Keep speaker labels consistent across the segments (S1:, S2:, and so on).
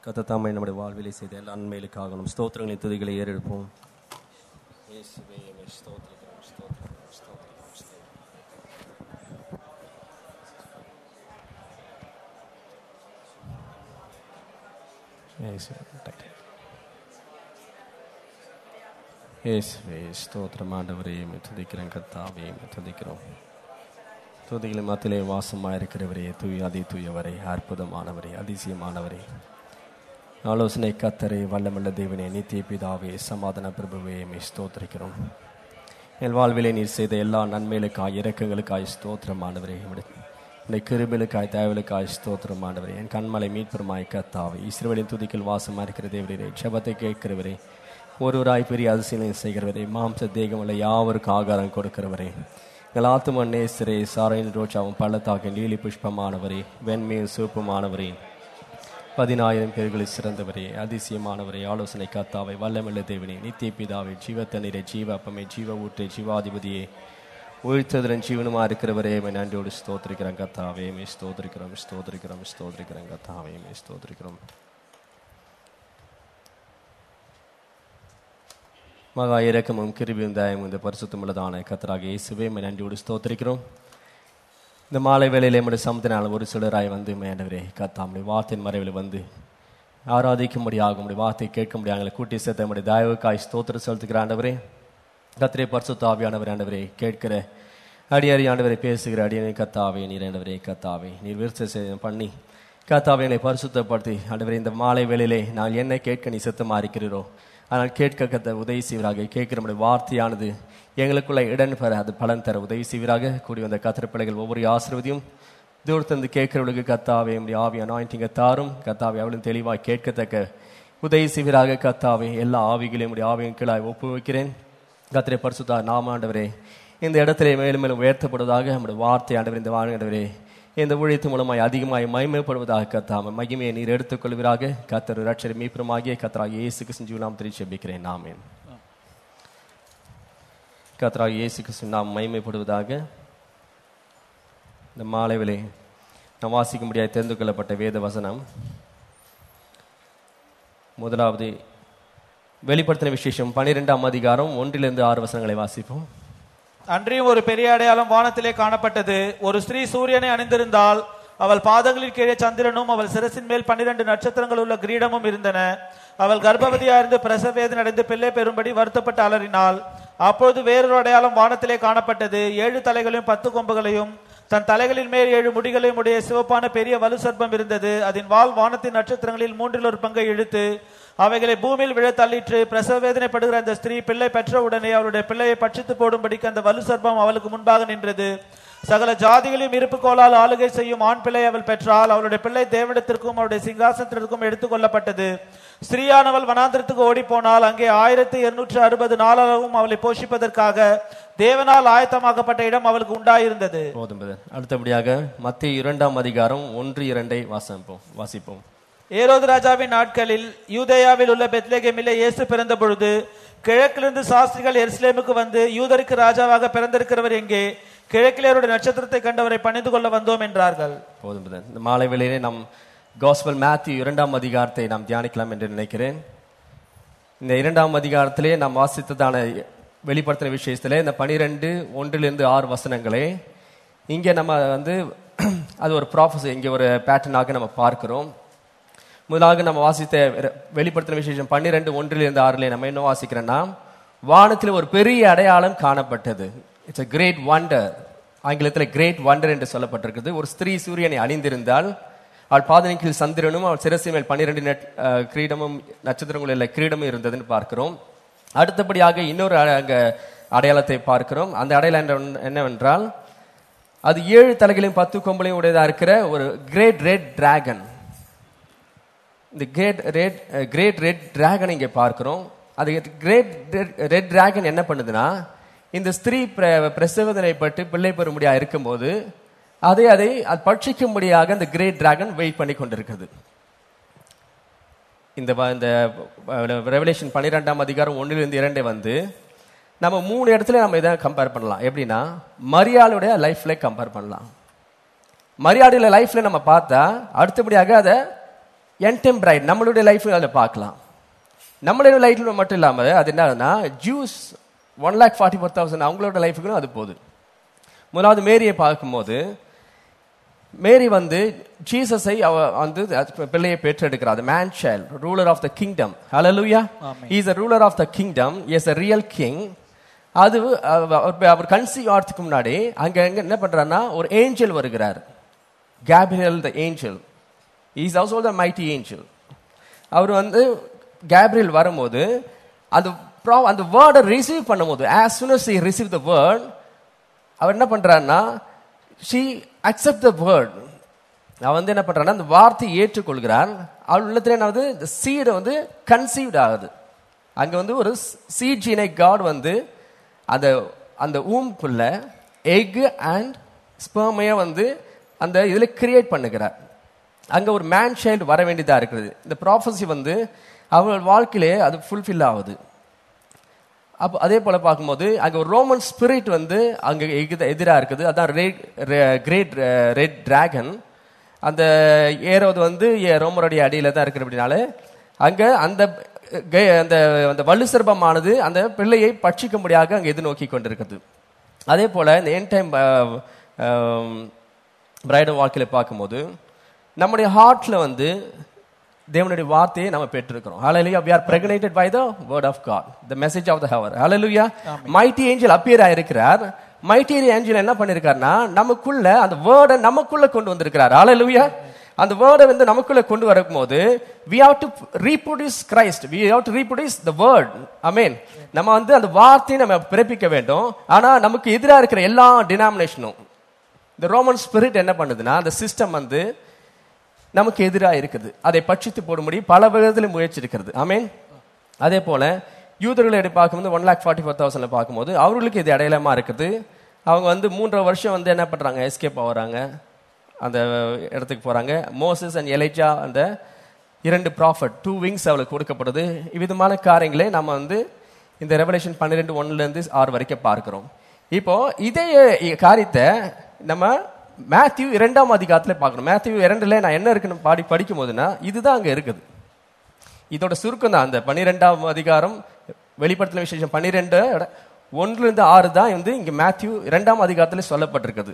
S1: கத்தத்தாமை நம்முடைய வாழ்விலை செய்த எல்லா நன்மைகளுக்காக நம் ஸ்தோத்திரங்களின் துதிகளை ஏறெடுப்போம் இயேசுவே, உம்மை ஸ்தோத்திரிக்கிறோம், ஸ்தோத்திரிக்கிறோம், ஸ்தோத்திரிக்கிறோம், ஸ்தோத்திரிக்கிறோம். இயேசுவே, ரைட். இயேசுவே, ஸ்தோத்திரம் ஆண்டவரே உம்மை துதிக்கிறேன் கத்தாவே உம்மை துதிக்கிறோம் துதிகளின் மத்தியிலே வாசமாக இருக்கிறவரே தூய் அதி தூயவரே அற்புதமானவரே அதிசயமானவரே ஆலோசனை கத்தரே வல்லமல்ல தேவனே நித்திய பிதாவே சமாதான பிரபுவே மெய் ஸ்தோத்திரிக்கிறோம் என் வாழ்விலே நீர் செய்த எல்லா நன்மைகளுக்காய் இரக்கங்களுக்காய் ஸ்தோத்திரமானவரே உடைய கிருபிலுக்காய் தேவலுக்காய் ஸ்தோத்திரமானவரே என் கண்மலை மீட்புறமாய் கத்தாவே இஸ்ரவேலின் துதிக்கில் வாசமாக இருக்கிற தேவரே ஜெபத்தை கேட்கிறவரே ஒருவராய் பெரிய அதிசயம் செய்கிறவரே மாம்ச தேகமுள்ள யாவருக்கும் ஆகாரம் கொடுக்கிறவரே எங்கள் ஆத்தும நேசரே சாரையின் ரோஜாவும் பள்ளத்தாக்கின் லீலி புஷ்பமானவரே வெண்மையும் சூப்புமானவரே பதினாயிரம் பேர்களில் சிறந்தவரே அதிசயமானவரே ஆலோசனை கத்தாவை வல்லமில்ல தேவனே நித்திய பிதாவை ஜீவத்தண்ணீரை ஜீவ அப்பமே ஜீவ ஊற்றை ஜீவாதிபதியே உயிர்த்ததிரன் ஜீவனுமா இருக்கிறவரே மை நன்றியோடு ஸ்தோத்திரிக்கிறோம் கத்தாவே மே ஸ்தோத்திரிக்கிறோம் ஸ்தோத்திரிக்கிறோம் ஸ்தோத்திரிக்கிறோம் கத்தாவே மே ஸ்தோத்திரிக்கிறோம் மகா இரக்கமும் கிருபியும் தயமும் இந்த பரிசுத்தமுள்ளதான கத்தராக இயேசுவே மை நன்றியோடு ஸ்தோத்திரிக்கிறோம் இந்த மாலை வேளையில் நம்முடைய சமுத்தினால் ஒரு சிலராய் வந்து மேண்டவரே கத்தாமுடைய வார்த்தையின் மறைவில் வந்து ஆராதிக்கும்படியாக உடைய வார்த்தை கேட்கும்படியாக எங்களை கூட்டி சேர்த்த நம்முடைய தயவுக்காய் ஸ்தோத்திரம் செலுத்துகிற ஆண்டவரே கத்திரே பரிசுத்த ஆவியானவர் ஆண்டவரே கேட்கிற அடியாரி ஆண்டவரை பேசுகிற அடியனை கத்தாவே நீர் ஆண்டவரே கத்தாவே நீர் விருத்த சேதம் பண்ணி கத்தாவை எங்களை பரிசுத்தப்படுத்தி ஆண்டவரே இந்த மாலை வேளையிலே நான் என்ன கேட்க நீ சித்தமா இருக்கிறீரோ ஆனால் கேட்க கத்த உதவி செய்வராக கேட்கிற நம்முடைய வார்த்தையானது எங்களுக்குள்ள இடன் பெற அது பலன் தர உதவி செய்வராக கூடி வந்த கத்திர பிள்ளைகள் ஒவ்வொரு ஆசிர்வதியும் தூரத்திலிருந்து கேட்கிறவர்களுக்கு கத்தாவே நம்முடைய ஆவி அனாயிண்டிங்க தாரும் கத்தாவை அவளும் தெளிவாய் கேட்கத்தக்க உதவி செய்வராக கத்தாவே எல்லா ஆவிகளையும் நம்முடைய ஆவியின் கீழாய் ஒப்பு வைக்கிறேன் கத்திரை பரிசுத்தா நாமாண்டவரே இந்த இடத்திலே மேலும் மேலும் உயர்த்தப்படுவதாக நம்முடைய வார்த்தை ஆண்டவர் இந்த வாழ்ந்தவரே இந்த ஊழியத்து மூலமாய் அதிகமாய் மகிமைப்படுவதாக கத்தாம மகிமையை நீர் எடுத்துக்கொள்வீராக கத்தர் ரட்சர் மீப்புறமாகிய கத்தராக இயேசு கிருஷ்ணன் நாம் திருச்சி செபிக்கிறேன் நாமேன் கத்தராக இயேசு கிறிஸ்து நாம் மகிமைப்படுவதாக இந்த மாலைவிலே நாம் வாசிக்க முடியாது தெரிந்து கொள்ளப்பட்ட வேத வசனம் முதலாவது வெளிப்படுத்தின விசேஷம் பனிரெண்டாம் அதிகாரம் ஒன்றிலிருந்து ஆறு வசனங்களை வாசிப்போம்
S2: அன்றியும் ஒரு பெரிய அடையாளம் வானத்திலே காணப்பட்டது ஒரு ஸ்திரீ சூரியனை அணிந்திருந்தால் அவள் பாதங்களில் கீழே சந்திரனும் அவள் சிரசின் மேல் பன்னிரண்டு நட்சத்திரங்கள் உள்ள கிரீடமும் இருந்தன அவள் கர்ப்பவதியாயிருந்து பிரசவேதன் அடைந்து பிள்ளை பெறும்படி வருத்தப்பட்டு அலறினாள் அப்பொழுது வேறொரு அடையாளம் வானத்திலே காணப்பட்டது ஏழு தலைகளையும் பத்து கொம்புகளையும் தன் தலைகளின் மேல் ஏழு முடிகளையும் உடைய சிவப்பான பெரிய வலு சர்ப்பம் இருந்தது அதன் வால் வானத்தின் நட்சத்திரங்களில் மூன்றில் ஒரு பங்கை இழுத்து அவைகளை பூமியில் விழ தள்ளிற்று பிரசவ வேதனைப்படுகிற அந்த ஸ்திரீ பிள்ளை பெற்ற உடனே அவளுடைய பிள்ளையை பட்சித்து போடும்படிக்கு அந்த வலு சர்ப்பம் அவளுக்கு முன்பாக நின்றது சகல ஜாதிகளையும் இருப்புக்கோளால் ஆளுகை செய்யும் ஆண் பிள்ளை அவள் பெற்றால் அவளுடைய பிள்ளை தேவனிடத்திற்கும் அவருடைய சிங்காசனத்திற்கும் எடுத்துக் கொள்ளப்பட்டது ஸ்திரீயானவள் வனாந்திரத்துக்கு ஓடி போனால் அங்கே ஆயிரத்தி இருநூற்று அறுபது நாளாகவும் அவளை போஷிப்பதற்காக தேவனால் ஆயத்தமாக்கப்பட்ட இடம் அவளுக்கு உண்டாயிருந்தது
S1: போதும் brother. அடுத்தபடியாக மத்திய இரண்டாம் அதிகாரம் ஒன்று இரண்டை வாசிப்போம் வாசிப்போம்
S2: ஏரோது ராஜாவின் நாட்களில் யூதேயாவில் உள்ள பெத்லேகேமிலே இயேசு பிறந்த பொழுது கிழக்கிலிருந்து சாஸ்திரிகள் எருசலேமுக்கு வந்து யூதருக்கு ராஜாவாக பிறந்திருக்கிறவர் எங்கே கிழக்கிலே அவருடைய நட்சத்திரத்தை கண்டவரை பணிந்து கொள்ள வந்தோம் என்றார்கள்
S1: போதும் brother. இந்த மாலை வேளையிலே நாம் காஸ்பல் மேத்யூ இரண்டாம் அதிகாரத்தை நாம் தியானிக்கலாம் என்று நினைக்கிறேன் இந்த இரண்டாம் அதிகாரத்திலே நாம் வாசித்ததான வெளிப்படுத்தின விஷயத்திலே இந்த பனிரெண்டு ஒன்றிலிருந்து ஆறு வசனங்களே இங்கே நம்ம வந்து அது ஒரு ப்ராஃபஸ் இங்கே ஒரு பேட்டர்னாக நம்ம பார்க்கிறோம் முதலாக நம்ம வாசித்த வெ- வெளிப்படுத்தின விசேஷம் பன்னிரெண்டு ஒன்றிலிருந்து ஆறுல நம்ம என்ன வாசிக்கிறோம்னா வானத்தில் ஒரு பெரிய அடையாளம் காணப்பட்டது இட்ஸ் a கிரேட் wonder ஆங்கிலத்தில் கிரேட் வண்டர் என்று சொல்லப்பட்டிருக்கிறது ஒரு ஸ்திரீ சூரியனை அணிந்திருந்தால் அவள் பாதனின் கீழ் சந்திரனும் அவள் சிரசு மேல் பன்னிரெண்டு நட் அஹ், கிரீடமும் நட்சத்திரங்கள் உள்ள கிரீடமும் இருந்ததுன்னு பார்க்கிறோம் அடுத்தபடியாக இன்னொரு அ- அங்க அடையாளத்தை பார்க்கிறோம் அந்த அடையாளம் என்ன- என்னவென்றால் அது ஏழு தலைகளையும் பத்து கொம்பளையும் உடையதா இருக்கிற ஒரு கிரேட் ரெட் டிராகன் இந்த great red great red dragon இங்கே பார்க்கிறோம் அது கிரேட் ரெட் டிராகன் என்ன பண்ணுதுன்னா இந்த ஸ்திரீ பிர- பிரசவதனைப்பட்டு பிள்ளை பெறும்படியாக இருக்கும்போது அதை அதை அது பட்சிக்கும்படியாக இந்த கிரேட் டிராகன் வெயிட் பண்ணி கொண்டிருக்கிறது இந்த வ- இந்த ரெவலேஷன் பன்னிரெண்டாம் அதிகாரம் ஒன்றிலிருந்து இரண்டே வந்து நம்ம மூணு இடத்துல நம்ம இதை கம்பேர் பண்ணலாம் எப்படின்னா மரியாளுடைய லைஃப்ல கம்பேர் பண்ணலாம் மரியாதையில லைஃப்ல நம்ம பார்த்தா அடுத்தபடியாக அதை என்டெம் பிரைட் நம்மளுடைய லைஃப் அதில் பார்க்கலாம் நம்மளுடைய லைஃப்ல மட்டும் இல்லாமல் அது என்னன்னா Jews one lakh forty four thousand அவங்களோட லைஃபுக்கும் அது போகுது முதலாவது மேரியை பார்க்கும்போது மேரி வந்து ஜீசஸை அவ வந்து பிள்ளையை பெற்றெடுக்கிறார் man child ruler of the kingdom hallelujah is a ruler of the kingdom is a real king அது அவ- அவர் அவர் கன்சீவ் ஆகிறதுக்கு முன்னாடி அங்க எங்க என்ன பண்றாருன்னா ஒரு ஏஞ்சல் வருகிறார் Gabriel the angel is also the mighty angel அவர் வந்து கேப்ரியல் வரும்போது அந்த pro- அந்த வேர்டை ரிசீவ் பண்ணும்போது as soon as he received the word அவர் என்ன பண்றாருன்னா ஷீ அக்செப்ட் த வேர்ட் அவன் வந்து என்ன பண்றான்னா அந்த வார்த்தையை ஏற்றுக்கொள்கிறான் அவள் உள்ளத்துல என்ன ஆகுது இந்த சீடை வந்து கன்சீவ்ட் ஆகுது அங்க வந்து ஒரு சீட் ஜீனை காட் வந்து அந்த அந்த ஊம்குள்ள எக் அண்ட் ஸ்பெர்மையை வந்து அந்த இதுல கிரியேட் பண்ணுகிறார் அங்க ஒரு மேன் சைல்டு வர வேண்டியதா இருக்குது இந்த ப்ராஃபஸி வந்து அவள் வாழ்க்கையிலே அது ஃபுல்ஃபில் ஆகுது அப்போ அதே போல பார்க்கும்போது அங்க ஒரு ரோமன் ஸ்பிரிட் வந்து அங்க எதிராக இருக்குது அதான் கிரேட் ரெட் டிராகன் அந்த ஏரோது வந்து ஏ- ரோமருடைய அடியில தான் இருக்குது அப்படினால அங்க அந்த கே- அந்த அந்த வலு சிற்பமானது அந்த பிள்ளையை பட்சிக்க முடியாத அங்க எதிர்நோக்கி கொண்டிருக்குது அதே போல இந்த என் டைம் பிரைடல் வாழ்க்கையில பார்க்கும்போது நம்முடைய ஹார்ட்ல வந்து தேவனுடைய வார்த்தையை நம்ம பெற்றிருக்கிறோம் ஹalleluya we are pregnated by the word of god the message of the hour hallelujah mighty angel appear ஆயிருக்கிறார் mighty angel என்ன பண்ணிருக்காருன்னா நமக்குள்ள அந்த வேர்டை நமக்குள்ள கொண்டு வந்திருக்கிறார் hallelujah அந்த வேர்டை வந்து நமக்குள்ள கொண்டு வரும்போது we have to reproduce christ we have to reproduce the word amen நம்ம வந்து அந்த வார்த்தையை நம்ம பிறப்பிக்க வேண்டும் ஆனா நமக்கு எதிராக இருக்கிற எல்லா டினாமினேஷனும் இந்த ரோமன் ஸ்பிரிட் என்ன பண்ணுதுன்னா அந்த சிஸ்டம் வந்து நமக்கு எதிராக இருக்குது அதை பட்சித்து போடும்படி பல விதத்தில் முயற்சி இருக்கிறது ஆமீன் அதே போல யூதர்களை எடுத்து பார்க்கும்போது ஒன் லேக் ஃபார்ட்டி ஃபோர் தௌசண்ட்ல பார்க்கும்போது அவர்களுக்கு இது அடையாளமா இருக்குது அவங்க வந்து மூன்றரை வருஷம் வந்து என்ன பண்றாங்க எஸ்கேப் ஆகுறாங்க அந்த இடத்துக்கு போறாங்க மோசஸ் அண்ட் எலைஜா அந்த இரண்டு ப்ராஃபட் டூ விங்ஸ் அவளுக்கு கொடுக்கப்படுது இவ்விதமான காரியங்களை நம்ம வந்து இந்த ரெவலேஷன் பன்னிரெண்டு ஒன்னுல இருந்து ஆறு வரைக்கும் பார்க்கிறோம் இப்போ இதே காரியத்தை நம்ம மேத்யூ இரண்டாம் அதிகாரத்துல பார்க்கணும் மேத்யூ இரண்டுல நான் என்ன இருக்குன்னு பாடி படிக்கும் போதுன்னா இதுதான் அங்க இருக்குது இதோட சுருக்கம் தான் அந்த பன்னிரெண்டாம் அதிகாரம் வெளிப்படுத்தின விசேஷம் பன்னிரெண்டு ஒன்றுல இருந்து ஆறு தான் வந்து இங்க மேத்யூ இரண்டாம் அதிகாரத்துல சொல்லப்பட்டிருக்குது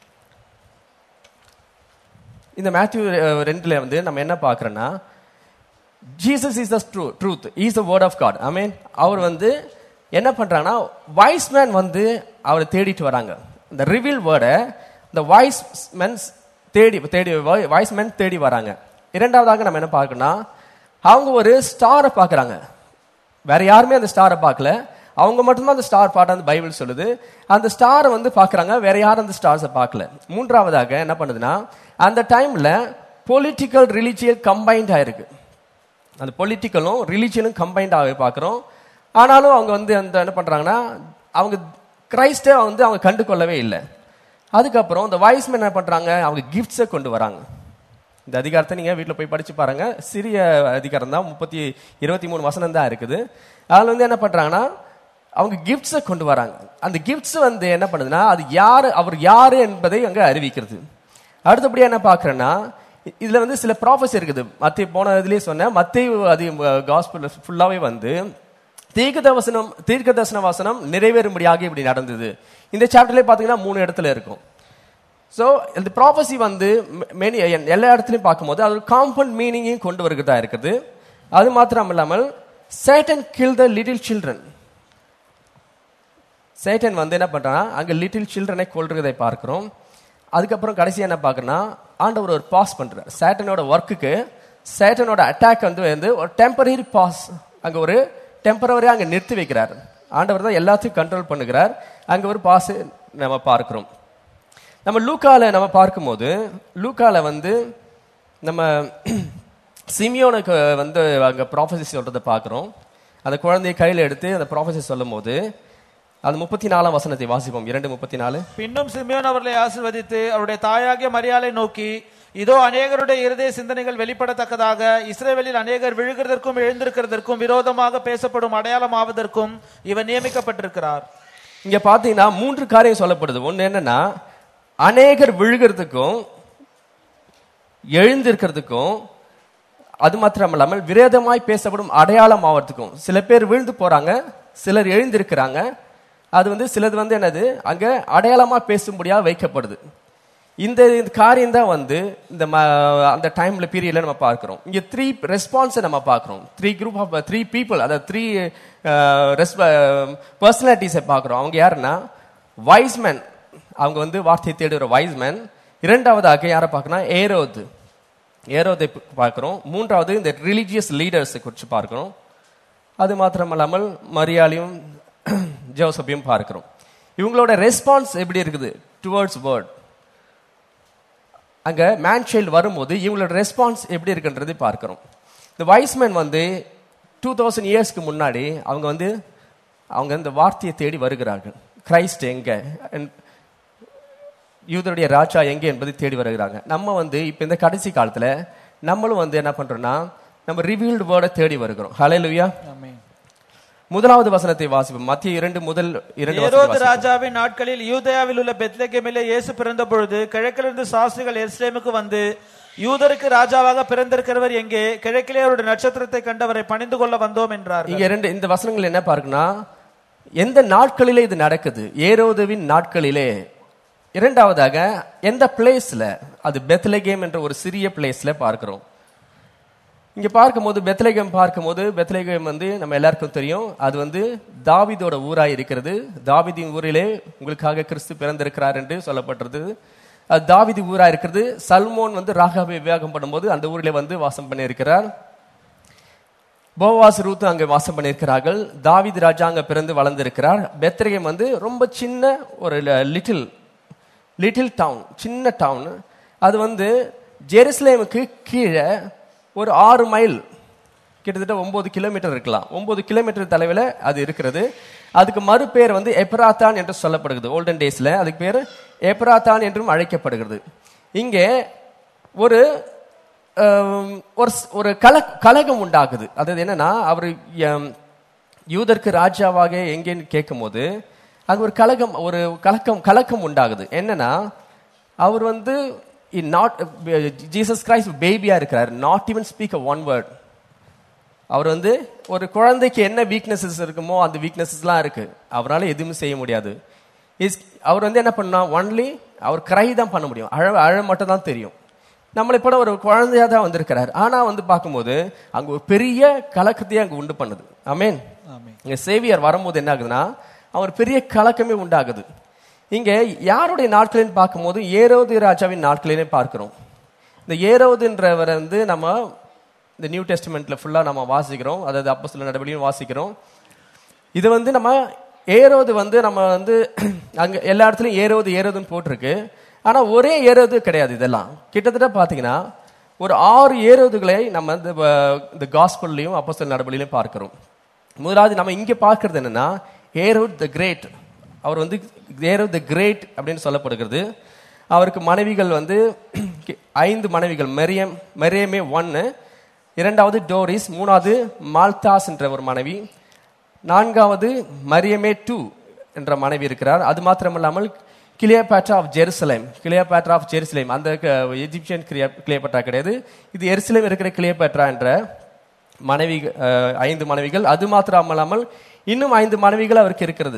S1: இந்த மேத்யூ அஹ், ரெண்டுல வந்து நம்ம என்ன பார்க்கறோம்னா Jesus is the true truth is the word of God I mean அவர் வந்து என்ன பண்றாங்கன்னா வாய்ஸ் மேன் வந்து அவரை தேடிட்டு வராங்க இந்த ரிவீல் வேர்டை இந்த வாய்ஸ் மென்ஸ் தேடி தேடி வாய்ஸ் மேன் தேடி வராங்க இரண்டாவதாக நம்ம என்ன பார்க்கணும்னா அவங்க ஒரு ஸ்டாரை பார்க்கறாங்க வேற யாருமே அந்த ஸ்டாரை பார்க்கல அவங்க மட்டும்தான் அந்த ஸ்டார் பாட்டு அந்த பைபிள் சொல்லுது அந்த ஸ்டாரை வந்து பார்க்கறாங்க வேற யாரும் அந்த ஸ்டார்ஸை பார்க்கல மூன்றாவதாக என்ன பண்ணுதுன்னா அந்த டைம்ல பொலிட்டிக்கல் ரிலிஜியல் கம்பைன்ட் ஆயிருக்கு அந்த பொலிட்டிக்கலும் ரிலிஜியனும் கம்பைன்ட் ஆகி பார்க்குறோம் ஆனாலும் அவங்க வந்து அந்த என்ன பண்றாங்கன்னா அவங்க கிரைஸ்டை வந்து அவங்க கண்டு கொள்ளவே இல்லை அதுக்கப்புறம் இந்த வாய்ஸ்மேன் என்ன பண்றாங்க அவங்க கிஃப்ட்ஸை கொண்டு வராங்க இந்த அதிகாரத்தை நீங்க வீட்டில் போய் படிச்சு பாருங்க சிறிய அதிகாரம் தான் முப்பத்தி இருபத்தி மூணு வசனம் தான் இருக்குது அதில் வந்து என்ன பண்றாங்கன்னா அவங்க கிஃப்ட்ஸை கொண்டு வராங்க அந்த கிஃப்ட்ஸ் வந்து என்ன பண்ணுதுன்னா அது யாரு அவர் யாரு என்பதை அங்க அறிவிக்கிறது அடுத்தபடியா என்ன பார்க்கறேன்னா இ- இதுல வந்து சில ப்ராஃபஸ் இருக்குது மத்திய போன இதுலயே சொன்னேன் மத்திய அது காஸ்பிள் ஃபுல்லாவே வந்து தீர்க்க வசனம் தீர்க்க தரிசன வசனம் நிறைவேறும்படியாக இப்படி நடந்தது இந்த சாப்டர்லயே பாத்தீங்கன்னா மூணு இடத்துல இருக்கும் ஸோ இந்த ப்ராபசி வந்து மெனி எல்லா இடத்துலையும் பார்க்கும்போது அது ஒரு காம்பவுண்ட் மீனிங்கையும் கொண்டு வருகிறதா இருக்குது அது மாத்திரம் இல்லாமல் Satan kill the little children Satan வந்து என்ன பண்றான்னா அங்க லிட்டில் சில்ட்ரனை கொள்றதை பார்க்கிறோம் அதுக்கப்புறம் கடைசியா என்ன பார்க்கறோம்னா ஆண்டவர் ஒரு பாஸ் பண்றார் சேட்டனோட ஒர்க்குக்கு சேட்டனோட அட்டாக் வந்து வந்து ஒரு டெம்பரரி பாஸ் அங்க ஒரு டெம்பரவரியா அங்க நிறுத்தி வைக்கிறார் ஆண்டவர் தான் எல்லாத்தையும் கண்ட்ரோல் பண்ணுகிறார் அங்க ஒரு பாஸ் நம்ம பார்க்கிறோம் நம்ம லூக்கால நம்ம பார்க்கும்போது லூக்கால வந்து நம்ம சிமியோனுக்கு வந்து அங்க ப்ராஃபஸி சொல்றதை பார்க்கிறோம் அந்த குழந்தையை கையில எடுத்து அந்த ப்ராஃபஸி சொல்லும்போது அது முப்பத்தி நாலாம் வசனத்தை வாசிப்போம் இரண்டு முப்பத்தி நாலு
S2: பின்னும் சிமியோன் அவர்களை ஆசிர்வதித்து அவருடைய தாயாகிய மரியாதை நோக்கி இதோ அநேகருடைய இருதய சிந்தனைகள் வெளிப்படத்தக்கதாக இஸ்ரேவேலில் அநேகர் விழுகிறதற்கும் எழுந்திருக்கிறதற்கும் விரோதமாக பேசப்படும் அடையாளமாவதற்கும் இவர் நியமிக்கப்பட்டிருக்கிறார்
S1: இங்க பாத்தீங்கன்னா மூன்று காரியம் சொல்லப்படுது ஒண்ணு என்னன்னா அநேகர் விழுகிறதுக்கும் எழுந்திருக்கிறதுக்கும் அது மாத்திரம் இல்லாமல் விரோதமாய் பேசப்படும் அடையாளம் ஆவறதுக்கும் சில பேர் விழுந்து போறாங்க சிலர் எழுந்திருக்கிறாங்க அது வந்து சிலது வந்து என்னது அங்க அடையாளமா பேசும்படியா வைக்கப்படுது இந்த இந்த காரியம் தான் வந்து இந்த ம- அந்த டைம்ல பீரியட்ல நம்ம பார்க்கிறோம் இங்க த்ரீ ரெஸ்பான்ஸை நம்ம பார்க்கிறோம் three group of three people அதாவது த்ரீ பர்சனாலிட்டிஸை பார்க்கிறோம் அவங்க யாருன்னா வைஸ்மேன் அவங்க வந்து வார்த்தையை தேடுற வைஸ்மேன் இரண்டாவதாக யாரை பார்க்கணும் ஏரோது ஏரோதை பார்க்கிறோம் மூன்றாவது இந்த ரிலீஜியஸ் லீடர்ஸை குறித்து பார்க்கிறோம் அது மாத்திரமல்லாமல் மரியாளையும் ஜோசப்பையும் பார்க்கிறோம் இவங்களோட ரெஸ்பான்ஸ் எப்படி இருக்குது டுவர்ட்ஸ் வேர்ட் அங்க மேன் சைல்டு வரும்போது இவங்களோட ரெஸ்பான்ஸ் எப்படி இருக்குன்றதை பார்க்கிறோம் இந்த வைஸ்மேன் வந்து டூ தௌசண்ட் இயர்ஸ்க்கு முன்னாடி அவங்க வந்து அவங்க இந்த வார்த்தையை தேடி வருகிறார்கள் கிரைஸ்ட் எங்க And யூதருடைய ராஜா எங்கே என்பதை தேடி வருகிறாங்க நம்ம வந்து இப்ப இந்த கடைசி காலத்துல நம்மளும் வந்து என்ன பண்றோம்னா நம்ம ரிவீல்டு வேர்டை தேடி வருகிறோம் ஹalleluya
S2: ஆமென்.
S1: முதலாவது வசனத்தை வாசிப்போம் மத்திய இரண்டு முதல் இரண்டு வசனத்தை
S2: ஏரோது
S1: வாசிப்போம்.
S2: ராஜாவின் நாட்களில் யூதயாவில் உள்ள பெத்லகேமிலே இயேசு பிறந்த பொழுது கிழக்கிலிருந்து சாஸ்திரிகள் எருசலேமுக்கு வந்து யூதருக்கு ராஜாவாக பிறந்திருக்கிறவர் எங்கே கிழக்கிலே அவருடைய நட்சத்திரத்தை கண்டவரை பணிந்து கொள்ள வந்தோம் என்றார்
S1: இங்க ரெண்டு இந்த வசனங்கள் என்ன பார்க்குன்னா எந்த நாட்களிலே இது நடக்குது ஏரோதுவின் நாட்களிலே இரண்டாவதாக எந்த பிளேஸ்ல அது பெத்லகேம் என்ற ஒரு சிறிய பிளேஸ்ல பார்க்கிறோம் இங்க பார்க்கும்போது பெத்லகேம் பார்க்கும்போது பெத்லகேம் வந்து நம்ம எல்லாருக்கும் தெரியும் அது வந்து தாவீதோட ஊராய் இருக்கிறது தாவீதின் ஊரிலே உங்களுக்காக கிறிஸ்து பிறந்திருக்கிறார் என்று சொல்லப்பட்டிருது அது தாவீது ஊரா இருக்கிறது சல்மோன் வந்து ராகாவை விவாகம் பண்ணும்போது அந்த ஊரிலே வந்து வாசம் பண்ணியிருக்கிறார் போவாஸ் ரூத்து அங்கே வாசம் பண்ணியிருக்கிறார்கள் தாவீது ராஜா அங்க பிறந்து வளர்ந்திருக்கிறார் பெத்ரகேம் வந்து ரொம்ப சின்ன ஒரு லிட்டில் லிட்டில் டவுன் சின்ன டவுன் அது வந்து ஜெருசலேமுக்கு கீழே ஒரு ஆறு மைல் கிட்டத்தட்ட ஒன்பது கிலோமீட்டர் இருக்கலாம் ஒன்பது கிலோமீட்டர் தொலைவில் அது இருக்கிறது அதுக்கு மறுபேர் வந்து எப்ராத்தான் என்று சொல்லப்படுகிறது ஓல்டன் டேஸ்ல அதுக்கு பேர் எப்ராத்தான் என்றும் அழைக்கப்படுகிறது இங்கே ஒரு ஆம், ஒரு ஸ்- ஒரு கல கலகம் உண்டாகுது அதாவது என்னன்னா அவர் யூதருக்கு ராஜாவாக எங்கேன்னு கேட்கும்போது அங்க ஒரு கலகம் ஒரு கலக்கம் கலக்கம் உண்டாகுது என்னன்னா அவர் வந்து நாட் ஜீசஸ் கிரைஸ்ட் பேபியா இருக்கிறார் not even speak a one word அவர் வந்து ஒரு குழந்தைக்கு என்ன வீக்னஸஸ் இருக்குமோ அந்த வீக்னஸஸ்லாம் இருக்கு அவரால எதுவுமே செய்ய முடியாது இஸ் அவர் வந்து என்ன பண்ணா ஒன்லி அவர் கிரை தான் பண்ண முடியும் அழ அழ மட்டும் தான் தெரியும் நம்மளை போல ஒரு குழந்தையா தான் வந்திருக்கிறார் ஆனா வந்து பார்க்கும்போது அங்க ஒரு பெரிய கலக்கத்தையே அங்க உண்டு பண்ணுது அமேன்
S2: ஆமென்.
S1: இங்க சேவியர் வரும்போது என்ன ஆகுதுன்னா அவர் பெரிய கலக்கமே உண்டாகுது இங்க யாருடைய நாட்களின்னு பார்க்கும்போது ஏரோது ராஜாவின் நாட்களிலே பார்க்கிறோம் இந்த ஏரோதுன்றவரை வந்து நம்ம இந்த நியூ டெஸ்டிமெண்ட்ல ஃபுல்லா நம்ம வாசிக்கிறோம் அதாவது அப்போ சில நடவடிக்கையும் வாசிக்கிறோம் இது வந்து நம்ம ஏரோது வந்து நம்ம வந்து அங்க எல்லா இடத்துலயும் ஏரோது ஏரோதுன்னு போட்டிருக்கு ஆனா ஒரே ஏரோது கிடையாது இதெல்லாம் கிட்டத்தட்ட பாத்தீங்கன்னா ஒரு ஆறு ஏரோதுகளை நம்ம இந்த வ- இந்த காஸ்பல்லையும் அப்போ சில நடவடிக்கையிலையும் பார்க்கிறோம் முதலாவது நம்ம இங்க பார்க்கிறது என்னன்னா ஏரோட் த கிரேட் அவர் வந்து ஏரோட் த கிரேட் அப்படின்னு சொல்லப்படுகிறது அவருக்கு மனைவிகள் வந்து ஐந்து மனைவிகள் மெரியம் மெரியமே ஒன்னு இரண்டாவது டோரிஸ் மூணாவது மால்தாஸ் என்ற ஒரு மனைவி நான்காவது மரியமே டூ என்ற மனைவி இருக்கிறார் அது மாத்திரமல்லாமல் Cleopatra of Jerusalem Cleopatra of Jerusalem அந்த க- எஜிப்சியன் கிளியோ- கிளியோபேட்ரா கிடையாது இது எருசலேம் இருக்கிற கிளியோபேட்ரா என்ற மனைவி அஹ், ஐந்து மனைவிகள் அது மாத்திரமல்லாமல் இன்னும் ஐந்து மனைவிகள் அவருக்கு இருக்கிறது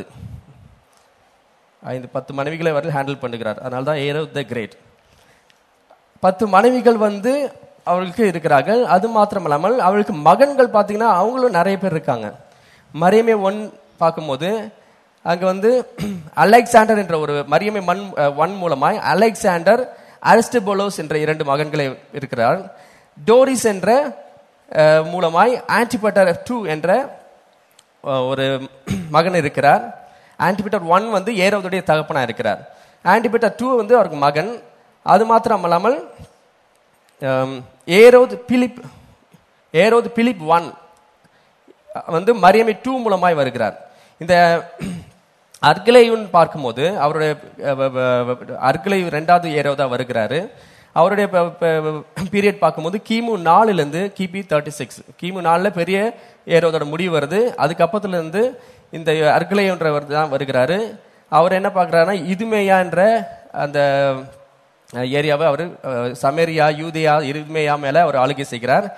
S1: ஐந்து பத்து மனைவிகளை அவர் ஹேண்டில் பண்ணுகிறார் அதனால தான் ஏரோ த கிரேட் பத்து மனைவிகள் வந்து அவர்களுக்கு இருக்கிறார்கள் அது மாத்திரமல்லாமல் அவளுக்கு மகன்கள் பார்த்தீங்கன்னா அவங்களும் நிறைய பேர் இருக்காங்க மரியமே ஒன் பார்க்கும்போது அங்க வந்து அலெக்சாண்டர் என்ற ஒரு மரியமே மண் ஒன் மூலமாய் அலெக்சாண்டர் அரிஸ்டபோலோஸ் என்ற இரண்டு மகன்களை இருக்கிறார் டோரிஸ் என்ற அஹ், மூலமாய் ஆன்டிபட்டர் டூ என்ற அஹ், ஒரு மகன் இருக்கிறார் ஆன்டிபிட்டர் ஒன் வந்து ஏரோதுடைய தகப்பனா இருக்கிறார் ஆன்டிபிட்டர் டூ வந்து அவருக்கு மகன் அது மாத்திரம் அல்லாமல் ஆம், ஏரோது பிலிப் ஏரோது பிலிப் ஒன் வந்து மரியமை டூ மூலமாய் வருகிறார் இந்த அர்கலையுன் பார்க்கும்போது அவருடைய அஹ், வ- வ- வ- அர்கலையு ரெண்டாவது ஏரோதா வருகிறாரு அவருடைய பீரியட் பார்க்கும்போது கிமு நாலுல இருந்து கிபி தேர்ட்டி சிக்ஸ் கிமு நாலுல பெரிய ஏரோதோட முடிவு வருது அதுக்கப்புறத்துல இருந்து இந்த அர்கலையுன்றவர் தான் வருகிறாரு அவர் என்ன பார்க்கறாருன்னா இதுமேயா என்ற அந்த அஹ், ஏரியாவை அவர் சமேரியா யூதேயா இருமேயா மேல அவர் ஆளுகை செய்கிறார்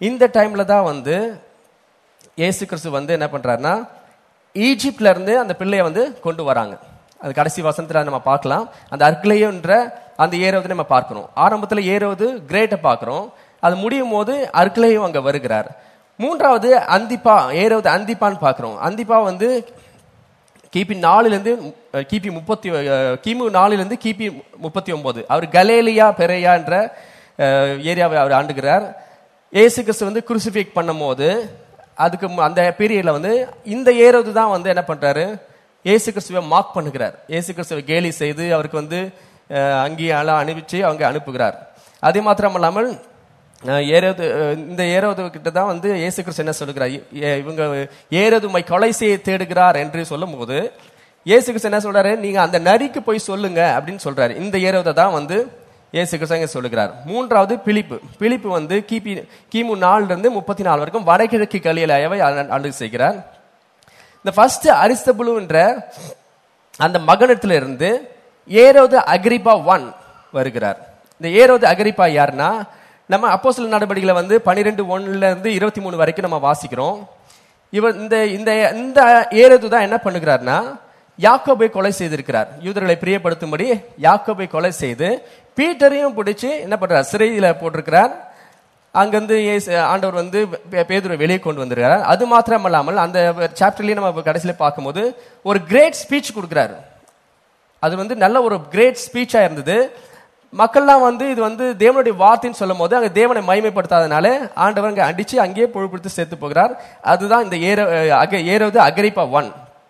S1: இந்த டைம்ல தான் வந்து இயேசு கிறிஸ்து வந்து என்ன பண்றாருன்னா ஈஜிப்ட்ல இருந்து அந்த பிள்ளையை வந்து கொண்டு வராங்க அது கடைசி வசனத்துல நம்ம பார்க்கலாம் அந்த அர்க்லேயோன்ற அந்த ஏரோது நம்ம பார்க்கிறோம் ஆரம்பத்துல ஏரோது கிரேட்டை பார்க்கிறோம் அது முடியும் போது அர்க்லேயும் அங்க வருகிறார் மூன்றாவது அந்திப்பா ஏரோது அந்திப்பான்னு பார்க்கிறோம் அந்திப்பா வந்து கிபி நாலுலேருந்து கிபி முப்பத்தி அஹ், கிமு நாலுலேருந்து கிபி முப்பத்தி ஒன்பது அவர் கலேலியா பெரையா என்ற அஹ், ஏரியாவை அவர் ஆண்டுகிறார் ஏசு கிறிஸ்து வந்து குருசிஃபிக் பண்ணும்போது அதுக்கு மு- அந்த பீரியட்ல வந்து இந்த ஏரோது தான் வந்து என்ன பண்றாரு ஏசு கிறிஸ்துவை மார்க் பண்ணுகிறார் ஏசு கிறிஸ்துவை கேலி செய்து அவருக்கு வந்து அஹ், அங்கேயெல்லாம் அனுப்பிச்சு அவங்க அனுப்புகிறார் அதே மாத்திரம் இல்லாமல் அஹ், ஏரோது அஹ், இந்த ஏரோது கிட்ட தான் வந்து இயேசு கிறிஸ்து என்ன சொல்லுகிறார் ஏ- இவங்க ஏரோது உம்மை கொலை செய்ய தேடுகிறார் என்று சொல்லும்போது இயேசு கிறிஸ்து என்ன சொல்றாரு நீங்க அந்த நரிக்கு போய் சொல்லுங்க அப்படின்னு சொல்றாரு இந்த ஏரோதை தான் வந்து இயேசு கிறிஸ்து இங்க சொல்லுகிறார் மூன்றாவது பிலிப்பு பிலிப்பு வந்து கிபி கிமு நாலுல இருந்து முப்பத்தி நாலு வரைக்கும் வடகிழக்கு கலியலாயவை ஆண்டு செய்கிறார் இந்த ஃபர்ஸ்ட் அரிஸ்தபுலுன்ற அந்த மகனத்துல இருந்து ஏரோது அக்ரிப்பா ஒன் வருகிறார் இந்த ஏரோது அக்ரிப்பா யாருன்னா நம்ம அப்போஸ்தல நடவடிக்கைகளை வந்து பனிரெண்டு ஒண்ணுல இருந்து இருபத்தி மூணு வரைக்கும் நம்ம வாசிக்கிறோம் இவர் இந்த இந்த இந்த ஏரோது தான் என்ன பண்ணுகிறார்னா யாக்கோபை கொலை செய்திருக்கிறார் யூதர்களை பிரியப்படுத்தும்படி யாக்கோபை கொலை செய்து பீட்டரையும் பிடிச்சு என்ன பண்றார் சிறையில போட்டிருக்கிறார் அங்கிருந்து இயேசு- ஆண்டவர் வந்து பே- பேதுருவை வெளியே கொண்டு வந்திருக்கிறார் அது மாத்திரம் இல்லாமல் அந்த சாப்டர்லயே நம்ம கடைசியில பார்க்கும்போது ஒரு கிரேட் ஸ்பீச் கொடுக்கிறாரு அது வந்து நல்ல ஒரு கிரேட் ஸ்பீச்சா இருந்தது மக்கள்லாம் வந்து இது வந்து தேவனுடைய வார்த்தைன்னு சொல்லும் போது அங்க தேவனை மகிமைப்படுத்தாதனால ஆண்டவர் அங்க அடிச்சு அங்கேயே புழுப்படுத்தி சேர்த்து போகிறார் அதுதான் இந்த ஏரோ அக ஏரோது அகரிப்பா ஒன்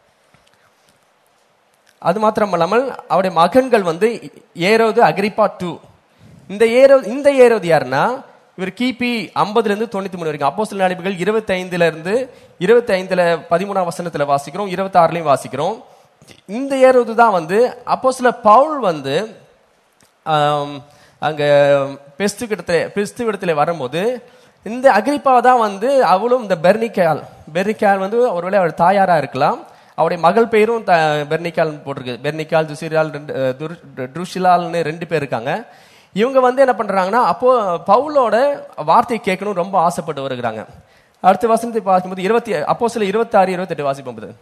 S1: அது மாத்திரம் இல்லாமல் அவருடைய மகன்கள் வந்து ஏரோது அக்ரிப்பா டூ இந்த ஏரோ இந்த ஏரோது யாருன்னா இவர் கிபி ஐம்பதுல இருந்து தொண்ணூத்தி மூணு வரைக்கும் அப்போ சில நாளிப்புகள் இருபத்தி ஐந்துல இருந்து இருபத்தி ஐந்துல பதிமூணாம் வசனத்துல வாசிக்கிறோம் இருபத்தி ஆறுலயும் வாசிக்கிறோம் இந்த ஏரோது தான் வந்து அப்போ சில பவுல் வந்து ஆம், அங்க பெஸ்து கிடத்துல பெஸ்து இடத்துல வரும்போது இந்த அக்ரிப்பா தான் வந்து அவளும் இந்த பெர்னிக்கால் பெர்னிக்கால் வந்து ஒருவேளை அவள் தாயாரா இருக்கலாம் அவருடைய மகள் பெயரும் த- பெர்னிக்கால் போட்டிருக்கு பெர்னிக்கால் துசிரால் ரெண்டு அஹ், துரு- ட்ருஷிலால்னு ரெண்டு பேர் இருக்காங்க இவங்க வந்து என்ன பண்றாங்கன்னா அப்போ பவுலோட வார்த்தையை கேட்கணும் ரொம்ப ஆசைப்பட்டு வருகிறாங்க அடுத்த வசனத்தை பார்க்கும்போது இருபத்தி அப்போ சில இருபத்தி ஆறு இருபத்தெட்டு வாசிப்போம் பாரு.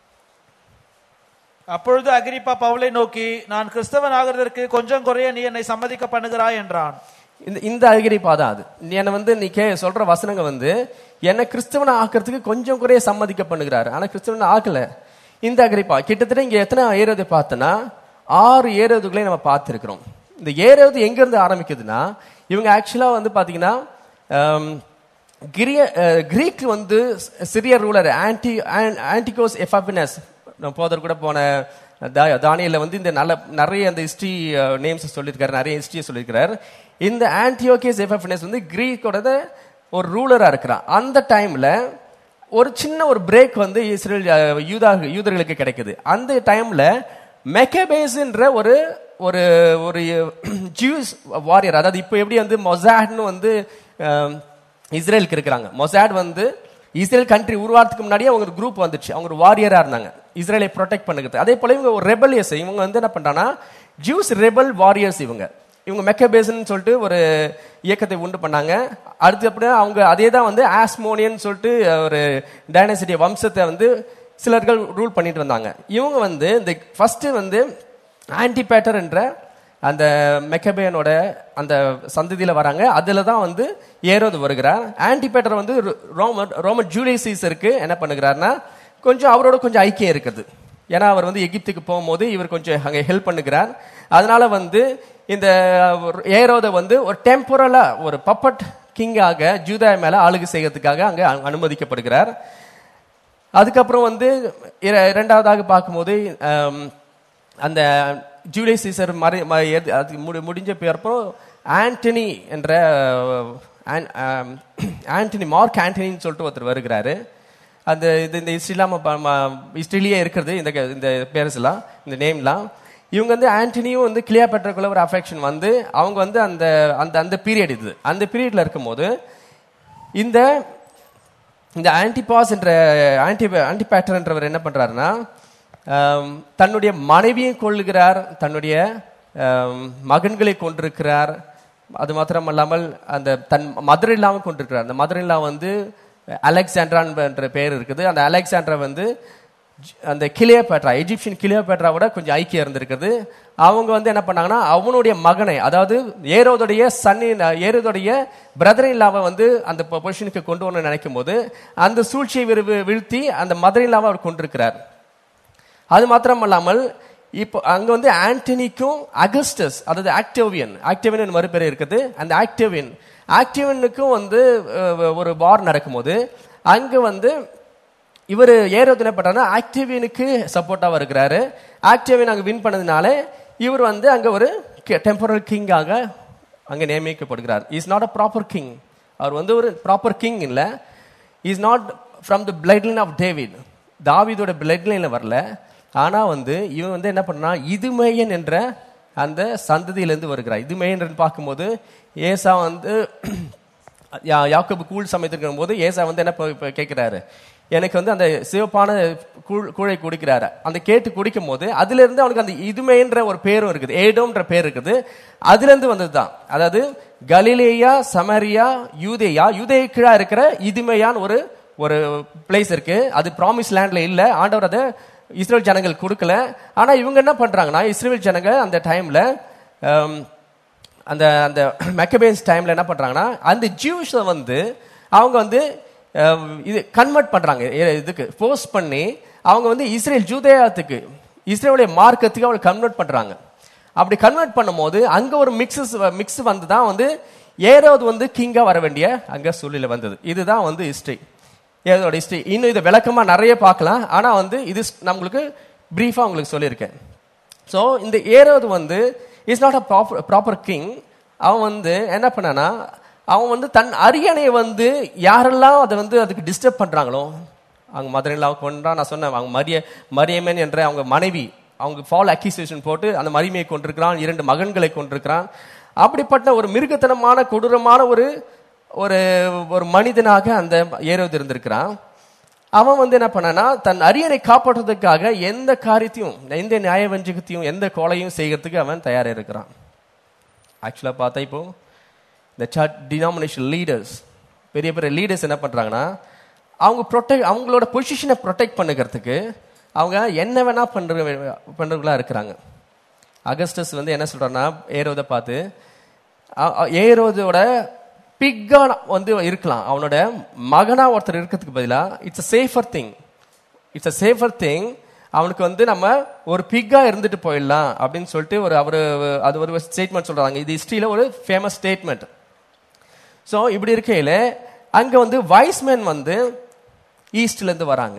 S2: அப்பொழுது அகிரிப்பா பவுலை நோக்கி நான் கிறிஸ்தவன் ஆகிறதற்கு கொஞ்சம் குறைய நீ என்னை சம்மதிக்க பண்ணுகிறாய் என்றான்
S1: இந்த இந்த அகிரிப்பா தான் அது நீ என்னை வந்து நீ கே சொல்ற வசனங்க வந்து என்னை கிறிஸ்தவனை ஆக்கிறதுக்கு கொஞ்சம் குறைய சம்மதிக்க பண்ணுகிறாரு ஆனா கிறிஸ்தவனை ஆக்கல இந்த அகிரிப்பா கிட்டத்தட்ட இங்க எத்தனை ஏரோது பார்த்தனா ஆறு ஏரோதுகளை நம்ம பார்த்திருக்கிறோம் இந்த ஏரோது எங்க இருந்து ஆரம்பிக்குதுன்னா இவங்க ஆக்சுவலா வந்து பாத்தீங்கன்னா ஆம், கிரிய அஹ், கிரீக் வந்து சிறிய ரூலர் ஆன்டி ஆன்டிகோஸ் எஃபாபினஸ் நம்ம போதர் கூட போன தா- தானியல்ல வந்து இந்த நல்ல நிறைய அந்த ஹிஸ்டரி நேம்ஸ் சொல்லியிருக்காரு நிறைய ஹிஸ்டரியை சொல்லியிருக்கிறார் இந்த ஆன்டியோகேஸ் எஃபாபினஸ் வந்து கிரீக்கோட ஒரு ரூலரா இருக்கிறான் அந்த டைம்ல ஒரு சின்ன ஒரு பிரேக் வந்து இஸ்ரேல் அஹ், யூதா யூதர்களுக்கு கிடைக்குது அந்த டைம்ல மெக்கபேஸ்ன்ற ஒரு ஒரு ஒரு ஜூஸ் வாரியர் அதாவது இப்போ எப்படி வந்து மொசாட்னு வந்து அஹ், இஸ்ரேலுக்கு இருக்கிறாங்க மொசாட் வந்து இஸ்ரேல் கண்ட்ரி உருவாகிறதுக்கு முன்னாடியே அவங்க ஒரு குரூப் வந்துச்சு அவங்க ஒரு வாரியரா இருந்தாங்க இஸ்ரேலை ப்ரொடெக்ட் பண்ணுறது அதே போல இவங்க ஒரு ரெபலியஸ் இவங்க வந்து என்ன பண்றாங்கன்னா ஜூஸ் ரெபல் வாரியர்ஸ் இவங்க இவங்க மெக்கபேசன் சொல்லிட்டு ஒரு இயக்கத்தை உண்டு பண்ணாங்க அடுத்து அப்படியே அவங்க அதே தான் வந்து ஆஸ்மோனியன் சொல்லிட்டு ஒரு டைனசிட்டி வம்சத்தை வந்து சிலர்கள் ரூல் பண்ணிட்டு வந்தாங்க இவங்க வந்து இந்த ஃபர்ஸ்ட் வந்து ஆன்டிபேட்டர் என்ற அந்த மெக்கபேயனோட அந்த சந்ததியில வராங்க அதுல தான் வந்து ஏரோது வருகிறார் ஆன்டிபேட்டர் வந்து ரோமன் ரோமன் ஜூலியஸ் சீசருக்கு என்ன பண்ணுகிறாருன்னா கொஞ்சம் அவரோட கொஞ்சம் ஐக்கியம் இருக்குது ஏன்னா அவர் வந்து எகிப்துக்கு போகும்போது இவர் கொஞ்சம் அங்கே ஹெல்ப் பண்ணுகிறார் அதனால வந்து இந்த ஏரோதை வந்து ஒரு டெம்பரலா ஒரு பப்பட் கிங்காக ஜூதா மேல ஆளுகை செய்யறதுக்காக அங்க அனு- அனுமதிக்கப்படுகிறார் அதுக்கப்புறம் வந்து இர- இரண்டாவதாக பார்க்கும்போது ஆம், அந்த ஜூலியஸ் சீசர் மறை ம- எது- அது முடி- முடிஞ்ச பிறப்போ ஆண்டனி என்ற ஆன்- ஆம், ஆண்டனி மார்க் ஆண்டனின்னு சொல்லிட்டு ஒருத்தர் வருகிறாரு அந்த இது இந்த ஹிஸ்ட்ரிலாம் ஹிஸ்ட்ரிலேயே இருக்கிறது இந்த க- இந்த பேர்ஸ் எல்லாம் இந்த நேம்லாம் இவங்க வந்து ஆண்டனியும் வந்து கிளியாபெட்ராக்குள்ள ஒரு அஃபெக்ஷன் வந்து அவங்க வந்து அந்த அந்த அந்த பீரியட் இது அந்த பீரியட்ல இருக்கும்போது இந்த இந்த ஆன்டிபாஸ் என்ற ஆன்டி ஆன்டிபேட்டர்ன்றவர் என்ன பண்றாருன்னா ஆம், தன்னுடைய மனைவியை கொள்ளுகிறார் தன்னுடைய ஆம், மகன்களை கொண்டிருக்கிறார் அது மாத்திரம் அல்லாமல் அந்த தன் மதர் இல்லாமல் கொண்டிருக்கிறார் அந்த மதர் இல்லா வந்து அலெக்சாண்ட்ரான் என்ற பெயர் இருக்குது அந்த அலெக்சாண்ட்ரா வந்து ஜ- அந்த கிளியோபேட்ரா எஜிப்சியன் கிளியோபேட்ராவோட கொஞ்சம் ஐக்கியம் இருந்திருக்குது அவங்க வந்து என்ன பண்ணாங்கன்னா அவனுடைய மகனை அதாவது ஏரோதுடைய சன்னின் ஏரோதுடைய பிரதர் இல்லாம வந்து அந்த பொசிஷனுக்கு கொண்டு வரணும்னு நினைக்கும் போது அந்த சூழ்ச்சியை விரு- வீழ்த்தி அந்த மதர் இல்லாம அவர் கொண்டிருக்கிறார் அது மாத்திரம் அல்லாமல் இப்போ அங்க வந்து ஆண்டனிக்கும் அகஸ்டஸ் அதாவது ஆக்டோவியன் ஆக்டோவியன் மறுபெயர் இருக்குது அந்த ஆக்டோவியன் ஆக்டோவியனுக்கும் வந்து அஹ், ஒரு வார் நடக்கும்போது அங்க வந்து இவர் ஏரோது என்ன பண்றாருன்னா ஆக்டேவியனுக்கு சப்போர்ட்டாக இருக்கிறாரு ஆக்டேவியன் அங்கே வின் பண்ணதுனால இவர் வந்து அங்கே ஒரு டெம்பரல் கிங்காக அங்கே நியமிக்கப்படுகிறார் is not a proper king அவர் வந்து ஒரு ப்ராப்பர் கிங் இல்லை is not from the blood line of David தாவீதோட பிளட் லைனில் வரல ஆனால் வந்து இவன் வந்து என்ன பண்ணா இதுமேயன் என்ற அந்த சந்ததியிலேருந்து வருகிறார் இதுமேயன் பார்க்கும்போது ஏசா வந்து யா- யாக்கோபு கூழ் சமைத்திருக்கும் போது ஏசா வந்து என்ன இப்ப- இப்ப கேட்கிறாரு எனக்கு வந்து அந்த சிவப்பான கூழ் கூழை குடிக்கிறாரு அந்த கேட்டு குடிக்கும் போது அதுல இருந்து அவனுக்கு அந்த இதுமேன்ற ஒரு பேரும் இருக்குது ஏடோன்ற பேர் இருக்குது அதுல இருந்து வந்ததுதான் அதாவது கலிலேயா சமரியா யூதேயா யூதேய கீழா இருக்கிற இதுமையான் ஒரு ஒரு பிளேஸ் இருக்கு அது ப்ராமிஸ் லேண்ட்ல இல்ல ஆண்டவர் அதை இஸ்ரேல் ஜனங்கள் கொடுக்கல ஆனா இவங்க என்ன பண்றாங்கன்னா இஸ்ரேல் ஜனங்க அந்த டைம்ல அந்த அந்த மெக்கபேன்ஸ் டைம்ல என்ன பண்றாங்கன்னா அந்த ஜூஸை வந்து அவங்க வந்து அஹ், இது கன்வெர்ட் பண்றாங்க எ- இதுக்கு ஃபோர்ஸ் பண்ணி அவங்க வந்து இஸ்ரேல் ஜூதேயத்துக்கு இஸ்ரேலுடைய மார்க்கத்துக்கு அவங்க கன்வெர்ட் பண்றாங்க அப்படி கன்வெர்ட் பண்ணும்போது அங்க ஒரு மிக்ஸஸ் மிக்ஸ் வந்து தான் வந்து ஏரோது வந்து கிங்கா வர வேண்டிய அங்க சூழ்நிலை வந்தது இதுதான் வந்து ஹிஸ்டரி ஏதோட ஹிஸ்டரி இன்னும் இதை விளக்கமா நிறைய பார்க்கலாம் ஆனா வந்து இது நம்மளுக்கு பிரீஃபா உங்களுக்கு சொல்லியிருக்கேன் ஸோ இந்த ஏரோது வந்து is not a proper proper king அவன் வந்து என்ன பண்ணானா அவன் வந்து தன் அரியணையை வந்து யாரெல்லாம் அதை வந்து அதுக்கு டிஸ்டர்ப் பண்றாங்களோ அவங்க மதுரையில் கொண்டா நான் சொன்னேன் அவங்க மரிய மரியமன் என்ற அவங்க மனைவி அவங்க ஃபால் அக்யூசியேஷன் போட்டு அந்த மரிமையை கொண்டிருக்கிறான் இரண்டு மகன்களை கொண்டிருக்கிறான் அப்படிப்பட்ட ஒரு மிருகத்தனமான கொடூரமான ஒரு ஒரு ஒரு மனிதனாக அந்த ஏரோது இருந்திருக்கிறான் அவன் வந்து என்ன பண்ணானா தன் அரியணை காப்பாற்றுறதுக்காக எந்த காரியத்தையும் எந்த நியாய வஞ்சகத்தையும் எந்த கொலையும் செய்யறதுக்கு அவன் தயாரா இருக்கிறான் ஆக்சுவலா பார்த்தா இப்போ இந்த சர்ச் டினாமினேஷன் லீடர்ஸ் பெரிய பெரிய லீடர்ஸ் என்ன பண்றாங்கன்னா அவங்க ப்ரொடெக்ட் அவங்களோட பொசிஷனை ப்ரொடெக்ட் பண்ணுகிறதுக்கு அவங்க என்ன வேணா பண்ற பண்றவங்களா இருக்கிறாங்க அகஸ்டஸ் வந்து என்ன சொல்றான்னா ஏரோதை பார்த்து அ- அ- ஏரோதோட பிக்கா வந்து இருக்கலாம் அவனோட மகனா ஒருத்தர் இருக்கிறதுக்கு பதிலா it's a safer thing it's a safer thing அவனுக்கு வந்து நம்ம ஒரு பிக்கா இருந்துட்டு போயிடலாம் அப்படின்னு சொல்லிட்டு ஒரு அவர் அது ஒரு ஸ்டேட்மெண்ட் சொல்றாங்க இது ஹிஸ்டரியில ஒரு ஃபேமஸ் ஸ்டேட்மெண்ட் ஸோ இப்படி இருக்கையில அங்க வந்து வைஸ்மேன் வந்து ஈஸ்ட்ல இருந்து வராங்க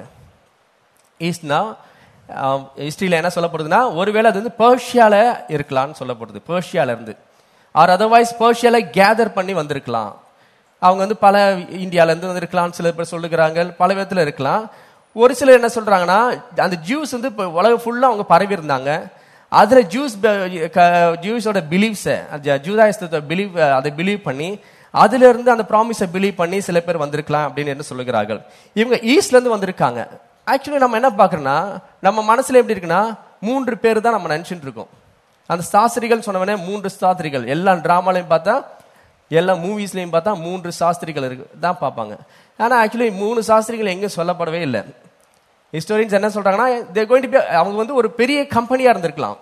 S1: ஈஸ்ட்னா ஹிஸ்டரியில் என்ன சொல்லப்படுதுன்னா ஒருவேளை அது வந்து பர்ஷியால இருக்கலாம்னு சொல்லப்படுது பர்ஷியால இருந்து ஆர் அதர்வைஸ் பர்ஷியால கேதர் பண்ணி வந்திருக்கலாம் அவங்க வந்து பல இந்தியால இருந்து வந்திருக்கலாம் சில பேர் சொல்லுகிறாங்க பல விதத்துல இருக்கலாம் ஒரு சிலர் என்ன சொல்றாங்கன்னா அந்த ஜூஸ் வந்து இப்போ உலகம் ஃபுல்லா அவங்க பரவி இருந்தாங்க அதுல ஜூஸ் ஜூஸோட பிலீவ்ஸை ஜூதாயத்தை பிலீவ் அதை பிலீவ் பண்ணி அதுல இருந்து அந்த ப்ராமிஸை பிலீவ் பண்ணி சில பேர் வந்திருக்கலாம் அப்படின்னு என்ன சொல்லுகிறார்கள் இவங்க ஈஸ்ட்ல இருந்து வந்திருக்காங்க ஆக்சுவலி நம்ம என்ன பார்க்கறோம்னா நம்ம மனசுல எப்படி இருக்குன்னா மூன்று பேர் தான் நம்ம நினைச்சிட்டு இருக்கோம் அந்த சாஸ்திரிகள் சொன்னவனே மூன்று சாஸ்திரிகள் எல்லா டிராமாலையும் பார்த்தா எல்லா மூவிஸ்லையும் பார்த்தா மூன்று சாஸ்திரிகள் இருக்கு தான் பார்ப்பாங்க ஆனா ஆக்சுவலி மூணு சாஸ்திரிகள் எங்கேயும் சொல்லப்படவே இல்லை ஹிஸ்டோரியன்ஸ் என்ன சொல்றாங்கன்னா தேர் கோயிங் டு பி அவங்க வந்து ஒரு பெரிய கம்பெனியா இருந்திருக்கலாம்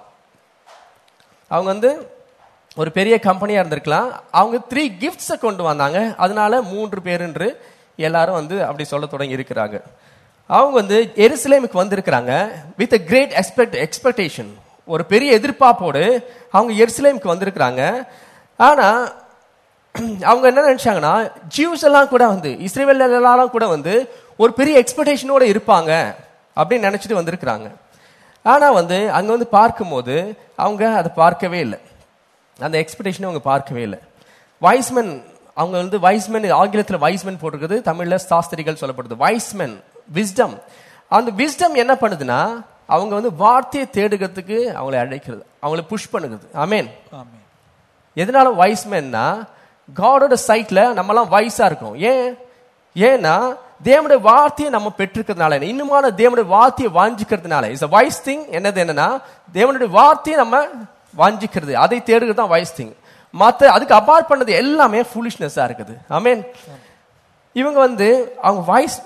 S1: அவங்க வந்து ஒரு பெரிய கம்பெனியா இருந்திருக்கலாம் அவங்க த்ரீ கிஃப்ட்ஸை கொண்டு வந்தாங்க அதனால மூன்று பேர் என்று எல்லாரும் வந்து அப்படி சொல்ல தொடங்கி இருக்கிறாங்க அவங்க வந்து எருசலேமுக்கு வந்திருக்கிறாங்க வித் கிரேட் எக்ஸ்பெக்ட் எக்ஸ்பெக்டேஷன் ஒரு பெரிய எதிர்பார்ப்போடு அவங்க எருசலேமுக்கு வந்திருக்கிறாங்க ஆனா அவங்க என்ன நினைச்சாங்கன்னா ஜியூஸ் எல்லாம் கூட வந்து இஸ்ரேல் எல்லாம் கூட வந்து ஒரு பெரிய எக்ஸ்பெக்டேஷனோட இருப்பாங்க அப்படின்னு நினைச்சிட்டு வந்திருக்கிறாங்க ஆனா வந்து அங்க வந்து பார்க்கும்போது அவங்க அதை பார்க்கவே இல்லை அந்த எக்ஸ்பெக்டேஷனை அவங்க பார்க்கவே இல்லை வைஸ்மென் அவங்க வந்து வைஸ்மென் ஆங்கிலத்தில் வைஸ்மென் போட்டிருக்குது தமிழ்ல சாஸ்திரிகள் சொல்லப்படுது வைஸ்மென் விஸ்டம் அந்த விஸ்டம் என்ன பண்ணுதுன்னா அவங்க வந்து வார்த்தையை தேடுகிறதுக்கு அவங்களை அழைக்கிறது அவங்களை புஷ் பண்ணுகிறது ஆமேன்
S2: ஆமென்
S1: எதனால வைஸ்மென்னா காடோட சைட்ல நம்மலாம் வயசா இருக்கோம் ஏன் ஏன்னா தேவனுடைய வார்த்தையை நம்ம பெற்றிருக்கிறதுனால இன்னுமான தேவனுடைய வார்த்தையை வாஞ்சிக்கிறதுனால இஸ் a wise திங் என்னது என்னன்னா தேவனுடைய வார்த்தையை நம்ம வாஞ்சிக்கிறது அதை தேடுகிறது தான் wise திங் மத்த அதுக்கு அபார்ட் பண்ணது எல்லாமே ஃபூலிஷ்னஸா இருக்குது ஆமென் இவங்க வந்து அவங்க வாய்ஸ்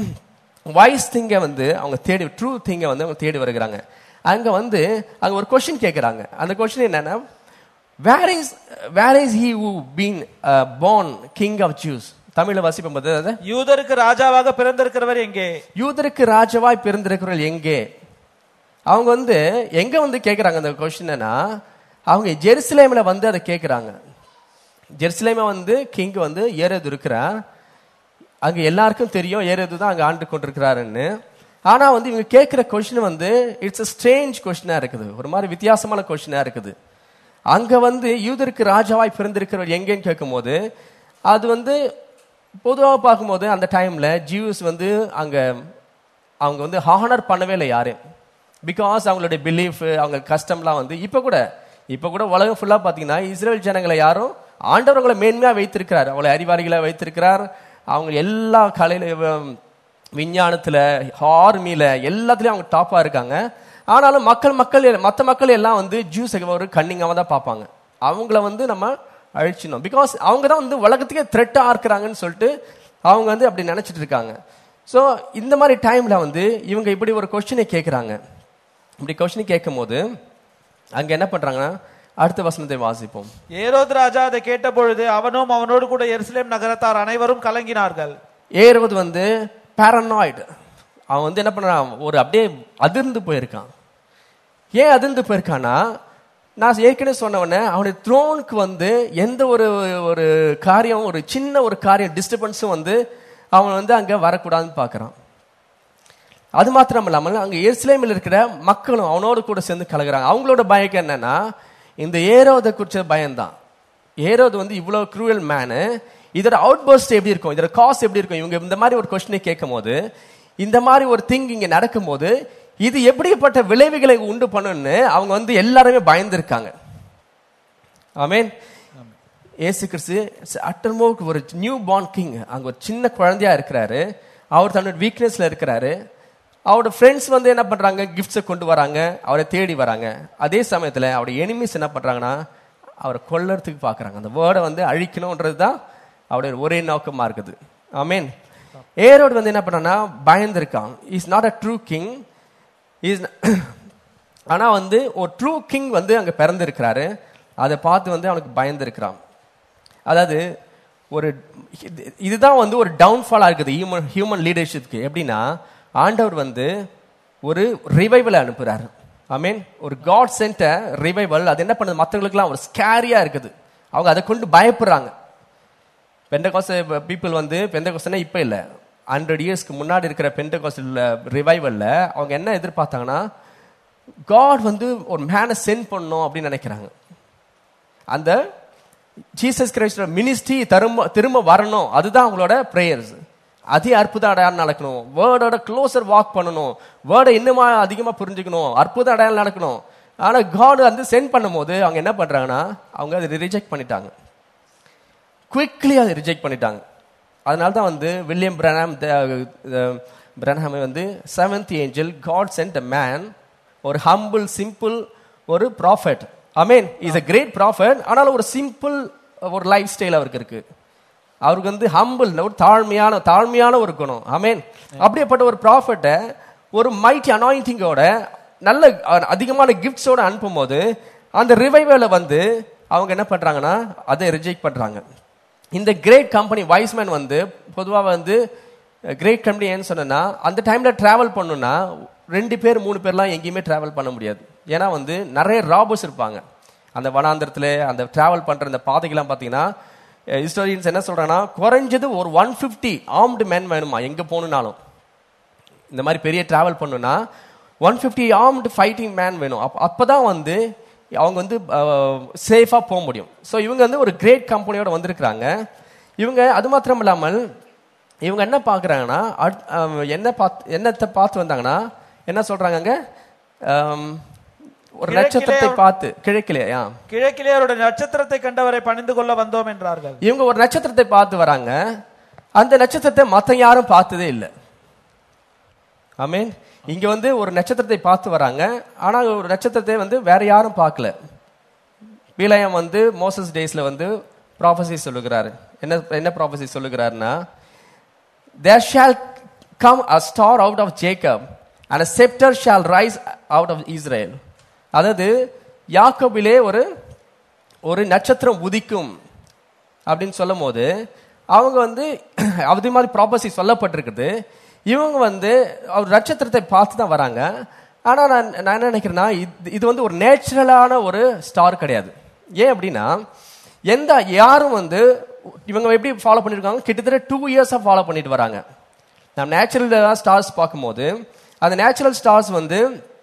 S1: வாய்ஸ் திங்க வந்து அவங்க தேடி ட்ரூ திங்க வந்து அவங்க தேடி வருகிறாங்க அங்க வந்து அங்க ஒரு கொஸ்டின் கேட்கறாங்க அந்த கொஸ்டின் என்னன்னா where is where is he who been born king of Jews தமிழ்ல வாசிப்போம் போது அது
S2: யூதருக்கு ராஜாவாக பிறந்திருக்கிறவர் எங்கே
S1: யூதருக்கு ராஜாவாய் பிறந்திருக்கிறவர்கள் எங்கே அவங்க வந்து எங்க வந்து கேக்குறாங்க அந்த கொஸ்டின்னா அவங்க ஜெருசலேம்ல வந்து அதை கேக்குறாங்க ஜெருசலேம வந்து கிங் வந்து ஏறது இருக்கிறார் அங்க எல்லாருக்கும் தெரியும் ஏறது தான் அங்க ஆண்டு கொண்டிருக்கிறாருன்னு ஆனா வந்து இவங்க கேட்கிற கொஸ்டின் வந்து இட்ஸ் a ஸ்ட்ரேஞ்ச் கொஸ்டினா இருக்குது ஒரு மாதிரி வித்தியாசமான கொஸ்டினா இருக்குது அங்க வந்து யூதருக்கு ராஜாவாய் பிறந்திருக்கிறவர் எங்கேன்னு கேட்கும்போது அது வந்து பொதுவாக பார்க்கும்போது அந்த டைம்ல ஜியூஸ் வந்து அங்க அவங்க வந்து ஹானர் பண்ணவே இல்லை யாரையும் பிகாஸ் அவங்களுடைய பிலீஃப் அவங்க கஷ்டம்லாம் வந்து இப்போ கூட இப்போ கூட உலகம் ஃபுல்லா பார்த்தீங்கன்னா இஸ்ரேல் ஜனங்களை யாரும் ஆண்டவர்களை மேன்மையா வைத்திருக்கிறார் அவங்களை அறிவாளிகளை வைத்திருக்கிறார் அவங்க எல்லா கலையில வ- விஞ்ஞானத்துல ஆர்மியில எல்லாத்துலயும் அவங்க டாப்பா இருக்காங்க ஆனாலும் மக்கள் மக்கள் மற்ற மக்கள் எல்லாம் வந்து ஜூஸ் ஒரு கண்ணிங்காம தான் பார்ப்பாங்க அவங்கள வந்து நம்ம அழிச்சிடணும் பிகாஸ் அவங்க தான் வந்து உலகத்துக்கே த்ரெட்டா இருக்கிறாங்கன்னு சொல்லிட்டு அவங்க வந்து அப்படி நினைச்சிட்டு இருக்காங்க ஸோ இந்த மாதிரி டைம்ல வந்து இவங்க இப்படி ஒரு கொஸ்டினை கேட்குறாங்க இப்படி கொஸ்டின் கேட்கும் போது அங்க என்ன பண்றாங்கன்னா அடுத்த வசனத்தை வாசிப்போம்
S2: ஏரோது ராஜா அதை கேட்டபொழுது அவனும் அவனோடு கூட எருசலேம் நகரத்தார் அனைவரும் கலங்கினார்கள்
S1: ஏறுவது வந்து பேரனாய்டு அவன் வந்து என்ன பண்றான் ஒரு அப்படியே அதிர்ந்து போயிருக்கான் ஏன் அதிர்ந்து போயிருக்கான்னா நான் ஏற்கனவே சொன்ன உடனே அவனுடைய த்ரோனுக்கு வந்து எந்த ஒரு ஒரு காரியம் ஒரு சின்ன ஒரு காரியம் டிஸ்டர்பன்ஸும் வந்து அவன் வந்து அங்க வரக்கூடாதுன்னு பார்க்கறான் அது மாத்திரம் இல்லாமல் அங்க எருசலேமில் இருக்கிற மக்களும் அவனோடு கூட சேர்ந்து கலகுறாங்க அவங்களோட பயம் என்னன்னா இந்த ஏரோதை குறிச்ச பயம்தான் ஏரோது வந்து இவ்வளவு க்ரூவல் மேனு இதோட அவுட் பர்ஸ்ட் எப்படி இருக்கும் இதோட காஸ்ட் எப்படி இருக்கும் இவங்க இந்த மாதிரி ஒரு கொஸ்டினை கேட்கும் போது இந்த மாதிரி ஒரு திங் இங்க நடக்கும்போது இது எப்படிப்பட்ட விளைவுகளை உண்டு பண்ணுன்னு அவங்க வந்து எல்லாருமே பயந்துருக்காங்க ஆமென் ஏசு கிறிஸ்து அட்டர்மோக்கு ஒரு நியூ பார்ன் கிங் அங்க ஒரு சின்ன குழந்தையா இருக்கிறாரு அவர் தன்னோட வீக்னஸ்ல இருக்கிறாரு அவரோட ஃப்ரெண்ட்ஸ் வந்து என்ன பண்றாங்க கிஃப்ட்ஸை கொண்டு வராங்க அவரை தேடி வராங்க அதே சமயத்துல அவருடைய எனிமீஸ் என்ன பண்றாங்கன்னா அவரை கொல்லறதுக்கு பார்க்கறாங்க அந்த வேர்டை வந்து அழிக்கணும்ன்றது தான் அவருடைய ஒரே நோக்கமா இருக்குது ஆமென் ஏரோடு வந்து என்ன பண்ணான்னா பயந்துருக்கான் is not a true king is ஆனா வந்து ஒரு ட்ரூ கிங் வந்து அங்க பிறந்திருக்கிறாரு அதை பார்த்து வந்து அவனுக்கு பயந்துருக்கிறான் அதாவது ஒரு இது- இதுதான் வந்து ஒரு டவுன்ஃபாலா இருக்குது ஹியூமன் ஹியூமன் லீடர்ஷிப்க்கு எப்படின்னா ஆண்டவர் வந்து ஒரு ரிவைவல் அனுப்புறாரு ஐ மீன் ஒரு காட் சென்ட ரிவைவல் அது என்ன பண்ணுது மற்றவங்களுக்குலாம் ஒரு ஸ்கேரியா இருக்குது அவங்க அதை கொண்டு பயப்படுறாங்க பெண்டகாஸ் பீப்புள் வந்து பெண்டகாஸ்னா இப்போ இல்லை ஹண்ட்ரட் இயர்ஸ்க்கு முன்னாடி இருக்கிற பெண்டகாஸ் ரிவைவல்ல அவங்க என்ன எதிர்பார்த்தாங்கன்னா காட் வந்து ஒரு மேனை சென்ட் பண்ணணும் அப்படின்னு நினைக்கிறாங்க அந்த ஜீசஸ் கிரைஸ்டோட மினிஸ்ட்ரி திரும்ப திரும்ப வரணும் அதுதான் அவங்களோட ப்ரேயர்ஸ் அதி அற்புத அடையாளம் நடக்கணும் வேர்டோட க்ளோசர் வாக் பண்ணணும் வேர்டை இன்னுமா அதிகமா புரிஞ்சுக்கணும் அற்புத அடையாளம் நடக்கணும் ஆனா காட் வந்து சென்ட் பண்ணும்போது அவங்க என்ன பண்றாங்கன்னா அவங்க அதை ரிஜெக்ட் பண்ணிட்டாங்க குவிக்லி அதை ரிஜெக்ட் பண்ணிட்டாங்க அதனால தான் வந்து வில்லியம் பிரனாம் பிரனாமை வந்து seventh angel God sent a man ஒரு ஹம்பிள் சிம்பிள் ஒரு prophet amen is a great prophet ஆனாலும் ஒரு சிம்பிள் ஒரு லைஃப் ஸ்டைல் அவருக்கு இருக்கு அவருக்கு வந்து ஹம்பிள் ஒரு தாழ்மையான தாழ்மையான ஒரு குணம் அமீன் அப்படியேப்பட்ட ஒரு ப்ராஃபட்டை ஒரு மைட்டி அனாயிண்டிங்கோட நல்ல அஹ், அதிகமான கிஃப்ட்ஸோட அனுப்பும்போது அந்த ரிவைவல வந்து அவங்க என்ன பண்றாங்கன்னா அதை ரிஜெக்ட் பண்றாங்க இந்த கிரேட் கம்பெனி வைஸ்மேன் வந்து பொதுவாக வந்து கிரேட் கம்பெனி ஏன்னு சொன்னா அந்த டைம்ல டிராவல் பண்ணணும்னா ரெண்டு பேர் மூணு பேர்லாம் எங்கேயுமே டிராவல் பண்ண முடியாது ஏன்னா வந்து நிறைய ராபர்ஸ் இருப்பாங்க அந்த வனாந்திரத்துல அந்த டிராவல் பண்ற அந்த பாதைகள்லாம் பார்த்தீங்கன்னா ஹிஸ்டோரியன்ஸ் என்ன சொல்றாங்கன்னா குறைஞ்சது ஒரு ஒன் ஃபிஃப்டி ஆர்ம்டு மேன் வேணுமா எங்க போகணுன்னாலும் இந்த மாதிரி பெரிய டிராவல் பண்ணுனா one fifty armed fighting man வேணும் அப் அப்பதான் வந்து அவங்க வந்து சேஃபாக போக முடியும் ஸோ இவங்க வந்து ஒரு கிரேட் கம்பெனியோட வந்திருக்கிறாங்க இவங்க அது மாத்திரம் இல்லாமல் இவங்க என்ன பார்க்குறாங்கன்னா என்ன பார்த்து என்னத்தை பார்த்து வந்தாங்கன்னா என்ன சொல்றாங்க அங்க ஆம், ஒரு
S2: கிழக்கிலே
S1: நட்சத்திரத்தை பார்த்து கிழக்கிலே ஆ
S2: கிழக்கிலே அவருடைய நட்சத்திரத்தை கண்டவரை பணிந்து கொள்ள வந்தோம் என்றார்கள்
S1: இவங்க ஒரு நட்சத்திரத்தை பார்த்து வராங்க அந்த நட்சத்திரத்தை மத்த யாரும் பார்த்ததே இல்லை ஆமீன் இங்க வந்து ஒரு நட்சத்திரத்தை பார்த்து வராங்க ஆனா ஒரு நட்சத்திரத்தை வந்து வேற யாரும் பார்க்கல பீலயம் வந்து மோசஸ் டேஸ்ல வந்து ப்ராஃபஸி சொல்லுகிறாரு என்ன என்ன ப்ராஃபஸி சொல்லுகிறாருன்னா there shall come a star out of Jacob and a scepter shall rise out of Israel அதாவது யாக்கோபிலே ஒரு ஒரு நட்சத்திரம் உதிக்கும் அப்படின்னு சொல்லும் போது அவங்க வந்து அது மாதிரி ப்ராப்பர்சி சொல்லப்பட்டிருக்குது இவங்க வந்து அவர் நட்சத்திரத்தை பார்த்து தான் வராங்க ஆனா நான் நான் என்ன நினைக்கிறேன்னா இது இது வந்து ஒரு நேச்சுரலான ஒரு ஸ்டார் கிடையாது ஏன் அப்படின்னா எந்த யாரும் வந்து இவங்க எப்படி ஃபாலோ பண்ணிருக்காங்க கிட்டத்தட்ட டூ இயர்ஸா ஃபாலோ பண்ணிட்டு வராங்க நம்ம நேச்சுரல் ஸ்டார்ஸ் பார்க்கும்போது அந்த நேச்சுரல் ஸ்டார்ஸ் வந்து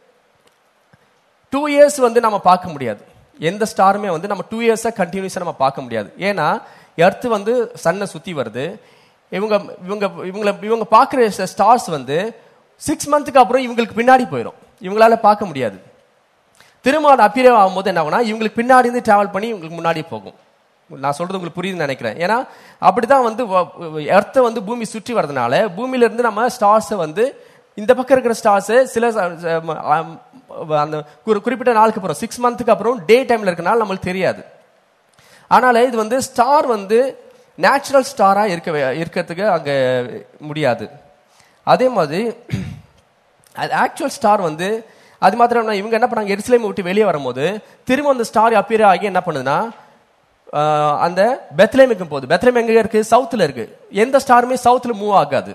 S1: டூ இயர்ஸ் வந்து நம்ம பார்க்க முடியாது எந்த ஸ்டாருமே வந்து நம்ம டூ இயர்ஸாக கண்டினியூஸாக நம்ம பார்க்க முடியாது ஏன்னா எர்த்து வந்து சன்னை சுற்றி வருது இவங்க இவங்க இவங்கள இவங்க பார்க்குற ஸ்டார்ஸ் வந்து சிக்ஸ் மந்த்துக்கு அப்புறம் இவங்களுக்கு பின்னாடி போயிடும் இவங்களால பார்க்க முடியாது திரும்ப அது அப்பியர் ஆகும்போது என்ன ஆகும்னா இவங்களுக்கு பின்னாடி இருந்து டிராவல் பண்ணி இவங்களுக்கு முன்னாடி போகும் நான் சொல்றது உங்களுக்கு புரியுதுன்னு நினைக்கிறேன் ஏன்னா அப்படிதான் வந்து எர்த்தை வந்து பூமி சுற்றி வரதுனால பூமியில இருந்து நம்ம ஸ்டார்ஸை வந்து இந்த பக்கம் இருக்கிற ஸ்டார்ஸ் சில ச- ச- ஆம், அந்த குறி- குறிப்பிட்ட நாளுக்கு அப்புறம் சிக்ஸ் மந்த்துக்கு அப்புறம் டே டைம்ல இருக்கனால நம்மளுக்கு தெரியாது அதனால இது வந்து ஸ்டார் வந்து நேச்சுரல் ஸ்டாரா இருக்க இருக்கிறதுக்கு அங்க முடியாது அதே மாதிரி அது ஆக்சுவல் ஸ்டார் வந்து அது மாத்திரம் இல்ல, இவங்க என்ன பண்ணாங்க எருசலேம் விட்டு வெளியே வரும்போது திரும்ப அந்த ஸ்டார் அப்பியர் ஆகி என்ன பண்ணுதுன்னா ஆஹ், அந்த பெத்லேமுக்கு போகுது பெத்லேம் எங்க இருக்கு சவுத்துல இருக்கு எந்த ஸ்டாருமே சவுத்துல மூவ் ஆகாது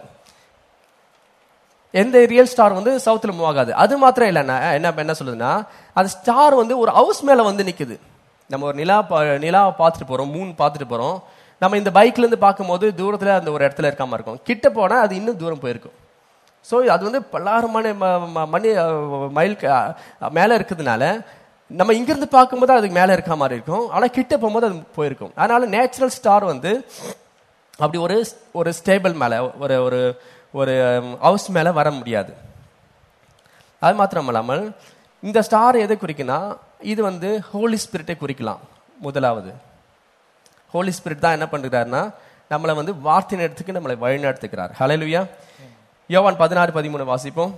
S1: எந்த ரியல் ஸ்டார் வந்து சவுத்துல மூவ் ஆகாது அது மாத்திரம் இல்லைன்னா என்ன என்ன சொல்லுதுன்னா அந்த ஸ்டார் வந்து ஒரு ஹவுஸ் மேல வந்து நிக்குது நம்ம ஒரு நிலா பா- நிலாவை பார்த்துட்டு போறோம் மூன் பார்த்துட்டு போறோம் நம்ம இந்த பைக்ல இருந்து பார்க்கும்போது தூரத்துல அந்த ஒரு இடத்துல இருக்காம இருக்கும் கிட்ட போனா அது இன்னும் தூரம் போயிருக்கும் ஸோ அது வந்து பல்லாயிரம் மணி ம- ம- மணி அஹ், மைல் க- மேல இருக்கிறதுனால நம்ம இங்கிருந்து பார்க்கும்போது அதுக்கு மேல இருக்க மாதிரி இருக்கும் ஆனா கிட்ட போகும்போது அது போயிருக்கும் அதனால நேச்சுரல் ஸ்டார் வந்து அப்படி ஒரு ஒரு ஸ்டேபிள் மேல ஒரு ஒரு ஒரு ஹவுஸ் மேல வர முடியாது அது மாத்திரம் இல்லாமல் இந்த ஸ்டார் எதை குறிக்குன்னா இது வந்து ஹோலி ஸ்பிரிட்டை குறிக்கலாம் முதலாவது ஹோலி ஸ்பிரிட் தான் என்ன பண்ணுறாருன்னா நம்மளை வந்து வார்த்தையின் இடத்துக்கு நம்மளை வழிநடத்துக்கிறார் ஹalleluya யோவான் பதினாறு பதிமூணு வாசிப்போம்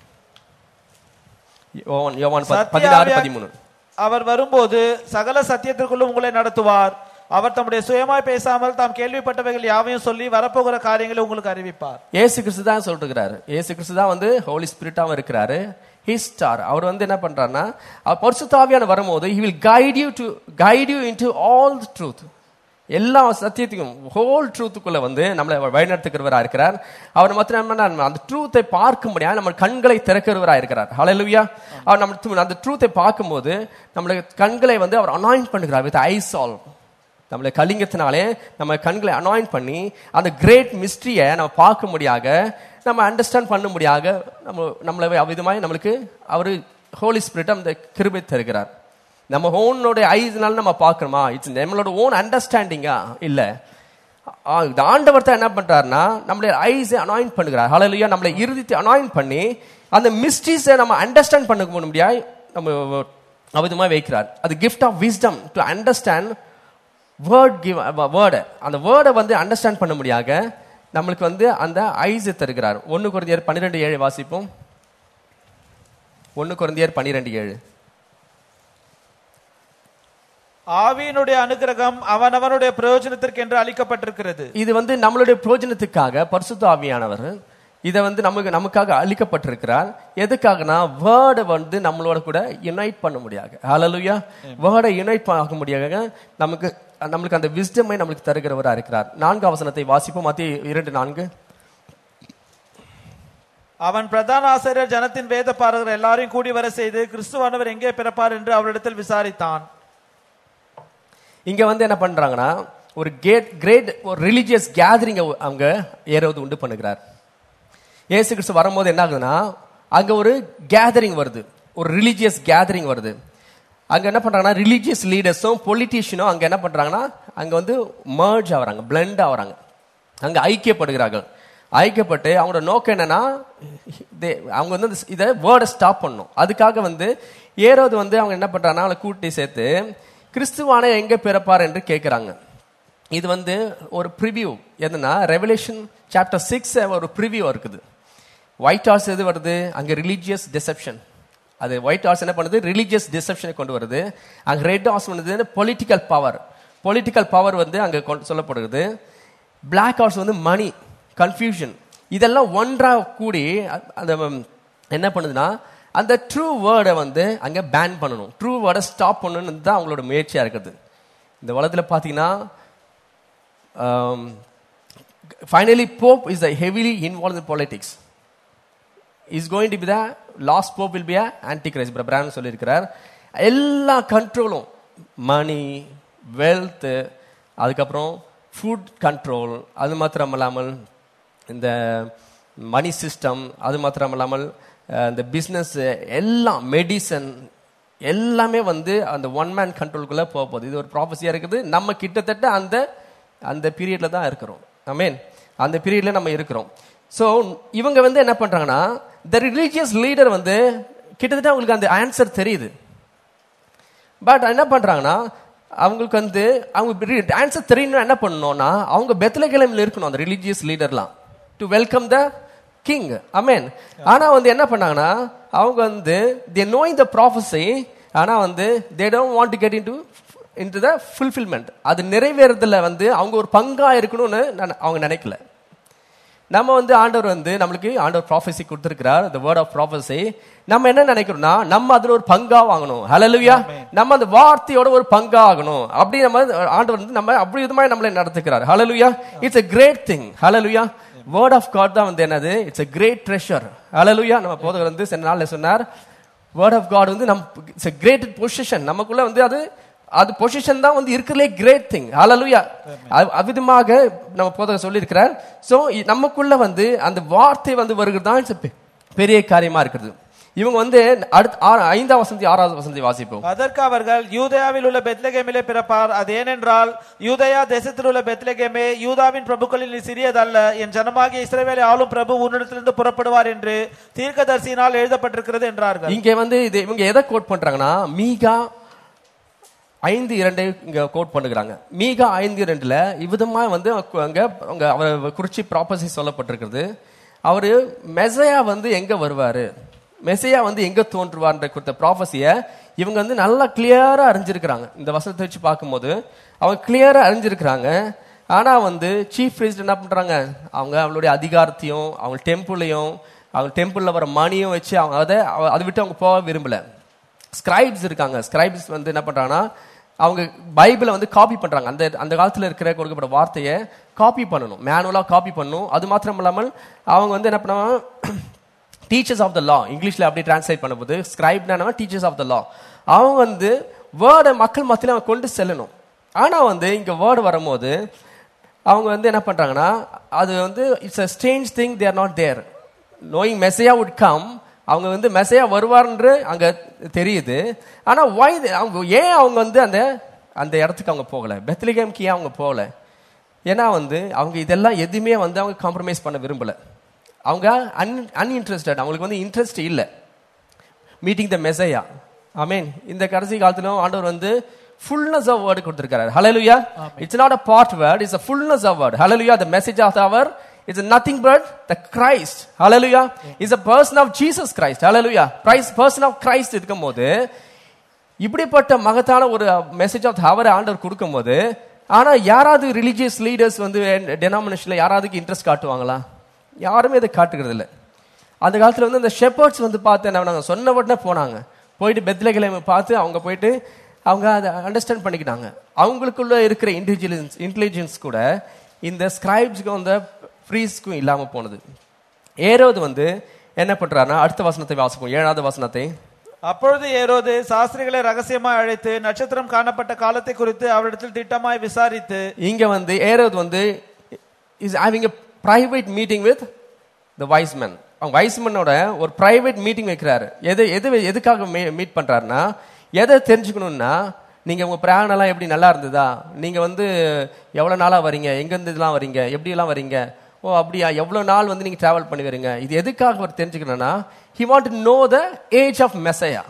S1: யோவான் யோவான் பத்-
S2: சத்திய
S1: பதினாறு
S2: ஆவியா-
S1: பதிமூணு
S2: அவர் வரும்போது சகல சத்தியத்திற்குள்ளும் உங்களை நடத்துவார் அவர் தம்முடைய சுயமாய் பேசாமல் தாம் கேள்விப்பட்டவைகள் யாவையும் சொல்லி வரப்போகிற காரியங்களை உங்களுக்கு அறிவிப்பார்
S1: ஏசு கிறிஸ்து தான் சொல்லிருக்கிறாரு ஏசு கிறிஸ்து தான் வந்து ஹோலி ஸ்பிரிட்டாவும் இருக்கிறாரு ஹிஸ் ஸ்டார் அவர் வந்து என்ன பண்றாருன்னா அவர் பரிசுத்தாவியான வரும்போது he will guide you to guide you into all the truth எல்லா சத்தியத்தையும் ஹோல் ட்ரூத்துக்குள்ள வந்து நம்மளை வழிநடத்துக்கிறவரா இருக்கிறார் அவர் மாத்திரம் என்ன அந்த ட்ரூத்தை பார்க்க முடியாது நம்ம கண்களை திறக்கிறவரா இருக்கிறார் ஹalleluya அவர் நம்ம ட்ரூ- அந்த ட்ரூத்தை பார்க்கும்போது நம்மளுடைய கண்களை வந்து அவர் அனாயின் பண்ணுகிறார் வித் ஐசால் நம்மளை கலிங்கத்தினாலே நம்ம கண்களை அனாயின் பண்ணி அந்த கிரேட் மிஸ்ட்ரியை நம்ம பார்க்க முடியாக நம்ம அண்டர்ஸ்டாண்ட் பண்ண முடியாக நம்ம நம்மளை அவ்விதமாய் நம்மளுக்கு அவர் ஹோலி ஸ்பிரிட் அந்த கிருபை தருகிறார் நம்ம ஓனோட ஐஸ்னால நம்ம பார்க்கணுமா இட்ஸ் நம்மளோட ஓன் அண்டர்ஸ்டாண்டிங்கா இல்ல ஆ, இந்த ஆண்டவர் தான் என்ன பண்றாருன்னா நம்மளுடைய ஐஸை அனாயின் பண்ணுகிறார் ஹalleluya நம்மளை இறுதித்தை அனாயின் பண்ணி அந்த மிஸ்ட்ரீஸை நம்ம அண்டர்ஸ்டாண்ட் பண்ண முடியாது நம்ம அவிதமாக வைக்கிறார் அது gift of wisdom to understand word give வேர்டை அந்த வேர்டை வந்து அண்டர்ஸ்டாண்ட் பண்ண முடியாக நம்மளுக்கு வந்து அந்த ஐஸை தருகிறார் ஒன்று குறைந்தியர் பன்னிரெண்டு ஏழு வாசிப்போம் ஒன்று குறைந்தியர் பன்னிரெண்டு ஏழு
S2: ஆவியினுடைய அனுக்கிரகம் அவனவனுடைய பிரயோஜனத்திற்கு என்று அளிக்கப்பட்டிருக்கிறது
S1: இது வந்து நம்மளுடைய பிரயோஜனத்துக்காக பரிசுத்த ஆவியானவர் இதை வந்து நமக்கு நமக்காக அளிக்கப்பட்டிருக்கிறார் எதுக்காகனா வேர்டை வந்து நம்மளோட கூட யுனைட் பண்ண முடியாது ஹalleluya வேர்டை யுனைட் ஆக முடியாக நமக்கு நம்மளுக்கு அந்த விஸ்டமை நம்மளுக்கு தருகிறவரா இருக்கிறார் நான்கு வசனத்தை வாசிப்போம் மத்திய இரண்டு நான்கு
S2: அவன் பிரதான ஆசிரியர் ஜனத்தின் வேத பாரகர் எல்லாரையும் கூடி வர செய்து கிறிஸ்துவானவர் எங்கே பிறப்பார் என்று அவரிடத்தில் விசாரித்தான்
S1: இங்க வந்து என்ன பண்றாங்கன்னா ஒரு கேட் கிரேட் ஒரு ரிலீஜியஸ் கேதரிங் அவங்க ஏறது உண்டு பண்ணுகிறார் இயேசு கிறிஸ்து வரும்போது என்ன ஆகுதுன்னா அங்க ஒரு கேதரிங் வருது ஒரு ரிலீஜியஸ் கேதரிங் வருது அங்க என்ன பண்றாங்கன்னா ரிலீஜியஸ் லீடர்ஸும் பொலிட்டீஷியனும் அங்க என்ன பண்றாங்கன்னா அங்க வந்து மர்ஜ் ஆகுறாங்க பிளண்ட் ஆகுறாங்க அங்க ஐக்கியப்படுகிறார்கள் ஐக்கியப்பட்டு அவங்களோட நோக்கம் என்னன்னா they- அவங்க வந்து இந்த- இதை வேர்டை ஸ்டாப் பண்ணும் அதுக்காக வந்து ஏரோது வந்து அவங்க என்ன பண்றாங்கன்னா அவளை கூட்டி சேர்த்து கிறிஸ்துவான எங்க பிறப்பார் என்று கேட்கிறாங்க இது வந்து ஒரு ப்ரிவியூ எதுனா ரெவலேஷன் சாப்டர் சிக்ஸ் ஒரு ப்ரிவியூ இருக்குது ஒயிட் ஹார்ஸ் எது வருது அங்க ரிலீஜியஸ் டிசெப்ஷன் அது ஒயிட் ஹார்ஸ் என்ன பண்ணுது ரிலீஜியஸ் டிசப்ஷனை கொண்டு வருது அங்க ரெட் ஹார்ஸ் பண்ணுது பொலிட்டிக்கல் பவர் பொலிட்டிக்கல் பவர் வந்து அங்க கொண்டு சொல்லப்படுகிறது பிளாக் ஹார்ஸ் வந்து மணி கன்ஃபியூஷன் இதெல்லாம் ஒன்றா கூடி அ- அந்த ம், என்ன பண்ணுதுன்னா அந்த ட்ரூ வேர்டை வந்து அங்க பேன் பண்ணணும் ட்ரூ வேர்டை ஸ்டாப் பண்ணணும்னு தான் அவங்களோட முயற்சியா இருக்குது இந்த உலகத்துல பாத்தீங்கன்னா finally pope is heavily involve in politics is going to be the last pope will be a anti Christ பிரான் சொல்லியிருக்கிறார் எல்லா கண்ட்ரோலும் மணி வெல்த் அதுக்கப்புறம் ஃபுட் கண்ட்ரோல் அது மாத்திரம் இல்லாமல் இந்த மணி சிஸ்டம் அது மாத்திரம் இல்லாமல் அஹ், இந்த பிஸ்னஸ் எல்லாம் மெடிசன் எல்லாமே வந்து அந்த ஒன் மேன் கண்ட்ரோலுக்குள்ள போக போகுது இது ஒரு ப்ராஃபஸியா இருக்குது நம்ம கிட்டத்தட்ட அந்த அந்த பீரியட்ல தான் இருக்கிறோம் ஆமென் அந்த பீரியட்ல நம்ம இருக்கிறோம் ஸோ இவங்க வந்து என்ன பண்றாங்கன்னா த ரிலீஜியஸ் லீடர் வந்து கிட்டத்தட்ட அவங்களுக்கு அந்த ஆன்சர் தெரியுது பட் என்ன பண்றாங்கன்னா அவங்களுக்கு வந்து அவங்க ஆன்சர் தெரியணும் என்ன பண்ணணும்னா அவங்க பெத்லகிழமையில் இருக்கணும் அந்த ரிலீஜியஸ் லீடர்லாம் to welcome the king amen ஆனா வந்து என்ன பண்ணாங்கன்னா அவங்க வந்து தே நோயிங் த ப்ராஃபஸி ஆனா வந்து they don't want to get in to into the fulfilment அது நிறைவேறதுல வந்து அவங்க ஒரு பங்கா இருக்கணும்னு நான் அவங்க நினைக்கல நம்ம வந்து ஆண்டவர் வந்து நம்மளுக்கு ஆண்டவர் ப்ராஃபஸி கொடுத்திருக்கிறார் the word ஆஃப் ப்ராஃபஸி நம்ம என்ன நினைக்கிறோம்னா நம்ம அதுல ஒரு பங்கா வாங்கணும் ஹalleluya நம்ம அந்த வார்த்தையோட ஒரு பங்கா ஆகணும் அப்படி நம்ம ஆண்டவர் வந்து நம்ம அப்படி விதமாக நம்மளை நடத்துக்கிறார் hallelujah it's a great thing hallelujah word of God தான் வந்து என்னது it's a great treasure hallelujah நம்ம போதகர் வந்து சென்ற நாள்ல சொன்னார் word ஆஃப் God வந்து நம் இட்ஸ் a great பொசிஷன் நமக்குள்ள வந்து அது அது பொசிஷன் தான் வந்து இருக்கிறதுலே கிரேட் திங் ஹalleluya அ- அவ்விதமாக நம்ம போதகர் சொல்லியிருக்கிறார் சோ நமக்குள்ள வந்து அந்த வார்த்தை வந்து வருகிறது தான் it's a பெ- பெரிய காரியமா இருக்குது இவங்க வந்து அடுத்த ஆறு- ஐந்தாம் வசந்தி ஆறாவது வசந்தி வாசிப்போம்
S2: அதற்கு அவர்கள் யூதயாவில் உள்ள பெத்லகேமிலே பிறப்பார் அது ஏனென்றால் யூதயா தேசத்தில் உள்ள பெத்லகேமே யூதாவின் பிரபுக்களில் நீ சிறியதல்ல என் ஜனமாகிய இஸ்ரவேலை ஆளும் பிரபு உன்னிடத்திலிருந்து புறப்படுவார் என்று தீர்க்கதரிசியினால் எழுதப்பட்டிருக்கிறது என்றார்கள்
S1: இங்க வந்து இது இவங்க எதை கோட் பண்றாங்கன்னா மீகா ஐந்து இரண்டை இங்க கோட் பண்ணுகிறாங்க மீகா ஐந்து இரண்டுல இவ்விதமா வந்து அங்க- அங்க அங்க அவரை குறிச்சி ப்ராப்பர்சி சொல்லப்பட்டிருக்கிறது அவரு மெசையா வந்து எங்க வருவாரு மெசையா வந்து எங்க தோன்றுவார்ன்ற கொடுத்த ப்ராஃபஸிய இவங்க வந்து நல்லா கிளியரா அறிஞ்சிருக்கிறாங்க இந்த வசனத்தை வச்சு பார்க்கும்போது அவங்க கிளியரா அறிஞ்சிருக்கிறாங்க ஆனா வந்து சீஃப் பிரசிடென்ட் என்ன பண்றாங்க அவங்க அவங்களுடைய அதிகாரத்தையும் அவங்க டெம்பிளையும் அவங்க டெம்பிள்ல வர மணியும் வச்சு அவங்க அதை அவ- அதை விட்டு அவங்க போக விரும்பல ஸ்கிரைப்ஸ் இருக்காங்க ஸ்கிரைப்ஸ் வந்து என்ன பண்றாங்கன்னா அவங்க பைபிளை வந்து காப்பி பண்றாங்க அந்த அந்த காலத்துல இருக்கிற கொடுக்கப்பட்ட வார்த்தையை காப்பி பண்ணணும் மேனுவலா காப்பி பண்ணணும் அது மாத்திரம் இல்லாமல் அவங்க வந்து என்ன பண்ணுவாங்க டீச்சர்ஸ் ஆஃப் த லா இங்கிலீஷ்ல அப்படி டிரான்ஸ்லேட் பண்ணும்போது ஸ்கிரைப்னா டீச்சர்ஸ் ஆஃப் த லா அவங்க வந்து வேர்டை மக்கள் மத்தியில அவங்க கொண்டு செல்லணும் ஆனா வந்து இங்க வேர்டு வரும்போது அவங்க வந்து என்ன பண்றாங்கன்னா அது வந்து it's a strange thing they're not they're knowing Messiah would come அவங்க வந்து மெசையா வருவார்ன்று அங்க தெரியுது ஆனா why they- அவங்க ஏன் அவங்க வந்து அந்த அந்த இடத்துக்கு அவங்க போகல பெத்லகேம்க்கு ஏன் அவங்க போகல ஏன்னா வந்து அவங்க இதெல்லாம் எதுவுமே வந்து அவங்க காம்ப்ரமைஸ் பண்ண விரும்பல அவங்க அன் அன்இன்ட்ரெஸ்டட் அவங்களுக்கு வந்து இன்ட்ரெஸ்ட் இல்லை மீட்டிங் த மெசையா மீன் இந்த கடைசி காலத்திலும் ஆண்டவர் வந்து ஃபுல்னஸ் ஆஃப் வேர்டு கொடுத்திருக்காரு hallelujah it's not a part word it's a fullness of word hallelujah the message of our is nothing but the christ hallelujah is a person of jesus christ hallelujah christ person of christ இருக்கும்போது இப்படிப்பட்ட மகத்தான ஒரு message of our ஆண்டவர் கொடுக்கும்போது ஆனா யாராவது religious leaders வந்து டெனாமினேஷன்ல யாராவதுக்கு interest காட்டுவாங்களா யாருமே இதை காட்டுகிறது இல்லை அந்த காலத்துல வந்து இந்த ஷெப்பர்ட்ஸ் வந்து பார்த்து என்ன பண்ணாங்க சொன்ன உடனே போனாங்க போயிட்டு பெத்லகிழமை பார்த்து அவங்க போயிட்டு அவங்க அதை அண்டர்ஸ்டாண்ட் பண்ணிக்கிட்டாங்க அவங்களுக்குள்ள இருக்கிற இன்டெலிஜென்ஸ் இன்டெலிஜென்ஸ் கூட இந்த ஸ்கிரைப்ஸ்க்கும் அந்த ஃப்ரீஸ்க்கும் இல்லாம போனது ஏரோது வந்து என்ன பண்றாருன்னா அடுத்த வசனத்தை வாசிப்போம் ஏழாவது வசனத்தை
S2: அப்பொழுது ஏரோது சாஸ்திரிகளை ரகசியமாய் அழைத்து நட்சத்திரம் காணப்பட்ட காலத்தை குறித்து அவரிடத்தில் திட்டமாய் விசாரித்து
S1: இங்க வந்து ஏரோது வந்து is having a private meeting with the wise men அவங்க வைஸ்மேனோட ஒரு பிரைவேட் மீட்டிங் வைக்கிறாரு எது எது எதுக்காக மீட் பண்றாருன்னா எதை தெரிஞ்சுக்கணும்னா நீங்க உங்க பிரயாணம் எல்லாம் எப்படி நல்லா இருந்ததா நீங்க வந்து எவ்வளவு நாளா வரீங்க எங்க இருந்து இதெல்லாம் வரீங்க எப்படி எல்லாம் வரீங்க ஓ அப்படியா எவ்வளவு நாள் வந்து நீங்க டிராவல் பண்ணி வரீங்க இது எதுக்காக அவர் தெரிஞ்சுக்கணும்னா he want know the age of Messiah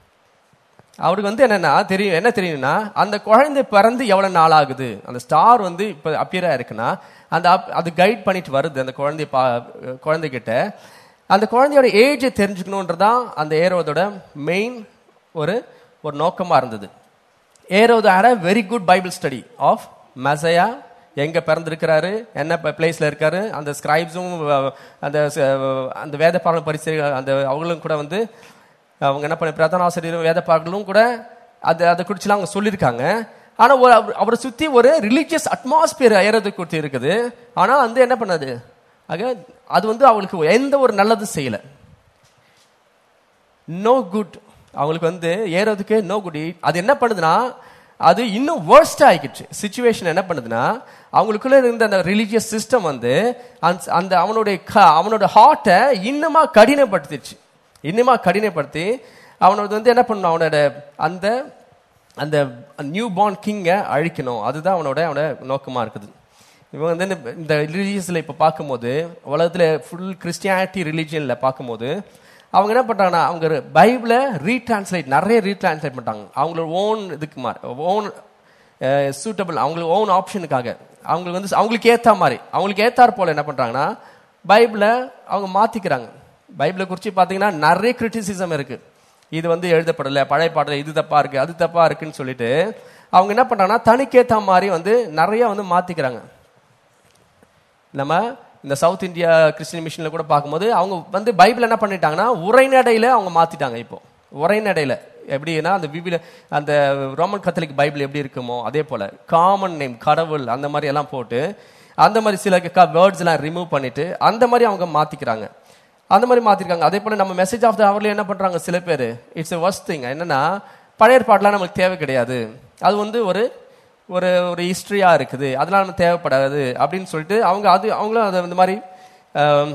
S1: அவருக்கு வந்து என்னன்னா தெரியும் என்ன தெரியும்னா அந்த குழந்தை பிறந்து எவ்வளவு நாள் ஆகுது அந்த ஸ்டார் வந்து இப்ப அப்பியரா இருக்குன்னா அந்த அப்- அது கைட் பண்ணிட்டு வருது அந்த குழந்தை பா குழந்தைகிட்ட அந்த குழந்தையோட ஏஜை தெரிஞ்சுக்கணுன்றதான் அந்த ஏரோதோட மெயின் ஒரு ஒரு நோக்கமா இருந்தது ஏரோது are very good Bible study of Messiah எங்க பிறந்திருக்கிறாரு என்ன பிளேஸ்ல இருக்காரு அந்த ஸ்கிரைப்ஸும் அந்த ச- அந்த வேத பாடல் பரிசு அந்த அவங்களும் கூட வந்து அவங்க என்ன பண்ண பிரதான ஆசிரியரும் வேத பாடலும் கூட அது அதை குறிச்சுலாம் அவங்க சொல்லியிருக்காங்க ஆனா ஒரு அவர்- அவரை சுத்தி ஒரு ரிலீஜியஸ் அட்மாஸ்பியர் ஏறது குறித்து இருக்குது ஆனா வந்து என்ன பண்ணது ஆக அது வந்து அவங்களுக்கு எந்த ஒரு நல்லதும் செய்யல நோ குட் அவங்களுக்கு வந்து ஏறதுக்கு நோ குட் அது என்ன பண்ணுதுன்னா அது இன்னும் worst ஆகிக்கிச்சு சுச்சுவேஷன் என்ன பண்ணுதுன்னா அவங்களுக்குள்ள இருந்த அந்த ரிலீஜியஸ் சிஸ்டம் வந்து அந்த- அந்த அவனுடைய க- அவனோட ஹார்ட்டை இன்னுமா கடினப்படுத்திடுச்சு இன்னுமா கடினப்படுத்தி அவனோட வந்து என்ன பண்ணணும் அவனோட அந்த அந்த நியூ பார்ன் கிங்கை அழிக்கணும் அதுதான் அவனோட அவனோட நோக்கமா இருக்குது இவங்க வந்து இந்த- இந்த ரிலீஜியஸ்ல இப்ப பார்க்கும்போது உலகத்துல ஃபுல் கிறிஸ்டியானிட்டி ரிலீஜியன்ல பார்க்கும்போது அவங்க என்ன பண்றாங்கன்னா அவங்க பைபிளை ரீட்ரான்ஸ்லேட் நிறைய ரீட்ரான்ஸ்லேட் பண்ணிட்டாங்க அவங்களோட ஓன் இதுக்கு மாதிரி ஓன் சூட்டபிள் அவங்களுக்கு ஓன் ஆப்ஷனுக்காக அவங்களுக்கு வந்து அவங்களுக்கு ஏத்தா மாதிரி அவங்களுக்கு ஏத்தார் போல என்ன பண்றாங்கன்னா பைபிளை அவங்க மாத்திக்கிறாங்க பைபிளை குறித்து பார்த்தீங்கன்னா நிறைய கிரிட்டிசிசம் இருக்கு இது வந்து எழுதப்படல பழைய பாடல இது தப்பா இருக்கு அது தப்பா இருக்குன்னு சொல்லிட்டு அவங்க என்ன பண்றாங்கன்னா தனிக்கேத்த மாதிரி வந்து நிறைய வந்து மாத்திக்கிறாங்க நம்ம இந்த சவுத் இந்தியா கிறிஸ்டியன் மிஷன்ல கூட பார்க்கும்போது அவங்க வந்து பைபிள் என்ன பண்ணிட்டாங்கன்னா உரைநடையில அவங்க மாத்திட்டாங்க இப்போ உரைநடையில எப்படின்னா அந்த விபில அந்த ரோமன் கத்தலிக் பைபிள் எப்படி இருக்குமோ அதே போல காமன் நேம் கடவுள் அந்த மாதிரி எல்லாம் போட்டு அந்த மாதிரி சில வேர்ட்ஸ் எல்லாம் ரிமூவ் பண்ணிட்டு அந்த மாதிரி அவங்க மாத்திக்கிறாங்க அந்த மாதிரி மாத்திருக்காங்க அதே போல நம்ம மெசேஜ் ஆஃப் த ஹவர்ல என்ன பண்றாங்க சில பேர் இட்ஸ் a worst திங் என்னன்னா பழைய பாட்டெல்லாம் நமக்கு தேவை கிடையாது அது வந்து ஒரு ஒரு ஒரு ஹிஸ்டரியா இருக்குது அதெல்லாம் நமக்கு தேவைப்படாது அப்படின்னு சொல்லிட்டு அவங்க அது அவங்களும் அதை இந்த மாதிரி ஆம்,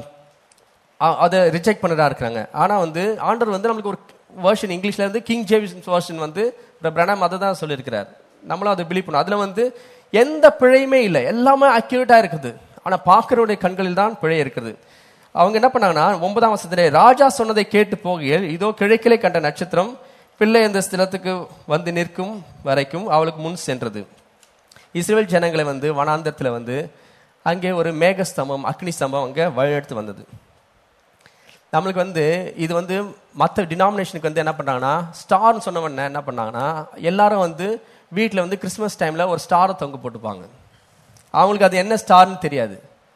S1: அ- அதை ரிஜெக்ட் பண்ணதா இருக்கிறாங்க ஆனா வந்து ஆண்டர் வந்து நம்மளுக்கு ஒரு வேர்ஷன் இங்கிலீஷ்ல இருந்து கிங் ஜேம்ஸ் வேர்ஷன் வந்து பிரணம் அதை தான் சொல்லியிருக்கிறார் நம்மளும் அதை பிலீவ் பண்ணணும் அதுல வந்து எந்த பிழையுமே இல்லை எல்லாமே அக்யூரேட்டா இருக்குது ஆனா பார்க்கறவருடைய கண்களில் தான் பிழை இருக்குது அவங்க என்ன பண்ணாங்கன்னா ஒன்பதாம் வருஷத்திலே ராஜா சொன்னதை கேட்டு போகையில் இதோ கிழக்கிலே கண்ட நட்சத்திரம் பிள்ளை இந்த ஸ்தலத்துக்கு வந்து நிற்கும் வரைக்கும் அவளுக்கு முன் சென்றது இஸ்ரேல் ஜனங்களை வந்து வனாந்தரத்துல வந்து அங்கே ஒரு மேகஸ்தம்பம் அக்னி ஸ்தம்பம் அங்கே வழிநடத்து வந்தது நம்மளுக்கு வந்து இது வந்து மற்ற டினாமினேஷனுக்கு வந்து என்ன பண்ணாங்கன்னா ஸ்டார்னு சொன்ன உடனே என்ன பண்ணாங்கன்னா எல்லாரும் வந்து வீட்டில் வந்து கிறிஸ்மஸ் டைம்ல ஒரு ஸ்டாரை தொங்க போட்டுப்பாங்க அவங்களுக்கு அது என்ன ஸ்டார்னு தெரியாது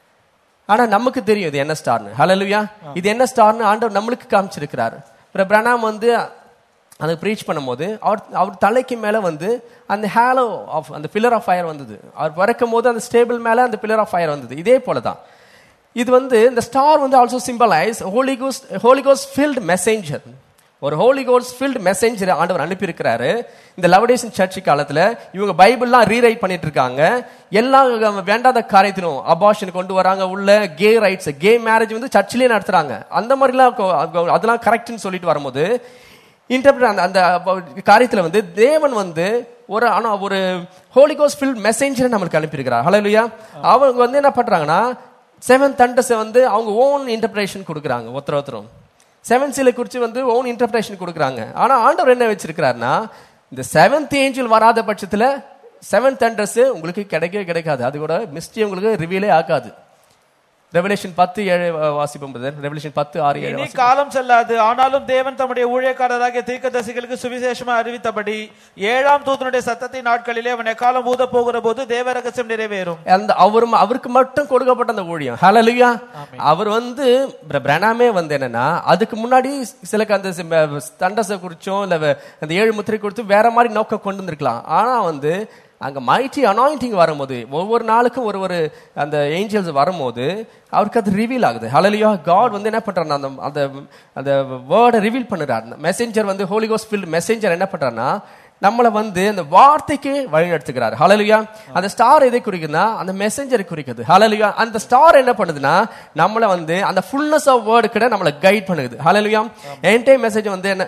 S1: ஆனா நமக்கு தெரியும் இது என்ன ஸ்டார்னு ஹalleluya இது என்ன ஸ்டார்னு ஆண்டவர் நம்மளுக்கு காமிச்சிருக்கிறார் அப்புறம் பிரணாம் வந்து அதை ப்ரீச் பண்ணும்போது அவர் அவர் தலைக்கு மேல வந்து அந்த ஹேலோ ஆஃப் அந்த பில்லர் ஆஃப் ஃபயர் வந்தது அவர் பிறக்கும் போது அந்த ஸ்டேபிள் மேல அந்த பில்லர் ஆஃப் ஃபயர் வந்தது இதே போல தான் இது வந்து இந்த ஸ்டார் வந்து also symbolise Holy Ghost Holy Ghost filled messenger ஒரு ஹோலி கோஸ்ட் ஃபில்ட் மெசேஞ்சர் ஆண்டவர் அனுப்பியிருக்கிறாரு இந்த லவடேசன் சர்ச் காலத்துல இவங்க பைபிள்லாம் ரீரைட் பண்ணிட்டு இருக்காங்க எல்லா வேண்டாத காரியத்திலும் அபார்ஷன் கொண்டு வராங்க உள்ள கே ரைட்ஸ் கே மேரேஜ் வந்து சர்ச்சிலே நடத்துறாங்க அந்த மாதிரிலாம் கொ- அதெல்லாம் கரெக்ட்னு சொல்லிட்டு வரும்போது இன்டர்பிரட் அந்த அந்த காரியத்துல வந்து தேவன் வந்து ஒரு ஆனா ஒரு ஹோலி கோஸ்ட் ஃபில்ட் மெசேஞ்சரை நம்மளுக்கு அனுப்பியிருக்கிறார் ஹalleluya அவங்க வந்து என்ன பண்றாங்கன்னா செவன் தண்டஸை வந்து அவங்க ஓன் இன்டர்பிரேஷன் கொடுக்குறாங்க ஒருத்தர் ஒருத்தரும் செவன் சீலை குறித்து வந்து ஓன் இன்டர்பிரேஷன் கொடுக்குறாங்க ஆனா ஆண்டவர் என்ன வச்சிருக்கிறாருன்னா இந்த செவன்த் ஏஞ்சல் வராத பட்சத்துல செவன் தண்டர்ஸ் உங்களுக்கு கிடைக்கவே கிடைக்காது அது கூட மிஸ்டி உங்களுக்கு ரிவீலே ஆகாது ரெவலேஷன் பத்து ஏழு வாசிப்போம் ரெவலேஷன் பத்து ஆறு ஏழு
S2: இனி காலம் செல்லாது ஆனாலும் தேவன் தம்முடைய ஊழியக்காரராகிய தீர்க்கதரிசிகளுக்கு சுவிசேஷமா அறிவித்தபடி ஏழாம் தூதனுடைய சத்தத்தின் நாட்களிலே அவன் எக்காலம் ஊத போகிற போது தேவ ரகசியம் நிறைவேறும்
S1: அந்த அவர் அவருக்கு மட்டும் கொடுக்கப்பட்ட அந்த ஊழியம் ஹalleluya அவர் வந்து பிர- பிரணாமே வந்து என்னன்னா அதுக்கு முன்னாடி சில அந்த தண்டசை குறிச்சும் இல்ல வே- அந்த ஏழு முத்திரை குறித்து வேற மாதிரி நோக்கம் கொண்டு வந்திருக்கலாம் ஆனா வந்து அங்க மைட்டி அனாயிண்டிங் வரும்போது ஒவ்வொரு நாளுக்கும் ஒரு ஒரு அந்த ஏஞ்சல்ஸ் வரும்போது அவருக்கு அது ரிவீல் ஆகுது ஹalleluya காட் வந்து என்ன பண்றாருன்னா அந்த அந்த அந்த வேர்டை ரிவீல் பண்ணுறார் மெசேஞ்சர் வந்து ஹோலி கோஸ்ட் ஃபில்ட் மெசேஞ்சர் என்ன பண்றாருன்னா நம்மளை வந்து அந்த வார்த்தைக்கு வழி நடத்துகிறார் ஹalleluya அந்த ஸ்டார் எதை குறிக்குதுன்னா அந்த மெசேஞ்சரை குறிக்குது ஹalleluya அந்த ஸ்டார் என்ன பண்ணுதுன்னா நம்மளை வந்து அந்த ஃபுல்னஸ் ஆஃப் வேர்டு கிட்ட நம்மளை கைட் பண்ணுது ஹalleluya என்டைம் மெசேஜ் வந்து என்ன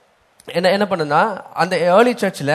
S1: என்ன என்ன பண்ணுதுன்னா அந்த ஏர்லி சர்ச்சில்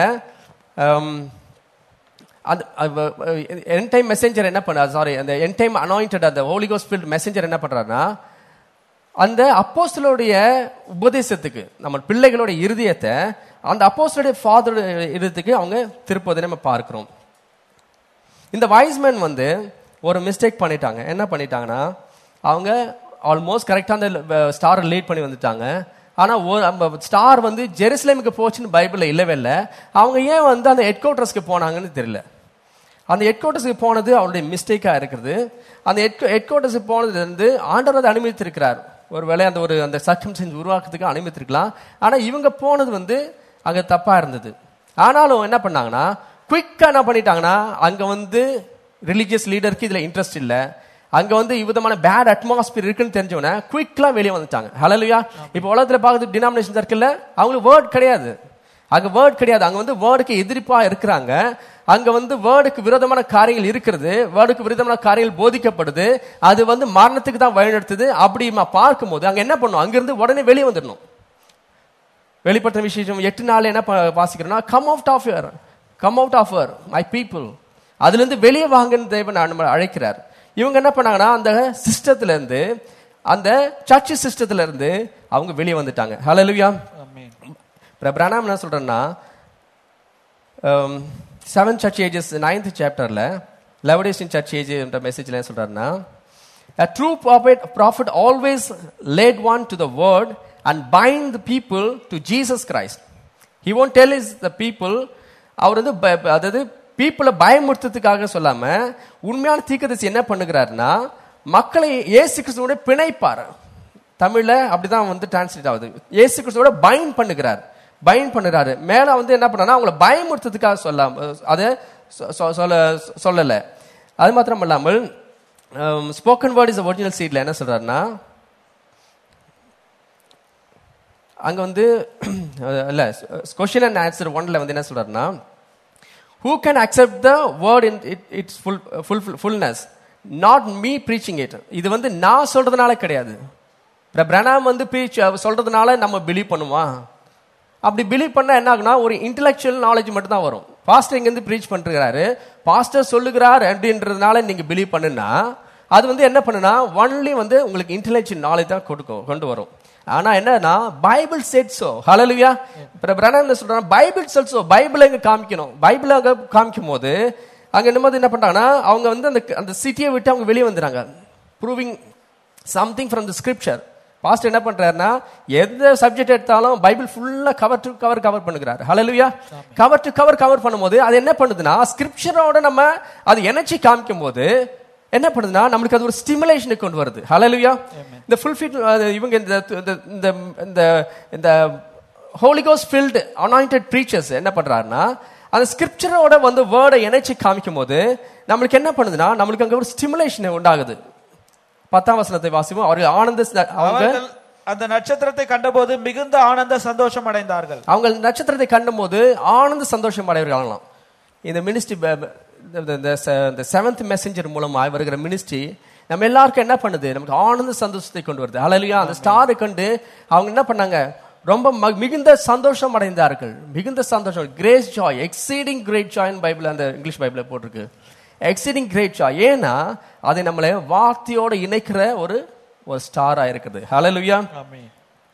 S1: அந்த என் டைம் மெசேஞ்சர் என்ன பண்ண சாரி அந்த என் டைம் அனாயிண்டட் அந்த ஹோலி கோஸ்ட் ஃபீல்ட் மெசேஞ்சர் என்ன பண்றாருன்னா அந்த அப்போஸ்தலருடைய உபதேசத்துக்கு நம்ம பிள்ளைகளோட இருதயத்தை அந்த அப்போஸ்தலருடைய ஃபாதருடைய இருதயத்துக்கு அவங்க திருப்பதை நம்ம பார்க்கிறோம் இந்த வாய்ஸ்மேன் வந்து ஒரு மிஸ்டேக் பண்ணிட்டாங்க என்ன பண்ணிட்டாங்கன்னா அவங்க ஆல்மோஸ்ட் கரெக்டாக அந்த ஸ்டாரை லேட் பண்ணி வந்துட்டாங்க ஆனா ஒரு ஸ்டார் வந்து ஜெருசலேமுக்கு போச்சுன்னு பைபிள்ல இல்லவே இல்லை அவங்க ஏன் வந்து அந்த ஹெட் குவார்டர்ஸ்க்கு போனாங்கன்னு தெரியல அந்த ஹெட் குவார்டர்ஸுக்கு போனது அவருடைய மிஸ்டேக்காக இருக்கிறது அந்த ஹெட் ஹெட் குவார்டர்ஸுக்கு போனதுல இருந்து ஆண்டவர் அதை அனுமதித்திருக்கிறார் ஒருவேளை அந்த ஒரு அந்த சர்க்கம் செஞ்சு உருவாக்குறதுக்கு அனுமதித்திருக்கலாம் ஆனா இவங்க போனது வந்து அங்க தப்பா இருந்தது ஆனாலும் என்ன பண்ணாங்கன்னா குயிக்கா என்ன பண்ணிட்டாங்கன்னா அங்க வந்து ரிலீஜியஸ் லீடருக்கு இதுல இன்ட்ரெஸ்ட் இல்ல அங்க வந்து விதமான பேட் அட்மாஸ்பியர் இருக்குன்னு தெரிஞ்சவன குயிக்லா வெளியே வந்துட்டாங்க ஹலலுயா இப்போ உலகத்துல பார்க்குறது டினாமினேஷன் இருக்குல்ல அவங்களுக்கு வேர்ட் கிடையாது அங்க வேர்ட் கிடையாது அங்க வந்து வேர்டுக்கு எதிர்ப்பா இருக்கிறாங்க அங்க வந்து வேர்டுக்கு விரோதமான காரியங்கள் இருக்கிறது வேர்டுக்கு விரோதமான காரியங்கள் போதிக்கப்படுது அது வந்து மரணத்துக்கு தான் வழிநடத்துது அப்படி ம- பார்க்கும்போது அங்க என்ன பண்ணும் அங்கிருந்து உடனே வெளியே வந்துடணும் வெளிப்பட்ட விசேஷம் எட்டு நாள் என்ன ப- வாசிக்கிறோம்னா come out of her come out of her my people அதுல இருந்து வெளியே வாங்கன்னு தேவன் நம்ம அழைக்கிறார் இவங்க என்ன பண்ணாங்கன்னா அந்த சிஸ்டத்துல இருந்து அந்த சர்ச் சிஸ்டத்துல இருந்து அவங்க வெளியே வந்துட்டாங்க ஹalleluya
S2: ஆமென்
S1: பிரபராணம் என்ன சொல்றேன்னா செவன் சர்ச் ஏஜஸ் நைன்த் சாப்டர்ல லெவடேஷன் சர்ச் ஏஜ் என்ற மெசேஜ்ல என்ன சொல்றாருன்னா A true prophet, prophet always led one to the word and bind the people to Jesus Christ. He won't tell his the people அவர் வந்து ப- ப- அதாவது பீப்புளை பயமுறுத்துறதுக்காக சொல்லாம உண்மையான தீர்க்கதரிசி என்ன பண்ணுகிறாருன்னா மக்களை இயேசு கிறிஸ்துவோட பிணைப்பார் தமிழ்ல அப்படிதான் வந்து டிரான்ஸ்லேட் ஆகுது இயேசு கிறிஸ்துவோட பைண்ட் பண்ணுகிறார் பைண்ட் பண்ணுறாரு மேல வந்து என்ன பண்ணா அவங்கள பயமுறுத்துறதுக்காக சொல்லாம அதை சொ- சொ- சொல்ல சொல்லல அது மாத்திரம் இல்லாமல் ஸ்போக்கன் வேர்ட் இஸ் ஒரிஜினல் சீட்ல என்ன சொல்றாருன்னா அங்க வந்து அஹ், இல்ல கொஸ்டின் அண்ட் ஆன்சர் ஒன்ல வந்து என்ன சொல்றாருன்னா who can accept the word in its full full fullness not me preaching it இது வந்து நான் சொல்றதுனால கிடையாது பிரணாம் வந்து ப்ரீச் சொல்றதுனால நம்ம பிலீவ் பண்ணுமா அப்படி பிலீவ் பண்ணா என்ன ஆகுனா ஒரு இன்டெலெக்சுவல் நாலேஜ் மட்டும் தான் வரும் பாஸ்டர் இங்கேருந்து ப்ரீச் பண்ணிருக்காரு பாஸ்டர் சொல்லுகிறார் அப்படின்றதுனால நீங்க பிலீவ் பண்ணுனா அது வந்து என்ன பண்ணுனா ஒன்லி வந்து உங்களுக்கு இன்டெலெக்சுவல் நாலேஜ் தான் கொடுக்கும் கொண்டு வரும் ஆனா என்னன்னா பைபிள் செட் சோ ஹalleluya பிரபரணம் என்ன சொல்றாங்க பைபிள் செட் சோ பைபிள் எங்க காமிக்கணும் பைபிள் அங்க காமிக்கும் போது அங்க என்னமோ என்ன பண்றாங்கன்னா அவங்க வந்து அந்த அந்த சிட்டியை விட்டு அவங்க வெளியே வந்துறாங்க proving something from the scripture பாஸ்ட் என்ன பண்றாருன்னா எந்த சப்ஜெக்ட் எடுத்தாலும் பைபிள் ஃபுல்லா கவர் டு கவர் கவர் பண்ணுகிறார் hallelujah cover to cover cover பண்ணும்போது அது என்ன பண்ணுதுன்னா ஸ்கிரிப்சரோட நம்ம அது எனர்ஜி காமிக்கும் போது என்ன பண்ணுதுன்னா நம்மளுக்கு அது ஒரு ஸ்டிமுலேஷனுக்கு கொண்டு வருது ஹalleluya இந்த ஃபுல் ஃபிட் இவங்க இந்த இந்த- இந்த இந்த இந்த ஹோலிகோஸ் ஃபில்டு அனாயிண்டட் ப்ரீச்சர்ஸ் என்ன பண்றாருன்னா அந்த ஸ்கிரிப்சரோட வந்து வேர்டை இணைச்சு காமிக்கும் போது நம்மளுக்கு என்ன பண்ணுதுன்னா நம்மளுக்கு அங்க ஒரு ஸ்டிமுலேஷன் உண்டாகுது பத்தாம் வசனத்தை வாசிப்போம் அவர்கள் ஆனந்த ச- அவங்க
S2: அவர்கள் அந்த நட்சத்திரத்தை கண்டபோது மிகுந்த ஆனந்த சந்தோஷம் அடைந்தார்கள்
S1: அவங்க நட்சத்திரத்தை கண்டும்போது ஆனந்த சந்தோஷம் அடைவர்களாம் இந்த மினிஸ்ட்ரி இந்த செவன்த் மெசஞ்சர் மூலமா வருகிற மினிஸ்ட்ரி நம்ம எல்லாருக்கும் என்ன பண்ணுது நமக்கு ஆனந்த சந்தோஷத்தை கொண்டு வருது அழலியா அந்த ஸ்டாரை கண்டு அவங்க என்ன பண்ணாங்க ரொம்ப ம- மிகுந்த சந்தோஷம் அடைந்தார்கள் மிகுந்த சந்தோஷம் great joy exceeding great joy Bible அந்த இங்கிலீஷ் பைபிள் போட்டிருக்கு எக்ஸீடிங் கிரேட் ஜாய் ஏன்னா அதை நம்மளை வார்த்தையோட இணைக்கிற ஒரு ஒரு ஸ்டாரா இருக்குது ஹalleluya
S2: ஆமென்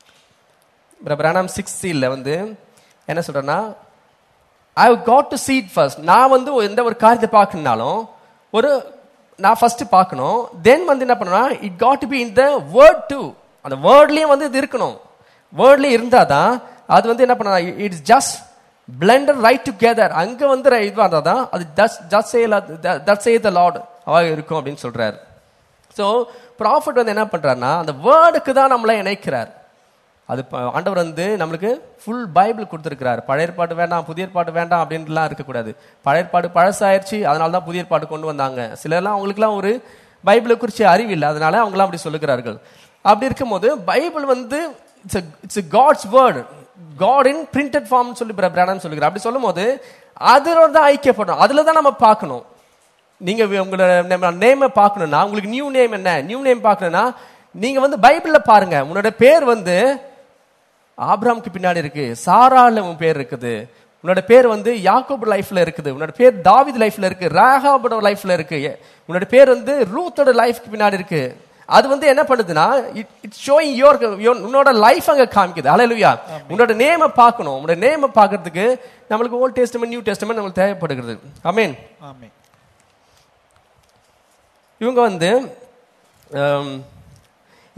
S1: பிரணாம் சிக்ஸ் சீல்ல வந்து என்ன சொல்றேன்னா I got to seat first நான் வந்து எந்த ஒரு காரியத்தை பார்க்கணுனாலும் ஒரு நான் ஃபர்ஸ்ட் பார்க்கணும் தென் வந்து என்ன பண்ணனா it got to be in the word to அந்த வேர்ட்லயும் வந்து இது இருக்கணும் வேர்ட்லயே இருந்தாதான் அது வந்து என்ன பண்ணா it's just blunder right together அங்க வந்து இதுவாக இருந்தால் தான் அது just just that say the Lord அவ இருக்கும் அப்படின்னு சொல்றாரு ஸோ ப்ராஃபிட் வந்து என்ன பண்றாருன்னா அந்த வேர்டுக்கு தான் நம்மளை இணைக்கிறார் அது ப- ஆண்டவர் வந்து நம்மளுக்கு ஃபுல் பைபிள் கொடுத்துருக்கிறார் பழைய ஏற்பாடு வேண்டாம் புதிய ஏற்பாடு வேண்டாம் அப்படின்ட்டுலாம் இருக்கக்கூடாது பழைய ஏற்பாடு பழசாயிருச்சு அதனால தான் புதிய ஏற்பாடு கொண்டு வந்தாங்க சிலர்லாம் அவங்களுக்குலாம் ஒரு பைபிளை குறித்து அறிவு இல்லை அதனால அவங்களாம் அப்படி சொல்லுகிறார்கள் அப்படி இருக்கும்போது பைபிள் வந்து it's it's God's word God in printed form சொல்லி பிராணம் சொல்லுகிறார் அப்படி சொல்லும்போது அதோட தான் ஐக்கியப்படும் அதுல தான் நம்ம பார்க்கணும் நீங்க வி- உங்களோட நேமை பார்க்கணும்னா உங்களுக்கு நியூ நேம் என்ன நியூ நேம் பார்க்கணும்னா நீங்க வந்து பைபிள்ல பாருங்க உன்னோட பேர் வந்து ஆபிரகாமுக்கு பின்னாடி இருக்கு சாரால உன் பேர் இருக்குது உன்னோட பேர் வந்து யாக்கோபு லைஃப்ல இருக்குது உன்னோட பேர் தாவித் லைஃப்ல இருக்கு ராகாபோட லைஃப்ல இருக்கு உன்னோட பேர் வந்து ரூத்தோட லைஃப்க்கு பின்னாடி இருக்கு அது வந்து என்ன பண்ணுதுன்னா இட்ஸ் ஷோயிங் யோர் உன்னோட லைஃப் அங்க காமிக்குது அலையலுயா உன்னோட நேமை பார்க்கணும் உன்னோட நேமை பார்க்கறதுக்கு நம்மளுக்கு ஓல்ட் டெஸ்ட்மெண்ட் நியூ டெஸ்ட்மெண்ட் நம்மளுக்கு தேவைப்படுகிறது அமீன்
S2: ஆமென்
S1: இவங்க வந்து ஹம்,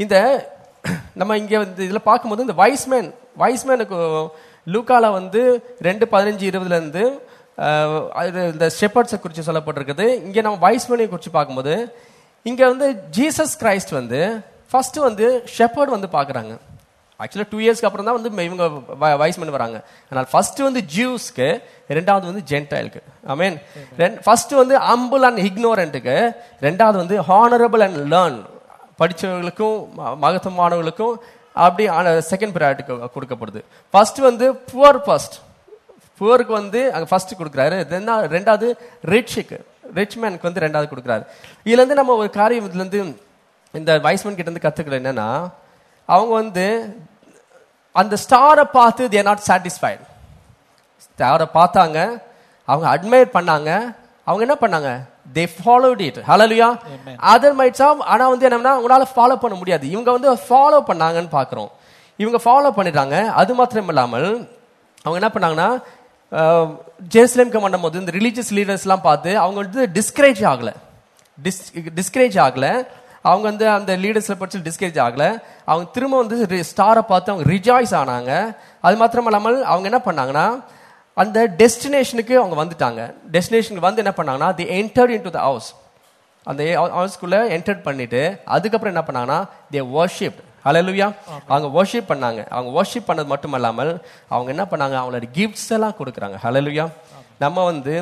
S1: இந்த நம்ம இங்க வந்து இதுல பார்க்கும்போது இந்த வைஸ்மேன் வைஸ்மேனுக்கு லூக்கால வந்து ரெண்டு பதினஞ்சு இருபதுல இருந்து அஹ், அது இந்த ஷெப்பர்ட்ஸை குறித்து சொல்லப்பட்டிருக்குது இங்க நம்ம வைஸ்மேனை குறித்து பார்க்கும்போது இங்க வந்து ஜீசஸ் கிரைஸ்ட் வந்து ஃபர்ஸ்ட் வந்து ஷெப்பர்ட் வந்து பார்க்கறாங்க ஆக்சுவலாக டூ இயர்ஸ்க்கு அப்புறம் தான் வந்து இவங்க வைஸ்மேன் வராங்க ஆனால் ஃபர்ஸ்ட் வந்து ஜூஸ்க்கு ரெண்டாவது வந்து ஜென்டைலுக்கு ஐ மீன் ஃபர்ஸ்ட் வந்து அம்புல் அண்ட் இக்னோரண்ட்டுக்கு ரெண்டாவது வந்து ஹானரபிள் அண்ட் லேர்ன் படித்தவர்களுக்கும் மகத்துவமானவர்களுக்கும் அப்படி செகண்ட் ப்ரையாரிட்டி கொடுக்கப்படுது ஃபர்ஸ்ட் வந்து புவர் ஃபர்ஸ்ட் புவருக்கு வந்து அங்கே ஃபர்ஸ்ட் கொடுக்குறாரு ரெண்டா- ரெண்டாவது ரிச்சுக்கு ரிச் மேனுக்கு வந்து ரெண்டாவது கொடுக்குறாரு இதுல இருந்து நம்ம ஒரு காரியம் இதுல இருந்து இந்த வைஸ்மேன் கிட்ட இருந்து கத்துக்கிறது என்னன்னா அவங்க வந்து அந்த ஸ்டாரை பார்த்து தேர் நாட் சாட்டிஸ்ஃபைட் ஸ்டாரை பார்த்தாங்க அவங்க அட்மையர் பண்ணாங்க அவங்க என்ன பண்ணாங்க they followed it hallelujah other mites of ஆனா வந்து என்னன்னா உங்களால ஃபாலோ பண்ண முடியாது இவங்க வந்து ஃபாலோ பண்ணாங்கன்னு பார்க்குறோம் இவங்க ஃபாலோ பண்ணிடுறாங்க அது மாத்திரம் இல்லாமல் அவங்க என்ன பண்ணாங்கன்னா ஜெருசலேம்க்கு பண்ணும்போது இந்த ரிலீஜியஸ் லீடர்ஸ்லாம் பார்த்து அவங்க வந்து டிஸ்கரேஜ் ஆகல டிஸ் டிஸ்கரேஜ் ஆகல அவங்க வந்து அந்த லீடர்ஸ்ல படிச்சு டிஸ்கரேஜ் ஆகல அவங்க திரும்ப வந்து ஸ்டாரை பார்த்து அவங்க ரிஜாய்ஸ் ஆனாங்க அது மாத்திரம் இல்லாமல் அவங்க என்ன பண்ணாங்கன்னா அந்த டெஸ்டினேஷனுக்கு அவங்க வந்துட்டாங்க டெஸ்டினேஷனுக்கு வந்து என்ன பண்ணாங்கன்னா they entered in to the house அந்த ஹவுஸ்க்குள்ள என்டர் பண்ணிட்டு அதுக்கப்புறம் என்ன பண்ணாங்கன்னா தே வர்ஷிப் ஹalleluya அவங்க வர்ஷிப் பண்ணாங்க அவங்க வர்ஷிப் பண்ணது மட்டும் இல்லாமல் அவங்க என்ன பண்ணாங்க அவங்களோட கிஃப்ட்ஸ் எல்லாம் கொடுக்குறாங்க ஹalleluya நம்ம வந்து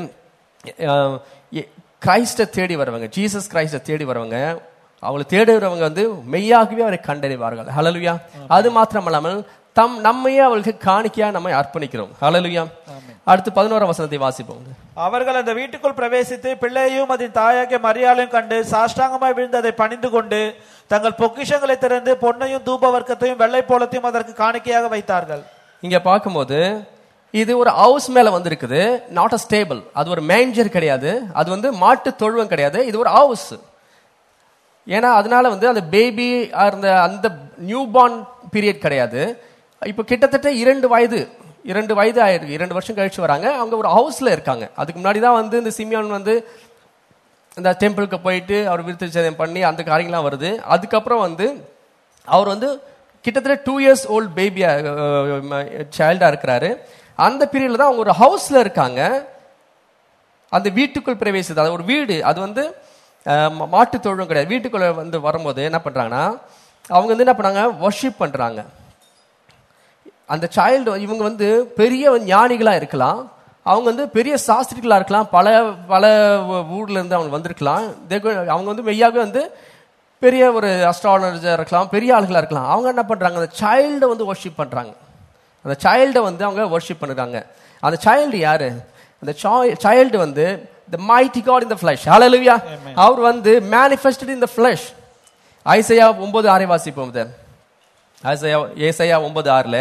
S1: கிரைஸ்ட தேடி வரவங்க ஜீசஸ் கிரைஸ்ட தேடி வரவங்க அவங்களை தேடுறவங்க வந்து மெய்யாகவே அவரை கண்டறிவார்கள் ஹalleluya அது மாத்திரம் இல்லாமல் தம் நம்மையே அவளுக்கு காணிக்கையா நம்ம அர்ப்பணிக்கிறோம் ஹalleluya அடுத்து பதினோராம் வசனத்தை வாசிப்போம்
S2: அவர்கள் அந்த வீட்டுக்குள் பிரவேசித்து பிள்ளையையும் அதன் தாயாகிய மரியாளையும் கண்டு சாஷ்டாங்கமாய் விழுந்து அதை பணிந்து கொண்டு தங்கள் பொக்கிஷங்களை திறந்து பொன்னையும் தூப வர்க்கத்தையும் வெள்ளை போலத்தையும் அதற்கு காணிக்கையாக வைத்தார்கள்
S1: இங்க பார்க்கும்போது இது ஒரு ஹவுஸ் மேல வந்திருக்குது நாட் அ ஸ்டேபிள் அது ஒரு மேஞ்சர் கிடையாது அது வந்து மாட்டு தொழுவம் கிடையாது இது ஒரு ஹவுஸ் ஏன்னா அதனால வந்து அந்த பேபி இருந்த அந்த நியூ பார்ன் பீரியட் கிடையாது இப்போ கிட்டத்தட்ட இரண்டு வயது இரண்டு வயது ஆயிருக்கு இரண்டு வருஷம் கழிச்சு வராங்க அவங்க ஒரு ஹவுஸ்ல இருக்காங்க அதுக்கு முன்னாடி தான் வந்து இந்த சிமியான் வந்து இந்த டெம்பிளுக்கு போயிட்டு அவர் விருத்தச்சேதம் பண்ணி அந்த காரியங்கள்லாம் வருது அதுக்கப்புறம் வந்து அவர் வந்து கிட்டத்தட்ட டூ இயர்ஸ் ஓல்ட் பேபியா சைல்டா இருக்கிறாரு அந்த பீரியட்ல தான் அவங்க ஒரு ஹவுஸ்ல இருக்காங்க அந்த வீட்டுக்குள் பிரவேசித்தது அது ஒரு வீடு அது வந்து அஹ், மா- மாட்டு தொழும் கிடையாது வீட்டுக்குள்ள வந்து வரும்போது என்ன பண்றாங்கன்னா அவங்க வந்து என்ன பண்ணாங்க வர்ஷிப் பண்றாங்க அந்த சைல்டு இவங்க வந்து பெரிய ஞானிகளா இருக்கலாம் அவங்க வந்து பெரிய சாஸ்திரிகளா இருக்கலாம் பல பல ஊ- ஊர்ல இருந்து அவங்க வந்திருக்கலாம் They go- அவங்க வந்து மெய்யாவே வந்து பெரிய ஒரு அஸ்ட்ராலஜர் இருக்கலாம் பெரிய ஆளுகளா இருக்கலாம் அவங்க என்ன பண்றாங்க அந்த சைல்டை வந்து வர்ஷிப் பண்றாங்க அந்த சைல்டை வந்து அவங்க வர்ஷிப் பண்ணுறாங்க அந்த சைல்டு யாரு அந்த சைல்டு வந்து த mighty God in the flesh hallelujah அவர் வந்து manifested in the flesh Isaiah ஒன்பது ஆறை வாசிப்போம் இதை. ஐசையா ஏசையா ஒன்பது ஆறுல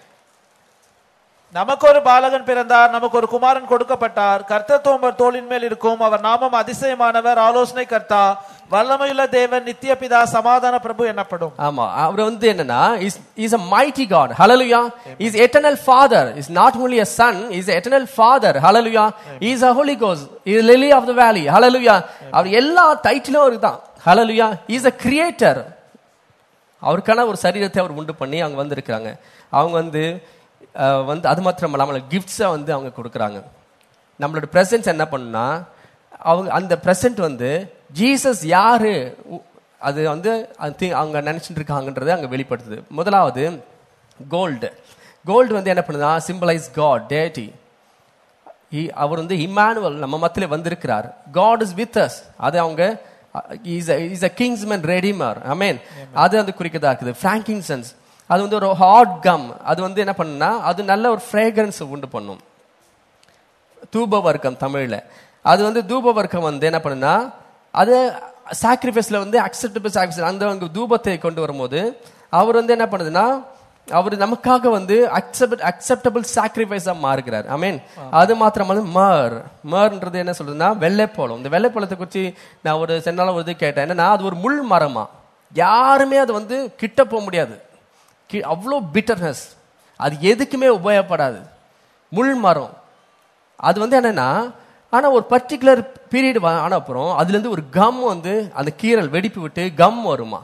S2: நமக்கு ஒரு பாலகன் பிறந்தார் நமக்கு ஒரு குமாரன் கொடுக்கப்பட்டார் கர்த்தத்துவம் அவர் தோளின் மேல் இருக்கும் அவர் நாமம் அதிசயமானவர் ஆலோசனை கர்த்தா வல்லமையுள்ள தேவன் நித்திய பிதா சமாதான பிரபு எனப்படும்
S1: ஆமா அவர் வந்து என்னன்னா is is a mighty god hallelujah is eternal father is not only a son is a eternal father hallelujah he is a holy ghost he is lily of the valley hallelujah அவர் எல்லா டைட்டிலும் இருக்குதான் hallelujah he is a creator அவருக்கான ஒரு சரீரத்தை அவர் உண்டு பண்ணி அவங்க வந்திருக்கிறாங்க அவங்க வந்து அஹ், வந்து அது மாத்திரம் இல்லாமல் கிஃப்ட்ஸை வந்து அவங்க கொடுக்குறாங்க நம்மளோட பிரசன்ஸ் என்ன பண்ணுனா அவங்க அந்த பிரசன்ட் வந்து ஜீசஸ் யாரு உ- அது வந்து அது thi- அவங்க நினைச்சிட்டு இருக்காங்கன்றதை அங்க வெளிப்படுத்துது முதலாவது கோல்டு கோல்டு வந்து என்ன பண்ணுதா சிம்பிளைஸ் காட் டேட்டி அவர் வந்து இம்மானுவல் நம்ம மத்தியில வந்திருக்கிறார் காட் இஸ் வித் அஸ் அது அவங்க is is a kinsman redeemer amen அது அந்த குறிக்கதா இருக்குது ஃப்ராங்கிங்சன்ஸ் அது வந்து ஒரு ஹாட் கம் அது வந்து என்ன பண்ணுனா அது நல்ல ஒரு ஃப்ரேக்ரன்ஸ் உண்டு பண்ணும் தூப வர்க்கம் தமிழ்ல அது வந்து தூப வர்க்கம் வந்து என்ன பண்ணுனா அது சாக்ரிஃபைஸ்ல வந்து அக்செப்டபிள் சாக்ரிஃபைஸ் அந்த அங்க தூபத்தை கொண்டு வரும்போது அவர் வந்து என்ன பண்ணுதுன்னா அவர் நமக்காக வந்து அக்செப்ட் அக்செப்டபிள் சாக்ரிஃபைஸா மாறுகிறார் ஐ மீன் அது மாத்திரமல்ல மர் மர்ன்றது என்ன சொல்றதுன்னா வெள்ளைப்போளம் இந்த வெள்ளைப்போளத்தை குறித்து நான் ஒரு சென்னால ஒரு இது கேட்டேன் என்னன்னா அது ஒரு முள் மரமா யாருமே அது வந்து கிட்ட போக முடியாது கி- அவ்வளோ பிட்டர்னஸ் அது எதுக்குமே உபயோகப்படாது முள் மரம் அது வந்து என்னன்னா ஆனா ஒரு பர்டிகுலர் பீரியட் ஆன அப்புறம் அதுல இருந்து ஒரு கம் வந்து அந்த கீரல் வெடிப்பு விட்டு கம் வருமா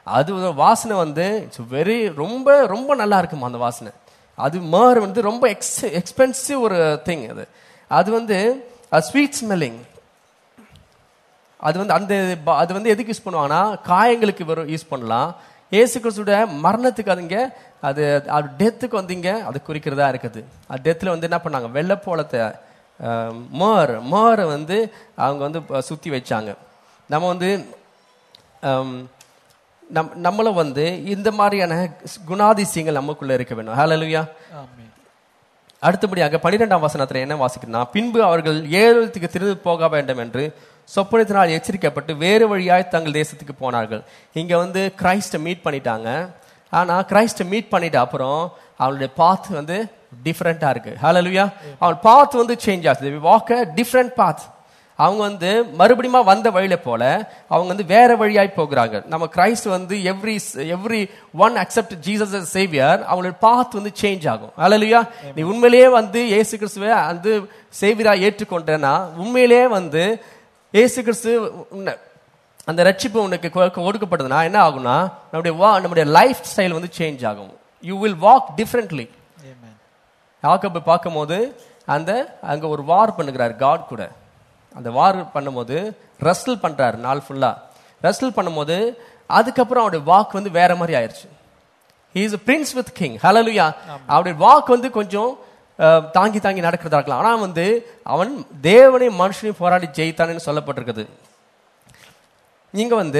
S1: அது ஒரு வாசனை வந்து இட்ஸ் வெரி ரொம்ப ரொம்ப நல்லா இருக்குமா அந்த வாசனை அது மர் வந்து ரொம்ப எக்ஸ் எக்ஸ்பென்சிவ் ஒரு திங் அது அது வந்து ஸ்வீட் ஸ்மெல்லிங் அது வந்து அந்த ப- அது வந்து எதுக்கு யூஸ் பண்ணுவாங்கன்னா காயங்களுக்கு வரும் யூஸ் பண்ணலாம் ஏசு கிறிஸ்துவோட மரணத்துக்கு அதுங்க அது அது டெத்துக்கு வந்தீங்க அது குறிக்கிறதா இருக்குது அது டெத்தில் வந்து என்ன பண்ணாங்க வெள்ளைப்போளத்தை மேர் மேரை வந்து அவங்க வந்து ப- சுத்தி வச்சாங்க நம்ம வந்து ஆம், நம் நம்மளும் வந்து இந்த மாதிரியான குணாதிசயங்கள் நமக்குள்ள இருக்க வேணும் ஹalleluya
S2: ஆமென்
S1: அடுத்தபடியாக பன்னிரெண்டாம் வசனத்துல என்ன வாசிக்கிறதுனா பின்பு அவர்கள் ஏழுத்துக்கு திரும்பி போக வேண்டும் என்று சொப்பனத்தினால் எச்சரிக்கப்பட்டு வேறு வழியாய் தங்கள் தேசத்துக்கு போனார்கள் இங்க வந்து கிரைஸ்ட மீட் பண்ணிட்டாங்க ஆனா கிரைஸ்ட மீட் பண்ணிட்ட அப்புறம் அவளுடைய பாத் வந்து டிஃப்ரெண்டா இருக்கு ஹalleluya அவள் பாத் வந்து சேஞ்ச் ஆகுது வாக் டிஃப்ரெண்ட் பாத் அவங்க வந்து மறுபடியும் வந்த வழியில போல அவங்க வந்து வேற வழியாய் போகிறாங்க நம்ம கிரைஸ்ட் வந்து every every one accept Jesus saviour அவங்களோட பாத் வந்து சேஞ்ச் ஆகும் அல்லையா நீ உண்மையிலேயே வந்து இயேசு கிறிஸ்துவை வந்து சேவியரா ஏற்றுக்கொண்டேன்னா உண்மையிலேயே வந்து இயேசு கிறிஸ்து உன்னை- அந்த ரட்சிப்பு உனக்கு கொ- கொடுக்கப்படுதுன்னா என்ன ஆகும்னா நம்முடைய வா நம்முடைய லைஃப் ஸ்டைல் வந்து சேஞ்ச் ஆகும் you will walk differently
S2: amen
S1: யாக்கோபை பார்க்கும்போது அந்த அங்க ஒரு வார் பண்ணுகிறார் காட் கூட அந்த வார் பண்ணும்போது ரஸ்ல் பண்றாரு நாள் ஃபுல்லா ரஸ்ல் பண்ணும்போது அதுக்கப்புறம் அவருடைய வாக் வந்து வேற மாதிரி ஆயிருச்சு he is prince with king hallelujah அவருடைய வாக் வந்து கொஞ்சம் அஹ், தாங்கி தாங்கி நடக்கிறதா இருக்கலாம் ஆனா வந்து அவன் தேவனையும் மனுஷனையும் போராடி ஜெயித்தான்னு சொல்லப்பட்டிருக்குது நீங்க வந்து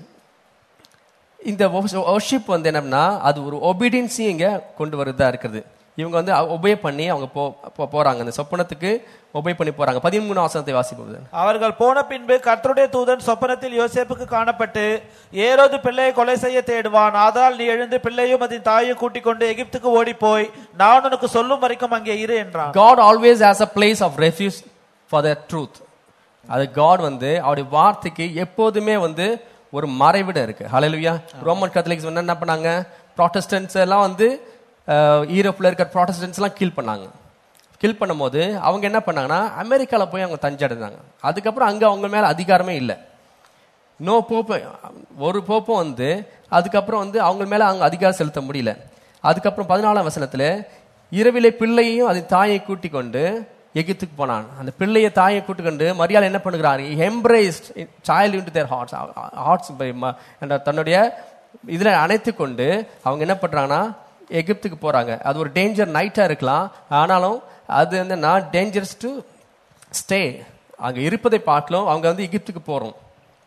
S1: இந்த ஒர்ஷிப் வந்து என்னன்னா அது ஒரு ஒபீடியன்ஸி இங்க கொண்டு வருதா இருக்குது இவங்க வந்து ஒபே பண்ணி அவங்க போ போ- போறாங்க அந்த சொப்பனத்துக்கு ஒபே பண்ணி போறாங்க பதிமூணு வசனத்தை வாசிப்போது
S2: அவர்கள் போன பின்பு கர்த்தருடைய தூதன் சொப்பனத்தில் யோசேப்புக்கு காணப்பட்டு ஏரோது பிள்ளையை கொலை செய்ய தேடுவான் ஆதால் நீ எழுந்து பிள்ளையும் அதன் தாயையும் கூட்டிக் கொண்டு எகிப்துக்கு ஓடிப்போய் நான் உனக்கு சொல்லும் வரைக்கும் அங்கே இரு என்றான்
S1: God always has a place of refuge for the truth அது God வந்து அவருடைய வார்த்தைக்கு எப்போதுமே வந்து ஒரு மறைவிட இருக்கு ஹalleluya ரோமன் கத்தலிக்ஸ் வந்து என்ன பண்ணாங்க ப்ராட்டஸ்டன்ட்ஸ் எல்லாம் வந்து அஹ், ஈரோப்ல இருக்கிற ப்ராட்டஸ்டன்ட்ஸ் எல்லாம் கில் பண்ணாங்க கில் பண்ணும்போது அவங்க என்ன பண்ணாங்கன்னா அமெரிக்கால போய் அவங்க தஞ்சடைந்தாங்க அதுக்கப்புறம் அங்க அவங்க மேல அதிகாரமே இல்லை நோ போப்பு ஒரு போப்பும் வந்து அதுக்கப்புறம் வந்து அவங்க மேல அவங்க அதிகாரம் செலுத்த முடியல அதுக்கப்புறம் பதினாலாம் வசனத்துல இரவிலே பிள்ளையையும் அதன் தாயை கூட்டிக் கொண்டு எகிப்துக்கு போனான் அந்த பிள்ளையை தாயை கூட்டிக் கொண்டு மரியாதை என்ன பண்ணுகிறார் embraced child into their hearts hearts தன்னுடைய இதுல அணைத்து கொண்டு அவங்க என்ன பண்றாங்கன்னா எகிப்துக்கு போறாங்க அது ஒரு டேஞ்சர் நைட்டா இருக்கலாம் ஆனாலும் அது வந்து நான் டேஞ்சரஸ் டு ஸ்டே அங்க இருப்பதை பார்க்கலாம் அவங்க வந்து எகிப்துக்கு போறோம்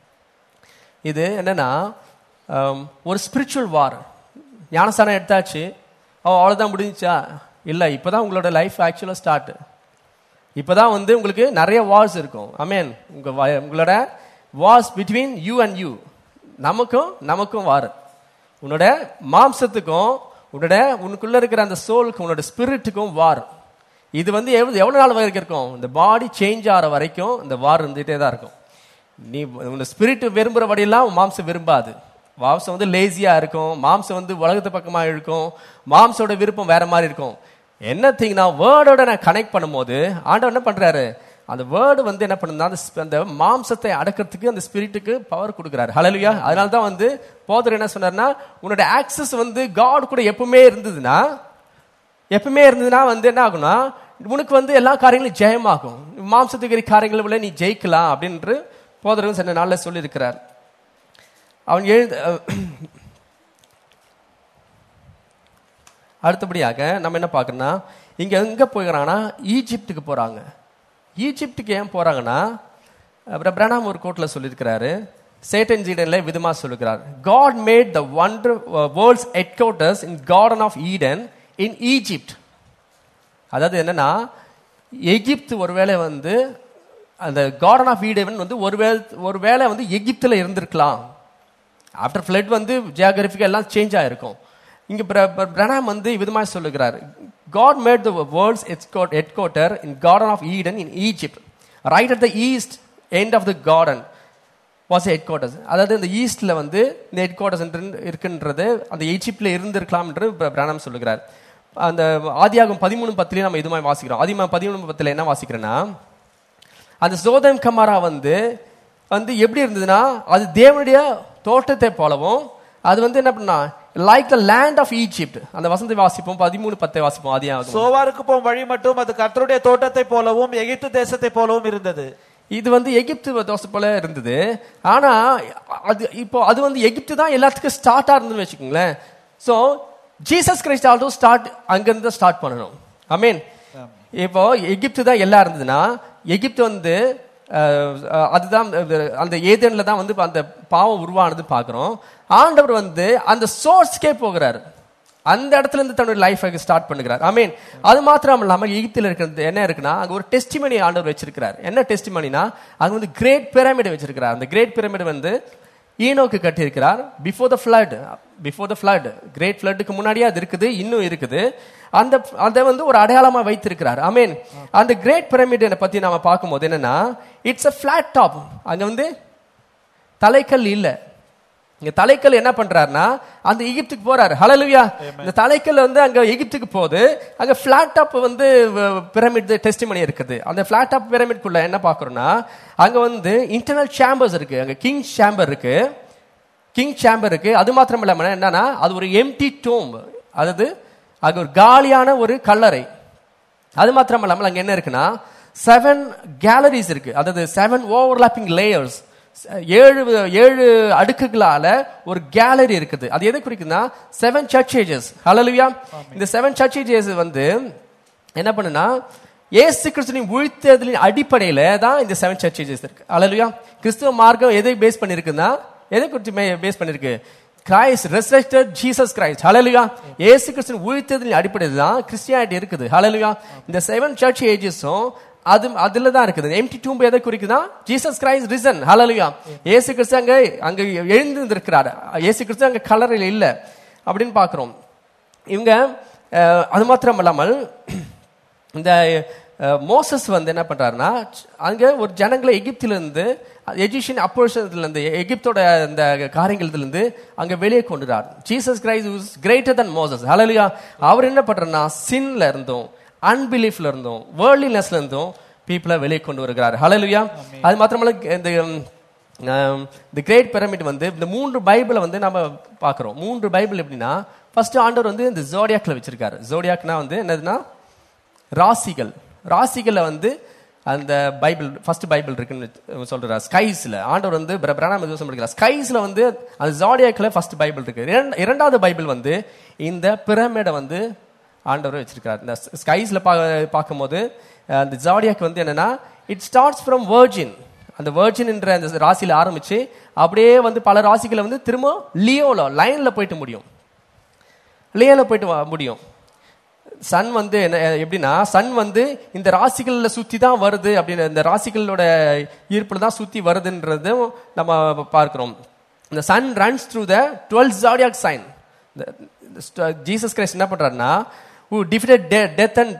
S1: இது என்னன்னா ஆம், ஒரு ஸ்பிரிச்சுவல் வார் ஞானஸ்தானம் எடுத்தாச்சு ஓ அவ்வளோதான் முடிஞ்சுச்சா இல்லை இப்போதான் உங்களோட லைஃப் ஆக்சுவலாக ஸ்டார்ட் இப்போதான் வந்து உங்களுக்கு நிறைய வார்ஸ் இருக்கும் அமேன் உங்க வ- உங்களோட wars between you and you நமக்கும் நமக்கும் வார் உன்னோட மாம்சத்துக்கும் உன்னோட உனக்குள்ள இருக்கிற அந்த சோலுக்கும் உன்னோட ஸ்பிரிட்டுக்கும் வார் இது வந்து எவ்வளவு எவ்வளவு நாள் வரைக்கும் இருக்கும் இந்த பாடி சேஞ்ச் ஆகிற வரைக்கும் இந்த வார் இருந்துகிட்டே தான் இருக்கும் நீ உன் ஸ்பிரிட் விரும்புறபடியெல்லாம் உன் மாம்சம் விரும்பாது மாம்சம் வந்து லேசியா இருக்கும் மாம்சம் வந்து உலகத்து பக்கமா இருக்கும் மாம்சோட விருப்பம் வேற மாதிரி இருக்கும் என்ன திங் நான் வேர்டோட நான் கனெக்ட் பண்ணும்போது ஆண்டவர் என்ன பண்றாரு அந்த வேர்டு வந்து என்ன பண்ணுதுன்னா அந்த sp- அந்த மாம்சத்தை அடக்கிறதுக்கு அந்த ஸ்பிரிட்டுக்கு பவர் கொடுக்குறாரு ஹalleluya அதனால தான் வந்து போதர் என்ன சொன்னார்னா உன்னோட ஆக்சஸ் வந்து காட் கூட எப்பவுமே இருந்ததுன்னா எப்பவுமே இருந்ததுன்னா வந்து என்ன ஆகும்னா உனக்கு வந்து எல்லா காரியங்களும் ஜெயமாகும் மாம்சத்துக்கு காரியங்களை விட நீ ஜெயிக்கலாம் அப்படின்று போதரன் சென்ற நாளில் சொல்லியிருக்கிறார் அவன் எழுத அடுத்தபடியாக நம்ம என்ன பார்க்கறோம்னா இங்க எங்க போகிறாங்கன்னா ஈஜிப்டுக்கு போறாங்க ஈஜிப்டுக்கு ஏன் போறாங்கன்னா அப்புறம் பிரணாம் ஒரு கோட்ல சொல்லியிருக்கிறாரு சேட்டன் ஜீடன்ல விதமா சொல்லுகிறார் God made the wonder world's headquarters in garden of Eden in Egypt அதாவது என்னன்னா எகிப்து ஒருவேளை வந்து அந்த கார்டன் ஆஃப் ஈடன் வந்து ஒருவேளை ஒருவேளை வந்து எகிப்துல இருந்திருக்கலாம் ஆஃப்டர் ஃப்ளட் வந்து ஜியாகிரபிக்கா எல்லாம் சேஞ்ச் ஆயிருக்கும் இங்க பிர- பிர- பிரணாம் வந்து விதமாக சொல்லுகிறார் God made the world's headquarter in garden of Eden in Egypt right at the east end of the garden was headquarters அதாவது இந்த ஈஸ்ட்ல வந்து இந்த ஹெட் குவார்டர்ஸ் இருக்குன்றது அந்த ஈஜிப்ட்ல இருந்திருக்கலாம் என்று பிர- பிரணாம் சொல்லுகிறார் அந்த ஆதியாகம் பதிமூணு பத்திலே நம்ம இதுமாதிரி வாசிக்கிறோம் ஆதிமா பதிமூணு பத்துல என்ன வாசிக்கிறேன்னா அந்த சோதம் கமாரா வந்து வந்து எப்படி இருந்ததுன்னா அது தேவனுடைய தோட்டத்தை போலவும் அது வந்து என்ன பண்ணா like the land of Egypt அந்த வசந்தி வாசிப்போம் பதிமூணு பத்தை வாசிப்போம் அதே ஆகும்
S2: சோவாருக்கு போகும் வழி மட்டும் அது கர்த்தருடைய தோட்டத்தை போலவும் எகிப்து தேசத்தை போலவும் இருந்தது
S1: இது வந்து எகிப்து தோசை போல இருந்தது ஆனா அது இப்போ அது வந்து எகிப்து தான் எல்லாத்துக்கும் ஸ்டார்டா இருந்துன்னு வச்சுக்கோங்களேன் so Jesus Christ also start அங்கிருந்து ஸ்டார்ட் பண்ணணும் ஐ மீன் இப்போ எகிப்து தான் எல்லாம் இருந்ததுன்னா எகிப்து வந்து அஹ், அஹ், அதுதான் அது- அந்த ஏதேன்ல தான் வந்து அந்த பாவம் உருவானது பார்க்குறோம் ஆண்டவர் வந்து அந்த சோர்ஸ்க்கே போகிறாரு அந்த இடத்துல இருந்து தன்னுடைய லைஃபை ஸ்டார்ட் பண்ணுகிறார் ஐ மீன் அது மாத்திரம் இல்லாம எகிப்தில் இருக்கிறது என்ன இருக்குன்னா அங்க ஒரு டெஸ்டிமனி ஆண்டவர் வச்சிருக்கிறார் என்ன டெஸ்டிமனினா அங்க வந்து கிரேட் பிரமிட் வச்சிருக்கிறார் அந்த கிரேட் பிரமிட் வந்து ஈனோக்கு கட்டியிருக்கிறார் before the flood before the flood great ஃபிளட்டுக்கு முன்னாடியே அது இருக்குது இன்னும் இருக்குது அந்த அதை வந்து ஒரு அடையாளமா வைத்திருக்கிறார் ஐ மீன் அந்த கிரேட் பிரமிட் பத்தி நாம பார்க்கும்போது என்னன்னா இட்ஸ் அ ஃபிளாட் டாப் அங்க வந்து தலைக்கல் இல்ல இங்க தலைக்கல் என்ன பண்றாருன்னா அந்த எகிப்துக்கு போறாரு ஹalleluya இந்த தலைக்கல் வந்து அங்க எகிப்துக்கு போகுது அங்க ஃபிளாட் டாப் வந்து பிரமிட் டெஸ்டிமனி இருக்குது அந்த ஃபிளாட் டாப் பிரமிட்குள்ள என்ன பார்க்கறோம்னா அங்க வந்து இன்டர்னல் சேம்பர்ஸ் இருக்கு அங்க கிங் சேம்பர் இருக்கு கிங் சேம்பர் இருக்கு அது மாத்திரம் இல்லாம என்னன்னா அது ஒரு எம்டி டோம் அதாவது அங்க ஒரு காலியான ஒரு கல்லறை அது மாத்திரம் இல்லாமல் அங்க என்ன இருக்குன்னா செவன் கேலரிஸ் இருக்கு அதாவது செவன் ஓவர்லாப்பிங் லேயர்ஸ் ஏழு ஏழு அடுக்குகளால ஒரு கேலரி இருக்குது அது எதை குறிக்குதுன்னா செவன் சர்ச் ஏஜஸ் ஹalleluya இந்த செவன் சர்ச் ஏஜஸ் வந்து என்ன பண்ணுனா ஏசு கிறிஸ்துவின் உழ்த்ததின் அடிப்படையில தான் இந்த செவன் சர்ச் ஏஜஸ் இருக்கு ஹalleluya கிறிஸ்துவ மார்க்கம் எதை பேஸ் பண்ணிருக்குன்னா எதை குறித்து பேஸ் பண்ணிருக்கு Christ resurrected Jesus Christ hallelujah இயேசு கிறிஸ்துவின் உயிர்த்தெழுதலின் அடிப்படையில் தான் கிறிஸ்டியானிட்டி இருக்குது ஹalleluya இந்த செவன் சர்ச் ஏஜஸும் அது அதுல தான் இருக்குது எம்டி டூம்பு எதை குறிக்குதா ஜீசஸ் கிரைஸ்ட் ரிசன் ஹalleluya இயேசு கிறிஸ்து அங்க அங்க எழுந்து இருக்கிறார் இயேசு கிறிஸ்து அங்க கலரில் இல்ல அப்படின்னு பார்க்கிறோம் இவங்க அஹ், அது மாத்திரம் இல்லாமல் இந்த அஹ், மோசஸ் வந்து என்ன பண்றாருன்னா அங்க ஒரு ஜனங்களை எகிப்திலிருந்து எஜிஷியன் அப்போஷன்ல இருந்து எகிப்தோட இந்த காரியங்கள்ல இருந்து அங்க வெளியே கொண்டுறார் Jesus Christ is greater than Moses hallelujah அவர் என்ன பண்றாருன்னா சின்ல இருந்தும் அன்பிலீஃப்ல இருந்தும் வேர்ல்ட்லினஸ்ல இருந்தும் பீப்புளை வெளியே கொண்டு வருகிறார் ஹalleluya அது மாத்திரமல்ல இந்த தி கிரேட் பிரமிட் வந்து இந்த மூன்று பைபிளை வந்து நம்ம பார்க்குறோம் மூன்று பைபிள் எப்படின்னா ஃபர்ஸ்ட் ஆண்டவர் வந்து இந்த ஜோடியாக்ல வச்சிருக்காரு ஜோடியாக்னா வந்து என்னதுன்னா ராசிகள் ராசிகள்ல வந்து அந்த பைபிள் ஃபர்ஸ்ட் பைபிள் இருக்குன்னு சொல்றாரு ஸ்கைஸ்ல ஆண்டவர் வந்து பிர- பிரணாம் திவசம் படிக்கிறார் ஸ்கைஸ்ல வந்து அந்த ஜாடியாக்ல ஃபர்ஸ்ட் பைபிள் இருக்கு இரண்ட- இரண்டாவது பைபிள் வந்து இந்த பிரமிடை வந்து ஆண்டவர் வச்சிருக்காரு இந்த ஸ்கைஸ்ல பார்க்கும்போது அஹ், அந்த ஜாடியாக் வந்து என்னன்னா இட் ஸ்டார்ட்ஸ் ஃப்ரம் வர்ஜின் அந்த வர்ஜின் என்ற அந்த ராசியில ஆரம்பிச்சு அப்படியே வந்து பல ராசிகளை வந்து திரும்ப லியோல லைன்ல போயிட்டு முடியும் லியோல போயிட்டு வா- முடியும் சன் வந்து என்ன எப்படின்னா சன் வந்து இந்த ராசிகள்ல சுத்தி தான் வருது அப்படின்னு இந்த ராசிகளோட ஈர்ப்புல தான் சுத்தி வருதுன்றதும் நம்ம பார்க்கிறோம் இந்த sun runs through the twelve zodiac sign Jesus Christ என்ன பண்றாருன்னா who defeated de- death and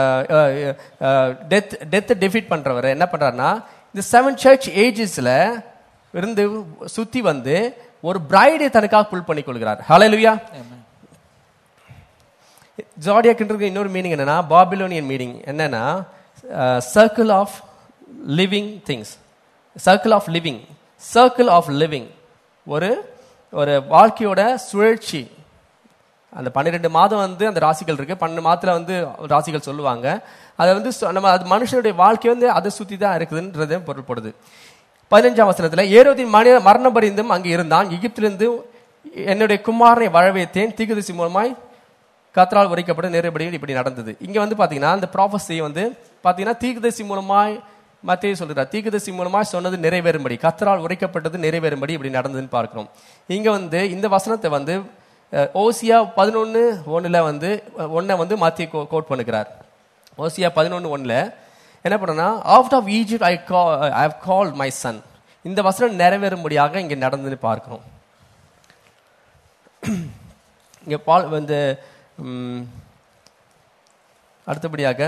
S1: death death defeat பண்றவர் என்ன பண்றாருன்னா இந்த செவன் சர்ச் ஏஜஸ்ல இருந்து சுத்தி வந்து ஒரு பிரைடை தனக்காக புல் பண்ணி கொள்கிறார் ஹalleluya ஜாடியாக்ன்றது இன்னொரு மீனிங் என்னன்னா பாபிலோனியன் மீனிங் என்னன்னா circle of living things circle of living circle of living ஒரு ஒரு வாழ்க்கையோட சுழற்சி அந்த பன்னிரெண்டு மாதம் வந்து அந்த ராசிகள் இருக்கு பன்னெண்டு மாதத்துல வந்து ராசிகள் சொல்லுவாங்க அதை வந்து சொ- நம்ம அது மனுஷனுடைய வாழ்க்கை வந்து அதை சுத்தி தான் இருக்குதுன்றது பொருள்படுது பதினஞ்சாம் வசனத்துல ஏரோதின் மணி மரணம் பரிந்தும் அங்கே இருந்தான் எகிப்திலிருந்து என்னுடைய குமாரனை வரவேத்தேன் தீக்குதிசி மூலமாய் கத்ரால் உரைக்கப்பட்டு நேரபடி இப்படி நடந்தது இங்க வந்து பாத்தீங்கன்னா இந்த ப்ராஃபஸி வந்து பாத்தீங்கன்னா தீக்குதசி மூலமாய் மத்திய சொல்றார் தீக்குதசி மூலமாய் சொன்னது நிறைவேறும்படி கத்ரால் உரைக்கப்பட்டது நிறைவேறும்படி இப்படி நடந்ததுன்னு பார்க்கிறோம் இங்க வந்து இந்த வசனத்தை வந்து அஹ், ஓசியா பதினொன்னு ஒண்ணுல வந்து ஒன்னை வந்து மாத்திய கோட் பண்ணுகிறார் ஓசியா பதினொன்னு ஒண்ணுல என்ன பண்ணனா out of Egypt I call I have call my son இந்த வசனம் நிறைவேறும்படியாக இங்க நடந்ததுன்னு பார்க்கிறோம் இங்க பால் வந்து ம், அடுத்தபடியாக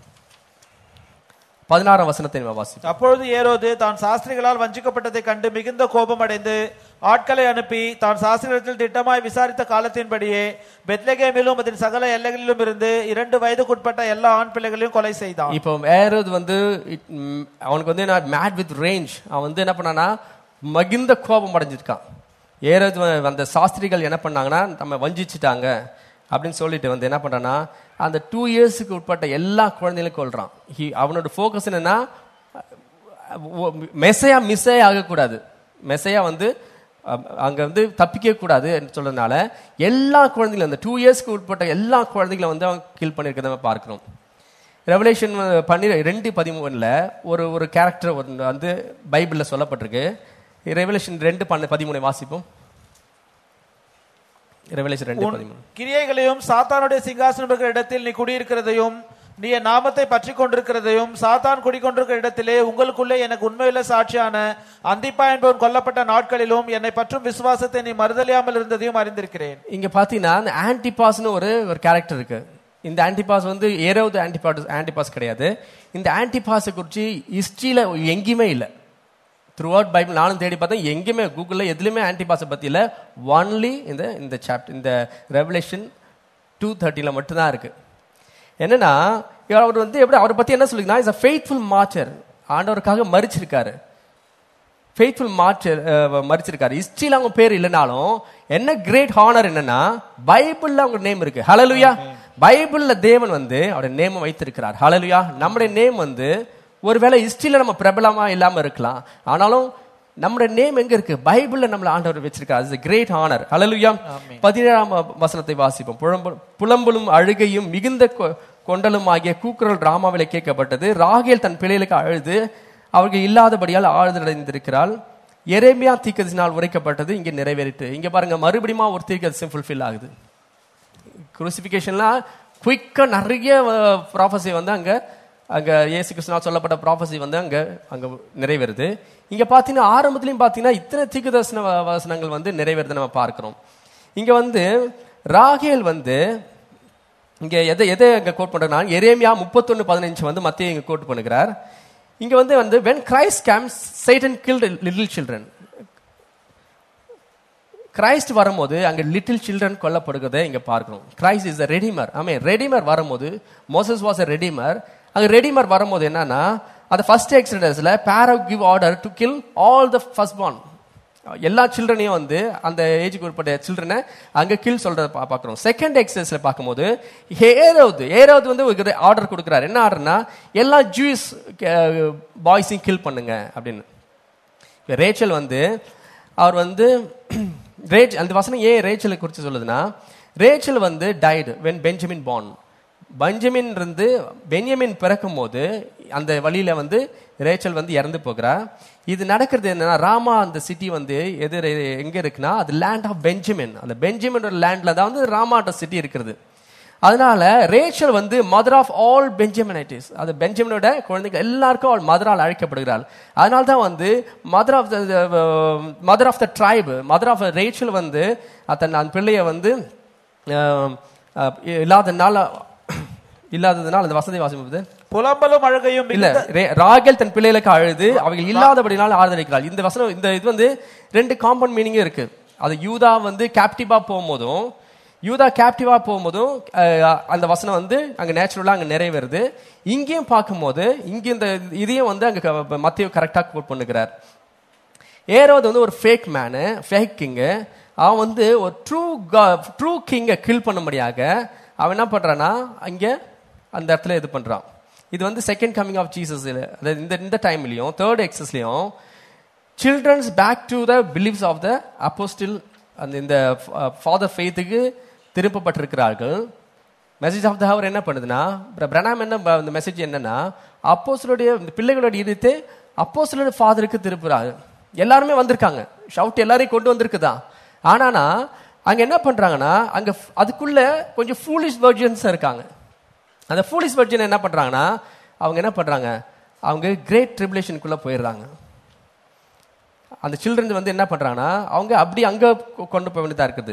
S1: பதினாறாம் வசனத்தை நம்ம வாசிப்போம்
S2: அப்பொழுது ஏரோது தான் சாஸ்திரிகளால் வஞ்சிக்கப்பட்டதை கண்டு மிகுந்த கோபம் அடைந்து ஆட்களை அனுப்பி தான் சாஸ்திரிகளிடத்தில் திட்டமாய் விசாரித்த காலத்தின்படியே பெத்லகேமிலும் அதன் சகல எல்லைகளிலும் இருந்து இரண்டு வயதுக்குட்பட்ட எல்லா ஆண் பிள்ளைகளையும் கொலை செய்தான்
S1: இப்போ வேறது வந்து it- ம், அவனுக்கு வந்து என்ன மேட் வித் ரேஞ்ச் அவன் வந்து என்ன பண்ணானா மகிந்த கோபம் அடைஞ்சிருக்கான் ஏறது வ- அந்த சாஸ்திரிகள் என்ன பண்ணாங்கன்னா நம்ம வஞ்சிச்சிட்டாங்க அப்படின்னு சொல்லிட்டு வந்து என்ன பண்றான்னா அந்த டூ இயர்ஸுக்கு உட்பட்ட எல்லா குழந்தைகளும் கொள்றான் He- அவனோட ஃபோக்கஸ் என்னன்னா மெசையா மிஸ்ஸே ஆகக்கூடாது மெசையா வந்து அ- அங்க வந்து தப்பிக்க கூடாது சொல்றதுனால எல்லா குழந்தைகளும் அந்த டூ இயர்ஸ்க்கு உட்பட்ட எல்லா குழந்தைகளும் வந்து அவன் கில் பண்ணியிருக்கிறத நம்ம பார்க்கிறோம் ரெவலேஷன் பண்ணி ரெண்டு பதிமூணுல ஒரு ஒரு கேரக்டர் வந்து பைபிள்ல சொல்லப்பட்டிருக்கு ரெவலேஷன் ரெண்டு பண்ண பதிமூணு வாசிப்போம் ரெவலேஷன் ரெண்டு
S2: உன்
S1: பதிமூணு
S2: கிரியைகளையும் சாத்தானுடைய சிங்காசனம் இருக்கிற இடத்தில் நீ குடியிருக்கிறதையும் நீ என் நாமத்தை பற்றி கொண்டிருக்கிறதையும் சாத்தான் குடிக்கொண்டிருக்கிற இடத்திலே உங்களுக்குள்ளே எனக்கு உண்மையுள்ள சாட்சியான அந்திப்பா என்பவன் கொல்லப்பட்ட நாட்களிலும் என்னை பற்றும் விசுவாசத்தை நீ மறுதலியாமல் இருந்ததையும் அறிந்திருக்கிறேன்
S1: இங்க பாத்தீங்கன்னா இந்த ஆன்டிபாஸ்னு ஒரு ஒரு கேரக்டர் இருக்கு இந்த ஆன்டிபாஸ் வந்து ஏறாவது ஆன்டிபாஸ் ஆன்டிபாஸ் கிடையாது இந்த ஆன்டிபாஸை குறித்து ஹிஸ்டரியில எங்கேயுமே இல்லை த்ரூ அவுட் பைபிள் நானும் தேடி பார்த்தேன் எங்கேயுமே கூகுளில் எதுலையுமே ஆன்டிபாஸை பற்றி இல்லை ஒன்லி இந்த இந்த சாப்டர் இந்த ரெவலேஷன் டூ தேர்ட்டியில் மட்டும்தான் இருக்கு என்னன்னா இவர் அவர் வந்து எப்படி அவரை பற்றி என்ன சொல்லிங்கன்னா இஸ் அ ஃபெய்த்ஃபுல் மார்ச்சர் ஆண்டவருக்காக மறிச்சிருக்காரு ஃபெய்த்ஃபுல் மார்ச்சர் மறிச்சிருக்காரு ஹிஸ்டரியில் அவங்க பேர் இல்லைனாலும் என்ன கிரேட் ஹானர் என்னன்னா பைபிள்ல அவங்க நேம் இருக்கு ஹalleluya பைபிள்ல தேவன் வந்து அவருடைய நேம் வைத்திருக்கிறார் ஹalleluya நம்முடைய நேம் வந்து ஒருவேளை ஹிஸ்டரியில நம்ம பிரபலமா இல்லாம இருக்கலாம் ஆனாலும் நம்முடைய நேம் எங்க இருக்கு பைபிள்ல நம்மள ஆண்டவர் வச்சிருக்காரு இட்ஸ் கிரேட் ஹானர் ஹalleluya பதினேழாம் வசனத்தை வாசிப்போம் புலம்பு புலம்பலும் அழுகையும் மிகுந்த கொ- கொண்டலும் ஆகிய கூக்குரல் ராமாவிலே கேட்கப்பட்டது ராகேல் தன் பிள்ளைகளுக்கு அழுது அவர்கள் இல்லாதபடியால் ஆழ்ந்தடைந்திருக்கிறாள் எரேமியா தீர்க்கதரிசினால் உரைக்கப்பட்டது இங்கே நிறைவேறிட்டு இங்க பாருங்க மறுபடியும் ஒரு தீர்க்கதரிசனம் ஃபுல்ஃபில் ஆகுது குரூசிஃபிகேஷன்லாம் குயிக்கா நிறைய ப்ராஃபஸி வந்து அங்க அங்க இயேசு கிருஷ்ணா சொல்லப்பட்ட ப்ராஃபஸி வந்து அங்க அங்க நிறைவேறுது இங்க பாத்தீங்கன்னா ஆரம்பத்திலயும் பாத்தீங்கன்னா இத்தனை தீர்க்கதரிசன வ- வசனங்கள் வந்து நிறைவேறுது நம்ம பார்க்கிறோம் இங்க வந்து ராகேல் வந்து இங்க எதை எதை அங்க கோட் பண்றேன்னா எரேமியா முப்பத்தொன்னு பதினஞ்சு வந்து மத்திய இங்க கோட் பண்ணுகிறார் இங்க வந்து வந்து when christ comes satan killed little children Christ வரும்போது அங்க லிட்டில் சில்ட்ரன் கொல்லப்படுகிறதை இங்க பார்க்கிறோம் கிரைஸ்ட் இஸ் அ ரெடிமர் ஆமே ரெடிமர் வரும்போது மோசஸ் வாஸ் அ ரெடிமர் அங்க ரெடிமர் வரும்போது என்னன்னா அந்த ஃபர்ஸ்ட் எக்ஸடஸ்ல Pharaoh give order to kill all the first born எல்லா சில்ட்ரனையும் வந்து அந்த ஏஜுக்கு உட்பட்ட சில்ட்ரனை அங்க கில் சொல்றத பா- பார்க்கிறோம் செகண்ட் எக்ஸசைஸ்ல பார்க்கும்போது ஏரோது ஏரோது வந்து ஒரு ஆர்டர் கொடுக்குறாரு என்ன ஆர்டர்னா எல்லா ஜூஸ் பாய்ஸையும் கில் பண்ணுங்க அப்படின்னு இப்ப ரேச்சல் வந்து அவர் வந்து ரேச் அந்த வசனம் ஏன் ரேச்சலை குறித்து சொல்லுதுன்னா ரேச்சல் வந்து died when Benjamin born Benjamin இருந்து பென்யமின் பிறக்கும் போது அந்த வழியில வந்து ரேச்சல் வந்து இறந்து போகிறா இது நடக்கிறது என்னன்னா ராமா அந்த சிட்டி வந்து எது எங்க இருக்குன்னா அது லேண்ட் ஆஃப் பெஞ்சமின் அந்த பெஞ்சமின் லேண்ட்ல தான் வந்து ராமாட்ட சிட்டி இருக்கிறது அதனால ரேச்சல் வந்து மதர் ஆஃப் ஆல் பெஞ்சமினைட்டிஸ் அது பெஞ்சமினோட குழந்தைங்க எல்லாருக்கும் அவள் மதரால் அழைக்கப்படுகிறாள் அதனால தான் வந்து mother of the mother of the tribe mother of Rachel வந்து தன் அந்த பிள்ளைய வந்து அஹ், அஹ், இல்லாதனால இல்லாததுனால அந்த வசதி வாசிப்பது
S2: புலம்பலும் அழுகையும்
S1: இல்ல ரே- ராகேல் தன் பிள்ளைகளுக்கு அழுது அவைகள் இல்லாதபடினால ஆதரிக்கிறாள் இந்த வசனம் இந்த இது வந்து ரெண்டு காம்பவுண்ட் மீனிங்கும் இருக்கு அது யூதா வந்து கேப்டிவா போகும்போதும் யூதா கேப்டிவா போகும்போதும் அஹ், அந்த வசனம் வந்து அங்க நேச்சுரலா அங்க நிறைவேறுது இங்கேயும் பார்க்கும்போது இங்க இந்த இதையும் வந்து அங்க க- மத்திய கரெக்டா கோட் பண்ணுகிறார் ஏரோது வந்து ஒரு ஃபேக் மேனு ஃபேக் கிங்கு அவன் வந்து ஒரு ட்ரூ ட்ரூ கிங்கை கில் பண்ணும்படியாக அவன் என்ன பண்றான்னா அங்கே அந்த இடத்துல இது பண்றான் இது வந்து செகண்ட் கமிங் ஆஃப் ஜீசஸ் அதாவது இந்த இந்த டைம்லையும் தேர்ட் எக்ஸஸ்லையும் childrens back to the believes of the apostle அந்த இந்த ஃபாதர் ஃபெய்த்துக்கு திருப்பப்பட்டிருக்கிறார்கள் மெசேஜ் ஆஃப் த ஹவர் என்ன பண்ணுதுன்னா பிரணாம் என்ன ப- இந்த மெசேஜ் என்னன்னா அப்போஸ்தலருடைய இந்த பிள்ளைகளோட இருத்து அப்போஸ்தலருடைய ஃபாதருக்கு திருப்புறாங்க எல்லாருமே வந்திருக்காங்க ஷவுட் எல்லாரையும் கொண்டு வந்திருக்குதான் ஆனானா அங்க என்ன பண்றாங்கன்னா அங்க f- அதுக்குள்ள கொஞ்சம் ஃபூலிஷ் வெர்ஜன்ஸ் இருக்காங்க அந்த ஃபூலிஷ் வெர்ஜன் என்ன பண்றாங்கன்னா அவங்க என்ன பண்றாங்க அவங்க கிரேட் ட்ரிபுலேஷனுக்குள்ள போயிடுறாங்க அந்த சில்ட்ரன் வந்து என்ன பண்றாங்கன்னா அவங்க அப்படி அங்க கொ- கொண்டு போக வேண்டியதா இருக்குது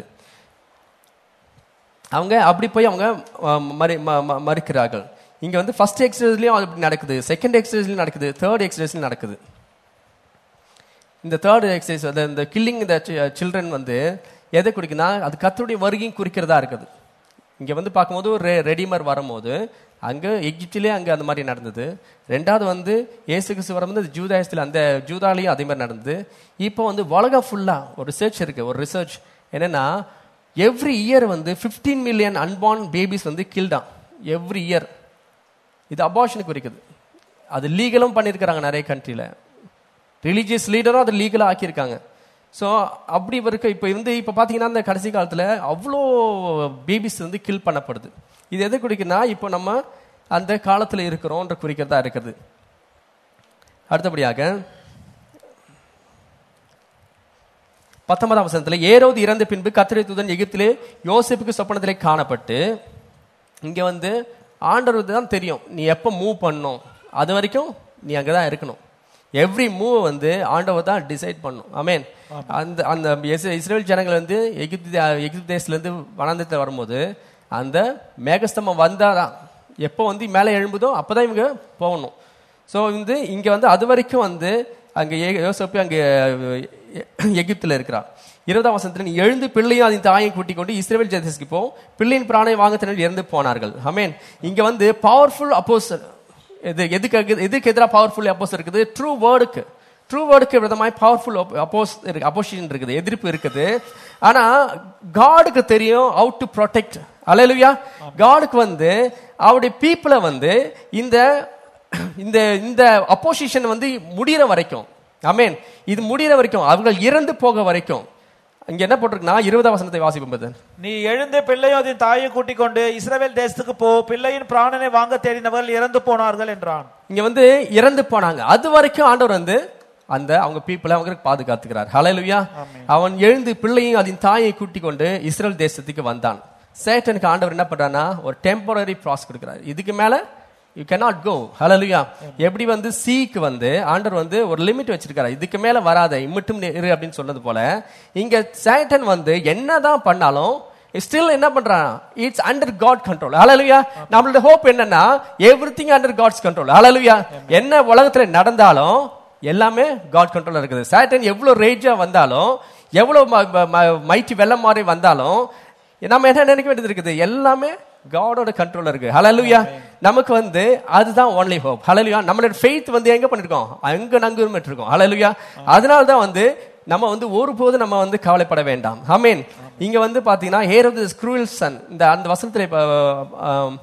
S1: அவங்க அப்படி போய் அவங்க அஹ், மறி ம- ம- மறுக்கிறார்கள் இங்க வந்து ஃபர்ஸ்ட் எக்ஸசைஸ்லயும் அப்படி நடக்குது செகண்ட் எக்ஸசைஸ்லயும் நடக்குது தேர்ட் எக்ஸசைஸ்லயும் நடக்குது இந்த தேர்ட் எக்ஸசைஸ் அந்த இந்த கில்லிங் இந்த சில்ட்ரன் வந்து எதை குறிக்குன்னா அது கத்தருடைய வருகையும் குறிக்கிறதா இருக்குது இங்க வந்து பார்க்கும்போது ஒரு ரெ- ரெடிமர் வரும்போது அங்க எகிப்திலே அங்க அந்த மாதிரி நடந்தது ரெண்டாவது வந்து இயேசு கிறிஸ்து வரும்போது ஜூதாயத்தில் அந்த ஜூதாலையும் அதே மாதிரி நடந்தது இப்போ வந்து உலகம் ஃபுல்லா ஒரு ரிசர்ச் இருக்கு ஒரு ரிசர்ச் என்னன்னா எவ்ரி இயர் வந்து 15 மில்லியன் அன்பார்ன் பேபிஸ் வந்து கில்டான் எவ்ரி இயர் இது அபார்ஷனுக்கு குறிக்குது அது லீகலும் பண்ணியிருக்கிறாங்க நிறைய கண்ட்ரியில் ரிலீஜியஸ் லீடரும் அதை லீகலாக ஆக்கியிருக்காங்க ஸோ அப்படி இருக்க இப்போ வந்து இப்போ பார்த்தீங்கன்னா இந்த கடைசி காலத்தில் அவ்வளோ பேபிஸ் வந்து கில் பண்ணப்படுது இது எதை குறிக்குன்னா இப்போ நம்ம அந்த காலத்தில் இருக்கிறோன்ற குறிக்கிறதா இருக்குது அடுத்தபடியாக பத்தொன்பதாம் வசனத்துல ஏரோது இறந்த பின்பு கத்திரை தூதன் எகிப்திலே யோசேப்புக்கு சொப்பனத்திலே காணப்பட்டு இங்க வந்து ஆண்டவருக்கு தான் தெரியும் நீ எப்போ மூவ் பண்ணும் அது வரைக்கும் நீ அங்கதான் இருக்கணும் எவ்ரி மூவ் வந்து ஆண்டவர் தான் டிசைட் பண்ணும் ஆமென் அந்த அந்த இஸ்- இஸ்ரேல் ஜனங்கள் வந்து எகிப்து எகிப்து தேசத்துல இருந்து வனாந்தரத்தில் வரும்போது அந்த மேகஸ்தம்பம் வந்தாதான் எப்போ வந்து மேலே எழும்புதோ அப்பதான் இவங்க போகணும் ஸோ வந்து இங்க வந்து அது வரைக்கும் வந்து அங்க ஏ- யோசேப்பு அங்க எகிப்துல இருக்கிறார் இருபதாம் வசனத்தில் நீ எழுந்து பிள்ளையும் அதன் தாயையும் கூட்டிக் கொண்டு இஸ்ரேல் தேசத்துக்கு போ பிள்ளையின் பிராணை வாங்கத்தினர் இறந்து போனார்கள் அமேன் இங்க வந்து பவர்ஃபுல் அப்போஸ் இது எதுக்கு எதுக்கு எதிராக பவர்ஃபுல் அப்போஸ் இருக்குது ட்ரூ வேர்டுக்கு ட்ரூ வேர்டுக்கு விதமாய் பவர்ஃபுல் அப்போஸ் இருக்கு அப்போசிஷன் இருக்குது எதிர்ப்பு இருக்குது ஆனா காடுக்கு தெரியும் how டு ப்ரொடெக்ட் அலையலுயா காடுக்கு வந்து அவருடைய பீப்புளை வந்து இந்த இந்த இந்த அப்போசிஷன் வந்து முடியிற வரைக்கும் அமேன் இது முடியிற வரைக்கும் அவர்கள் இறந்து போக வரைக்கும் இங்க என்ன போட்டிருக்குன்னா இருபதாம் வசனத்தை வாசிப்போம் பதன்
S2: நீ எழுந்து பிள்ளையும் அதன் தாயை கூட்டிக் கொண்டு இஸ்ரவேல் தேசத்துக்கு போ பிள்ளையின் பிராணனை வாங்க தேடினவர்கள் இறந்து போனார்கள் என்றான்
S1: இங்க வந்து இறந்து போனாங்க அது வரைக்கும் ஆண்டவர் வந்து அந்த அவங்க பீப்புளை அவங்களுக்கு பாதுகாத்துக்கிறார் ஹalleluya அவன் எழுந்து பிள்ளையும் அதன் தாயை கூட்டிக் கொண்டு இஸ்ரேல் தேசத்துக்கு வந்தான் சேட்டனுக்கு ஆண்டவர் என்ன பண்றானா ஒரு டெம்பரரி ப்ராஸ் கொடுக்கிறார் இதுக்கு மேல யூ cannot கோ ஹalleluya எப்படி வந்து சீக்கு வந்து ஆண்டவர் வந்து ஒரு லிமிட் வச்சிருக்காரு இதுக்கு மேல வராத இம்மட்டும் இரு அப்படின்னு சொன்னது போல இங்க சேட்டன் வந்து என்னதான் பண்ணாலும் ஸ்டில் என்ன பண்றான் it's under God control hallelujah நம்மளோட ஹோப் என்னன்னா everything under God's control hallelujah என்ன உலகத்துல நடந்தாலும் எல்லாமே காட் கண்ட்ரோல்ல இருக்குது சாட்டன் எவ்வளவு ரேஜா வந்தாலும் எவ்வளவு மைட்டி வெள்ளம் மாதிரி வந்தாலும் நம்ம என்ன நினைக்க வேண்டியது இருக்குது எல்லாமே காடோட கண்ட்ரோல்ல இருக்கு ஹalleluya நமக்கு வந்து அதுதான் ஒன்லி ஹோப் ஹalleluya நம்மளோட ஃபெய்த் வந்து எங்க பண்ணிருக்கோம் அங்க நங்குன்னு இருக்கோம் ஹalleluya அதனால தான் வந்து நம்ம வந்து ஒருபோது நம்ம வந்து கவலைப்பட வேண்டாம் ஆமென் இங்க வந்து பாத்தீங்கன்னா ஹேர் ஆஃப் தி ஸ்க்ரூவல் சன் இந்த அந்த வசனத்துல இப்ப, ஆம்,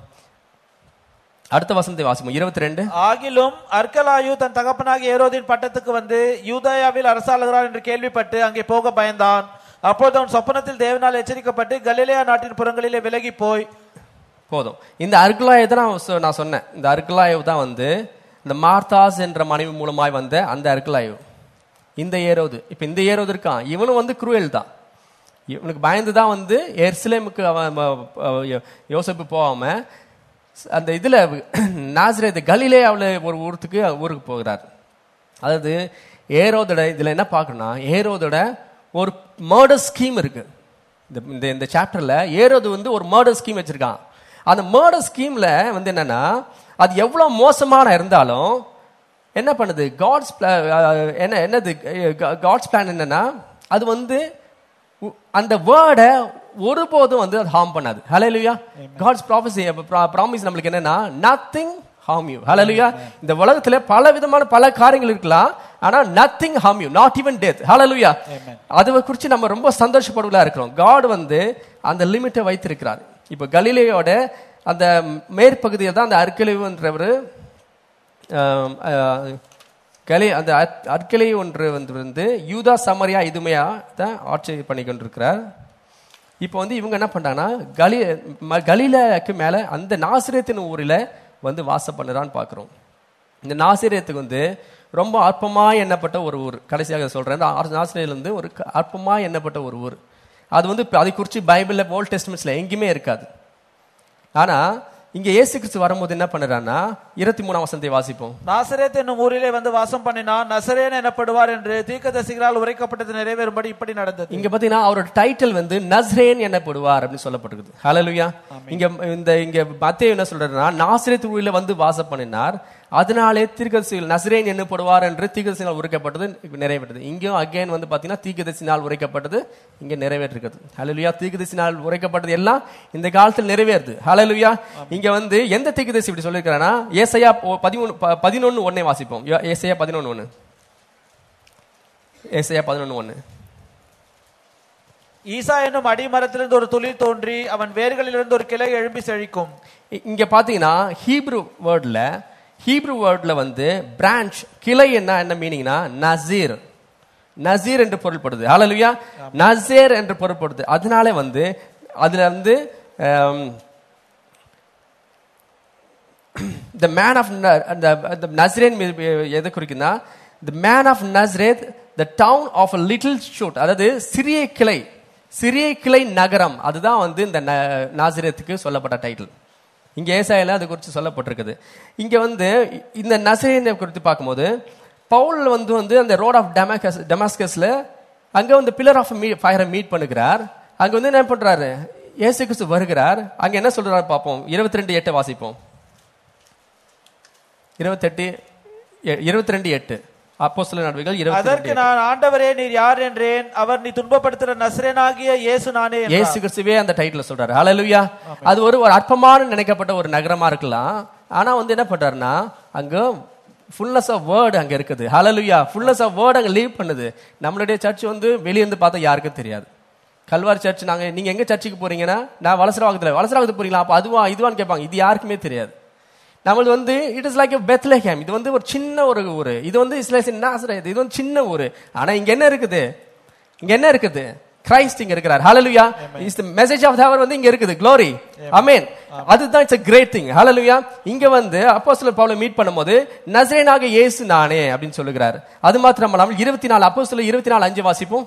S1: அடுத்த வசனத்தை வாசிப்போம் இருபத்தி ரெண்டு
S2: ஆகிலும் அர்க்கலாயு தன் தகப்பனாகிய ஏரோதின் பட்டத்துக்கு வந்து யூதயாவில் அரசாளுகிறார் என்று கேள்விப்பட்டு அங்கே போக பயந்தான் அப்பொழுது அவன் சொப்பனத்தில் தேவனால் எச்சரிக்கப்பட்டு கலிலேயா நாட்டின் புறங்களிலே விலகி போய்
S1: போதும் இந்த அர்குலாயை தான் நான் சொ- நான் சொன்னேன் இந்த அர்குலாயு தான் வந்து இந்த மார்த்தாஸ் என்ற மனைவி மூலமாய் வந்த அந்த அர்குலாயு இந்த ஏரோது இப்ப இந்த ஏரோது இருக்கான் இவனும் வந்து குரூயல் தான் இவனுக்கு பயந்து தான் வந்து எர்சிலேமுக்கு அவன் ம- அஹ் யோ- யோசேப்பு போகாம அந்த இதுல நாசிரேத் கலிலேயாவுல ஒரு ஊருக்கு ஊருக்கு போகிறார் அதாவது ஏரோதோட இதுல என்ன பார்க்கணும்னா ஏரோதோட ஒரு மர்டர் ஸ்கீம் இருக்கு இந்த இந்த இந்த சாப்டர்ல ஏரோது வந்து ஒரு மர்டர் ஸ்கீம் வச்சிருக்கான் அந்த மர்டர் ஸ்கீம்ல வந்து என்னன்னா அது எவ்வளவு மோசமான இருந்தாலும் என்ன பண்ணுது காட்ஸ் என்ன என்னது காட்ஸ் பிளான் என்னன்னா அது வந்து உ- அந்த வேர்டை ஒருபோதும் வந்து அது ஹார்ம் பண்ணாது ஹalleluya காட்ஸ் ப்ராஃபஸி ப்ராமிஸ் நம்மளுக்கு என்னன்னா நத்திங் harm you ஹalleluya இந்த உலகத்துல பல விதமான பல காரியங்கள் இருக்கலாம் ஆனா nothing harm you not even death hallelujah அதை குறித்து நம்ம ரொம்ப சந்தோஷப்படுவதா இருக்கிறோம் காட் வந்து அந்த லிமிட்டை வைத்திருக்கிறார் இப்போ கலிலேயோட அந்த மேற்பகுதியை தான் அந்த அர்க்கலிவுன்றவர் ஆம், ஆஹ், கலி அந்த அற்- அற்கலை ஒன்று வந்து வந்து யூதா சமரியா இதுமையா தான் ஆட்சி பண்ணி கொண்டிருக்கிறார் இப்போ வந்து இவங்க என்ன பண்றாங்கன்னா கலி ம- கலிலேயாக்கு மேல அந்த நாசிரியத்தின் ஊரில் வந்து வாசம் பண்ணுறான்னு பார்க்குறோம் இந்த நாசிரியத்துக்கு வந்து ரொம்ப அற்பமா எண்ணப்பட்ட ஒரு ஊர் கடைசியாக சொல்றேன் இந்த ஆர்- நாசிரியர்ல இருந்து ஒரு க- அற்பமா எண்ணப்பட்ட ஒரு ஊர் அது வந்து இப்ப அதை குறித்து பைபிளில் ஓல்ட் டெஸ்ட்மெண்ட்ஸ்ல எங்கேயுமே இருக்காது ஆனா இங்க இயேசு கிறிஸ்து வரும்போது என்ன பண்ணுறான்னா இருபத்தி மூணாம் வசனத்தை வாசிப்போம்
S2: நாசரேத் என்னும் ஊரிலே வந்து வாசம் பண்ணினான் நசரேன் எனப்படுவார் என்று தீர்க்கதரிசிகளால் உரைக்கப்பட்டது நிறைவேறும்படி இப்படி நடந்தது
S1: இங்க பாத்தீங்கன்னா அவரோட டைட்டில் வந்து நஸ்ரேன் எனப்படுவார் அப்படின்னு சொல்லப்பட்டிருக்குது ஹalleluya இங்க இந்த இங்க மத்தேயு என்ன சொல்றாருன்னா நாசிரேத் ஊரில வந்து வாசம் பண்ணினார் அதனாலே தீர்க்கதரிசிகள் நசரேன் என்னப்படுவார் என்று தீர்க்கதரிசினால் உரைக்கப்பட்டது நிறைவேற்றது இங்கேயும் அகைன் வந்து பாத்தீங்கன்னா தீர்க்கதரிசினால் உரைக்கப்பட்டது இங்க நிறைவேற்றிருக்கிறது ஹalleluya தீர்க்கதரிசினால் உரைக்கப்பட்டது எல்லாம் இந்த காலத்தில் நிறைவேறுது ஹalleluya இங்க வந்து எந்த தீர்க்கதரிசி இப்படி சொல்லியிருக்கிறானா ஏசையா பதிமூணு பதினொன்னு ஒன்னே வாசிப்போம் ஏசையா பதினொன்னு ஒன்னு ஏசையா பதினொன்னு ஒன்னு
S2: ஈசா என்னும் அடிமரத்திலிருந்து ஒரு துளிர் தோன்றி அவன் வேர்களிலிருந்து ஒரு கிளை எழும்பி செழிக்கும்
S1: இ- இங்க பாத்தீங்கன்னா ஹீப்ரு வேர்ட்ல ஹீப்ரு வேர்ட்ல வந்து பிரான்ச் கிளை என்ன என்ன மீனிங்னா நசீர் நசீர் என்று பொருள்படுது ஹalleluya நசீர் என்று பொருள்படுது அதனால வந்து அதுல வந்து த மேன் ஆஃப் அந்த அந்த நஸ்ரேன் எதை குறிக்குன்னா the man of Nazareth the town of a little shoot அதாவது சிறிய கிளை சிறிய கிளை நகரம் அதுதான் வந்து இந்த ந- நாசிரியத்துக்கு சொல்லப்பட்ட டைட்டில் இங்க ஏசாயில அது குறித்து சொல்லப்பட்டிருக்குது இங்க வந்து இந்த நசரேனை குறித்து பார்க்கும்போது பவுல் வந்து வந்து அந்த ரோட் ஆஃப் டெமாக்கஸ் டெமாஸ்கஸ்ல அங்க வந்து பில்லர் ஆஃப் மீ ஃபயரை மீட் பண்ணுகிறார் அங்க வந்து என்ன பண்றாரு இயேசு கிறிஸ்து வருகிறார் அங்க என்ன சொல்றாரு பார்ப்போம் இருபத்தி ரெண்டு எட்டை வாசிப்போம் இருபத்தெட்டு இருபத்தி ரெண்டு எட்டு அப்போ சில நடவடிக்கைகள் இருபத்தி
S2: அதற்கு நான் ஆண்டவரே நீர் யார் என்றேன் அவர் நீ துன்பப்படுத்துகிற நசரேனாகிய இயேசு நானே என்றார்.
S1: இயேசு கிறிஸ்துவே அந்த டைட்டில் சொல்றாரு ஹalleluya அது ஒரு ஒரு அற்பமான நினைக்கப்பட்ட ஒரு நகரமா இருக்கலாம் ஆனா வந்து என்ன பண்றாருன்னா அங்க ஃபுல்னஸ் ஆஃப் வேர்டு அங்க இருக்குது ஹalleluya ஃபுல்னஸ் ஆஃப் வேர்டு அங்க லீவ் பண்ணுது நம்மளுடைய சர்ச் வந்து வெளிய இருந்து பார்த்தா யாருக்கும் தெரியாது கல்வாரி சர்ச் நாங்க நீங்க எங்க சர்ச்சுக்கு போறீங்கன்னா நான் வலசரவாகத்துல வலசரவாகத்து போறீங்களா அப்ப அதுவா இதுவான்னு கேட்பாங்க இது யாருக்குமே தெரியாது நம்மளது வந்து இட் இஸ் லைக் பெத்லஹேம் இது வந்து ஒரு சின்ன ஒரு ஊரு இது வந்து இஸ்லேசின் நாசரேத் இது வந்து சின்ன ஊரு ஆனா இங்க என்ன இருக்குது இங்க என்ன இருக்குது கிரைஸ்ட் இங்க இருக்கிறார் hallelujah is the message of hour வந்து இங்க இருக்குது glory ஆமென் அதுதான் it's a great thing hallelujah இங்க வந்து அப்போஸ்தலர் பவுலை மீட் பண்ணும்போது நசரேனாக இயேசு நானே அப்படின்னு சொல்லுகிறார் அது மாத்திரமல்லாமல் இருபத்தி நாலு அப்போஸ்தலர் இருபத்தி நாலு அஞ்சு வாசிப்போம்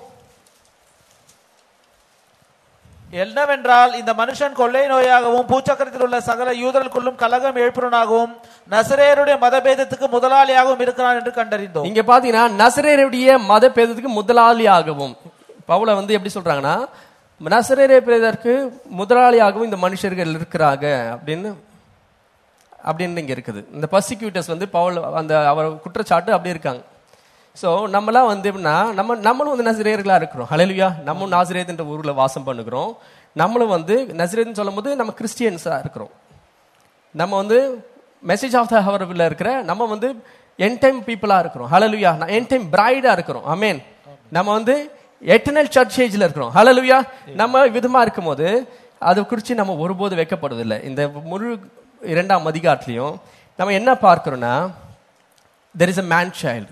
S2: என்னவென்றால் இந்த மனுஷன் கொள்ளை நோயாகவும் பூச்சக்கரத்தில் உள்ள சகல யூதர்களுக்குள்ளும் கலகம் எழுப்புறனாகவும் நசரேயருடைய மதபேதத்துக்கு முதலாளியாகவும் இருக்கிறான் என்று கண்டறிந்தோம்
S1: இங்க பாத்தீங்கன்னா நசரேருடைய மத பேதத்துக்கு முதலாளியாகவும் பவுல வந்து எப்படி சொல்றாங்கன்னா நசரேரே பேதற்கு முதலாளியாகவும் இந்த மனுஷர்கள் இருக்கிறாங்க அப்படின்னு அப்படின்னு இங்க இருக்குது இந்த பர்சிக்யூட்டர்ஸ் வந்து பவுல் அந்த அவர் குற்றச்சாட்டு அப்படி இருக்காங்க ஸோ நம்மலாம் வந்து எப்படின்னா நம்ம நம்மளும் வந்து நசிரியர்களாக இருக்கிறோம் ஹalleluya நம்ம நாசிரியத் என்ற ஊரில் வாசம் பண்ணுகிறோம் நம்மளும் வந்து நசிரியத்னு சொல்லும்போது நம்ம கிறிஸ்டியன்ஸாக இருக்கிறோம் நம்ம வந்து மெசேஜ் ஆஃப் த ஹவர்ல இருக்கிற நம்ம வந்து என் டைம் பீப்புளா இருக்கிறோம் ஹalleluya என் டைம் பிரைடா இருக்கிறோம் அமேன் நம்ம வந்து எட்டர்னல் சர்ச் ஏஜ்ல இருக்கிறோம் ஹalleluya நம்ம விதமா இருக்கும்போது அது குறித்து நம்ம ஒருபோது வைக்கப்படுவதில்லை இந்த முழு இரண்டாம் அதிகாரத்திலையும் நம்ம என்ன பார்க்கிறோம்னா there is a man child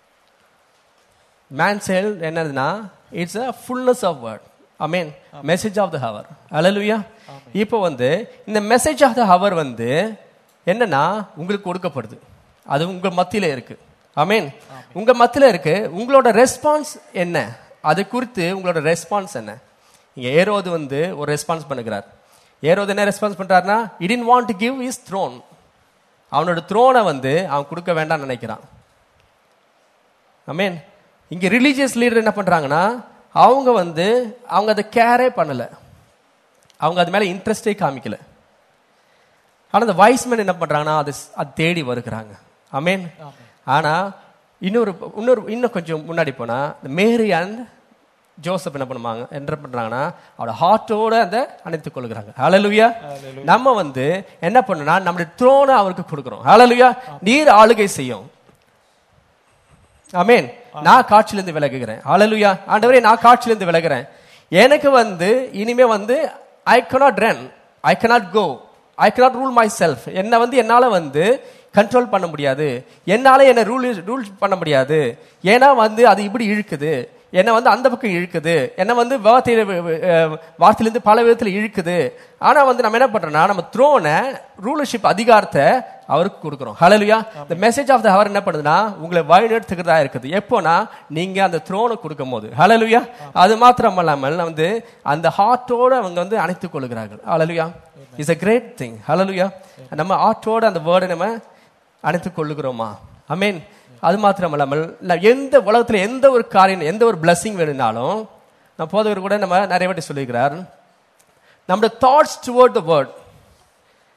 S1: man child என்னதுன்னா it's a fullness of word I mean message of the hour alleluia இப்போ வந்து இந்த மெசேஜ் ஆஃப் த ஹவர் வந்து என்னன்னா உங்களுக்கு கொடுக்கப்படுது அது உங்க மத்தியில இருக்கு ஐ மீன் உங்க மத்தியில இருக்கு உங்களோட ரெஸ்பான்ஸ் என்ன அது குறித்து உங்களோட ரெஸ்பான்ஸ் என்ன இங்க ஏரோது வந்து ஒரு ரெஸ்பான்ஸ் பண்ணுகிறார் ஏரோது என்ன ரெஸ்பான்ஸ் பண்றாருன்னா didn't want to give his throne அவனோட த்ரோனை வந்து அவன் கொடுக்க வேண்டாம்னு நினைக்கிறான் அமேன் இங்க ரிலீஜியஸ் லீடர் என்ன பண்றாங்கன்னா அவங்க வந்து அவங்க அதை கேரே பண்ணல அவங்க அது மேல இன்ட்ரெஸ்டே காமிக்கல ஆனா அந்த வைஸ்மேன் என்ன பண்றாங்கன்னா அது அது தேடி வருகிறாங்க அமேன் ஆனா இன்னொரு இன்னொரு இன்னும் கொஞ்சம் முன்னாடி போனா இந்த மேரி அண்ட் ஜோசப் என்ன பண்ணுவாங்க என்ன பண்றாங்கன்னா அவரோட ஹார்ட்டோட அந்த அணைத்துக் கொள்கிறாங்க ஹalleluya நம்ம வந்து என்ன பண்ணோம்னா நம்மளுடைய த்ரோனை அவருக்கு கொடுக்கிறோம் ஹalleluya நீர் ஆளுகை செய்யும் அமேன் நான் காட்சியிலிருந்து விலகுகிறேன் ஹalleluya ஆண்டவரே நான் காட்சியிலிருந்து விலகுறேன் எனக்கு வந்து இனிமே வந்து I cannot run I cannot go I cannot rule myself என்ன வந்து என்னால வந்து கண்ட்ரோல் பண்ண முடியாது என்னால என்ன ரூல் ரூல் பண்ண முடியாது ஏன்னா வந்து அது இப்படி இழுக்குது என்னை வந்து அந்த பக்கம் இழுக்குது என்னை வந்து வார்த்தையில அஹ், வார்த்தையிலிருந்து பல விதத்துல இழுக்குது ஆனா வந்து நம்ம என்ன பண்றோம்னா நம்ம த்ரோனை ரூலர்ஷிப் அதிகாரத்தை அவருக்கு கொடுக்குறோம் hallelujah the message of the hour என்ன பண்ணுதுன்னா உங்களை வழிநடத்துகிறதா இருக்குது எப்போனா நீங்க அந்த த்ரோனை கொடுக்கும் போது ஹalleluya அது மாத்திரம் இல்லாமல் வந்து அந்த ஹார்ட்டோட அவங்க வந்து அணைத்துக் கொள்கிறார்கள் hallelujah is a great thing hallelujah நம்ம ஹார்ட்டோட அந்த வேர்டை நம்ம அணைத்துக் கொள்ளுகிறோமா அமேன் அது மாத்திரம் இல்லாமல் நான் எந்த உலகத்துல எந்த ஒரு காரியம் எந்த ஒரு blessing வேணும்னாலும் நான் போதவர் கூட நம்ம நிறைய வாட்டி சொல்லியிருக்கிறார் நம்முடைய thoughts toward the word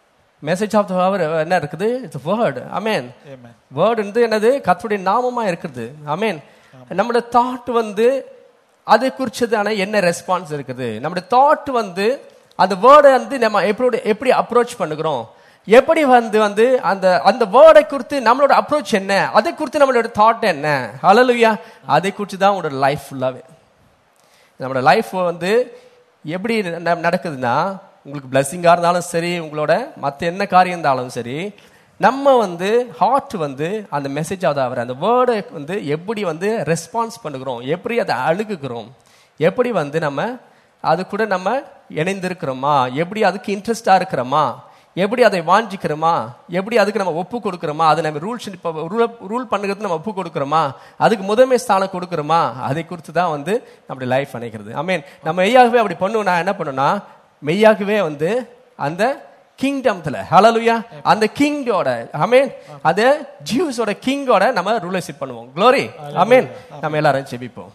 S1: message of the hour என்ன இருக்குது it's word amen
S2: Amen.
S1: Word வந்து என்னது கர்த்தருடைய நாமமா இருக்குது அமேன் நம்மளோட தாட் வந்து அதை குறிச்சதான என்ன ரெஸ்பான்ஸ் இருக்குது நம்மளுடைய தாட் வந்து அந்த வேர்டை வந்து நம்ம எப்படி எப்படி அப்ரோச் பண்ணுகிறோம் எப்படி வந்து வந்து அந்த அந்த வேர்டை குறித்து நம்மளோட அப்ரோச் என்ன அதை குறித்து நம்மளோட தாட் என்ன ஹalleluya அதை குறித்து தான் உங்களோட லைஃப் ஃபுல்லாவே நம்மளோட லைஃப் வந்து எப்படி ந- நடக்குதுன்னா உங்களுக்கு பிளஸ்ஸிங்காக இருந்தாலும் சரி உங்களோட மற்ற என்ன காரியம் இருந்தாலும் சரி நம்ம வந்து ஹார்ட் வந்து அந்த மெசேஜ் அவர் அந்த வேர்டை வந்து எப்படி வந்து ரெஸ்பான்ஸ் பண்ணுகிறோம் எப்படி அதை அணுகுகிறோம் எப்படி வந்து நம்ம அது கூட நம்ம இணைந்திருக்கிறோமா எப்படி அதுக்கு இன்ட்ரெஸ்டாக இருக்கிறோமா எப்படி அதை வாஞ்சிக்கிறோமா எப்படி அதுக்கு நம்ம ஒப்பு கொடுக்கிறோமா அதை நம்ம ரூல்ஸ் இப்போ ரூல் ரூல் பண்ணுறது நம்ம ஒப்பு கொடுக்கிறோமா அதுக்கு முதன்மை ஸ்தானம் கொடுக்கிறோமா அதை குறித்து தான் வந்து நம்முடைய லைஃப் அணைக்கிறது ஐ மீன் நம்ம மெய்யாகவே அப்படி பண்ணுவோம் நான் என்ன பண்ணுன்னா மெய்யாகவே வந்து அந்த கிங்டம்ல ஹalleluya அந்த கிங்கோட ஐ மீன் அந்த ஜீவ்ஸோட கிங்கோட நம்ம ரூலர்ஷிப் பண்ணுவோம் க்ளோரி ஐ மீன் நம்ம எல்லாரும் ஜெபிப்போம்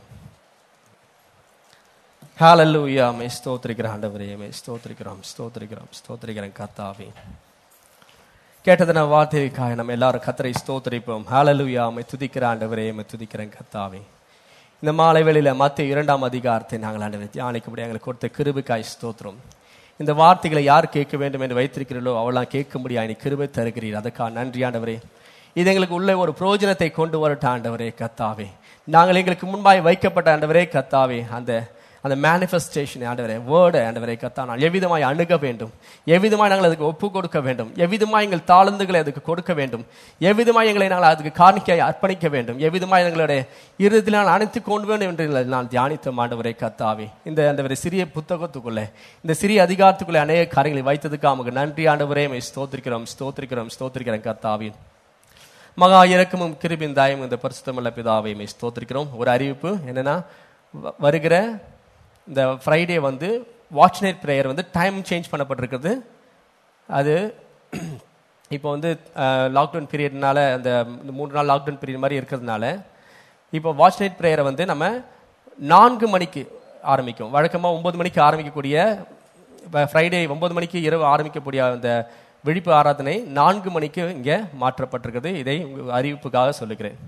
S1: ஹalleluya மே ஸ்தோத்திரிக்கிற ஆண்டவரே மே ஸ்தோத்திரிக்கிறோம் ஸ்தோத்திரிக்கிறோம் ஸ்தோத்திரிக்கிறேன் கர்த்தாவே கேட்டதன வார்த்தைக்காக நம்ம எல்லாரும் கத்தரை ஸ்தோத்திரிப்போம் ஹalleluya மே துதிக்கிற ஆண்டவரே மே துதிக்கிறேன் கர்த்தாவே இந்த மாலை வேளையில மத்திய இரண்டாம் அதிகாரத்தை நாங்கள் ஆண்டவரை தியானிக்கும்படி எங்களுக்கு கொடுத்த கிருபைக்காய் ஸ்தோத்திரம் இந்த வார்த்தைகளை யார் கேட்க வேண்டும் என்று வைத்திருக்கிறீர்களோ அவெல்லாம் கேட்கும்படி நீ கிருபை தருகிறீர் அதுக்காக நன்றி ஆண்டவரே இது எங்களுக்கு உள்ள ஒரு பிரயோஜனத்தை கொண்டு வரட்ட ஆண்டவரே கத்தாவே நாங்கள் எங்களுக்கு முன்பாய் வைக்கப்பட்ட ஆண்டவரே கத்தாவே அந்த அந்த மேனிஃபெஸ்டேஷன் ஆண்டவரே வேர்டை ஆண்டவரே கத்தா நான் எவ்விதமாய் அணுக வேண்டும் எவ்விதமாய் நாங்கள் அதுக்கு ஒப்பு கொடுக்க வேண்டும் எவ்விதமாய் எங்கள் தாளந்துகளை அதுக்கு கொடுக்க வேண்டும் எவ்விதமாய் எங்களை நாங்கள் அதுக்கு காணிக்கையாய் அர்ப்பணிக்க வேண்டும் எவ்விதமாய் எங்களுடைய இறுதியில் நான் அணைத்து கொண்டு வேண்டும் என்று நான் தியானித்த ஆண்டவரை கத்தாவே இந்த ஆண்டவரை சிறிய புத்தகத்துக்குள்ளே இந்த சிறிய அதிகாரத்துக்குள்ளே அநேக காரியங்களை வைத்ததுக்கு நமக்கு நன்றி ஆண்டவரே மை ஸ்தோத்திரிக்கிறோம் ஸ்தோத்திரிக்கிறோம் ஸ்தோத்திரிக்கிறேன் கத்தாவின் மகா இறக்கமும் கிருபின் தாயும் இந்த பரிசுத்தமுள்ள பிதாவை மை ஸ்தோத்திரிக்கிறோம் ஒரு அறிவிப்பு என்னன்னா வ- வருகிற இந்த ஃப்ரைடே வந்து வாட்ச் நைட் ப்ரேயர் வந்து டைம் சேஞ்ச் பண்ணப்பட்டிருக்குது அது இப்போ வந்து லாக்டவுன் பீரியட்னால அந்த இந்த மூன்று நாள் லாக்டவுன் பீரியட் மாதிரி இருக்கிறதுனால இப்போ வாட்ச் நைட் ப்ரேயரை வந்து நம்ம நான்கு மணிக்கு ஆரம்பிக்கும் வழக்கமாக ஒன்பது மணிக்கு ஆரம்பிக்கக்கூடிய ஃப்ரைடே ஒன்பது மணிக்கு இரவு ஆரம்பிக்கக்கூடிய அந்த விழிப்பு ஆராதனை நான்கு மணிக்கு இங்கே மாற்றப்பட்டிருக்கிறது இதை உங்க அறிவிப்புக்காக சொல்லுகிறேன்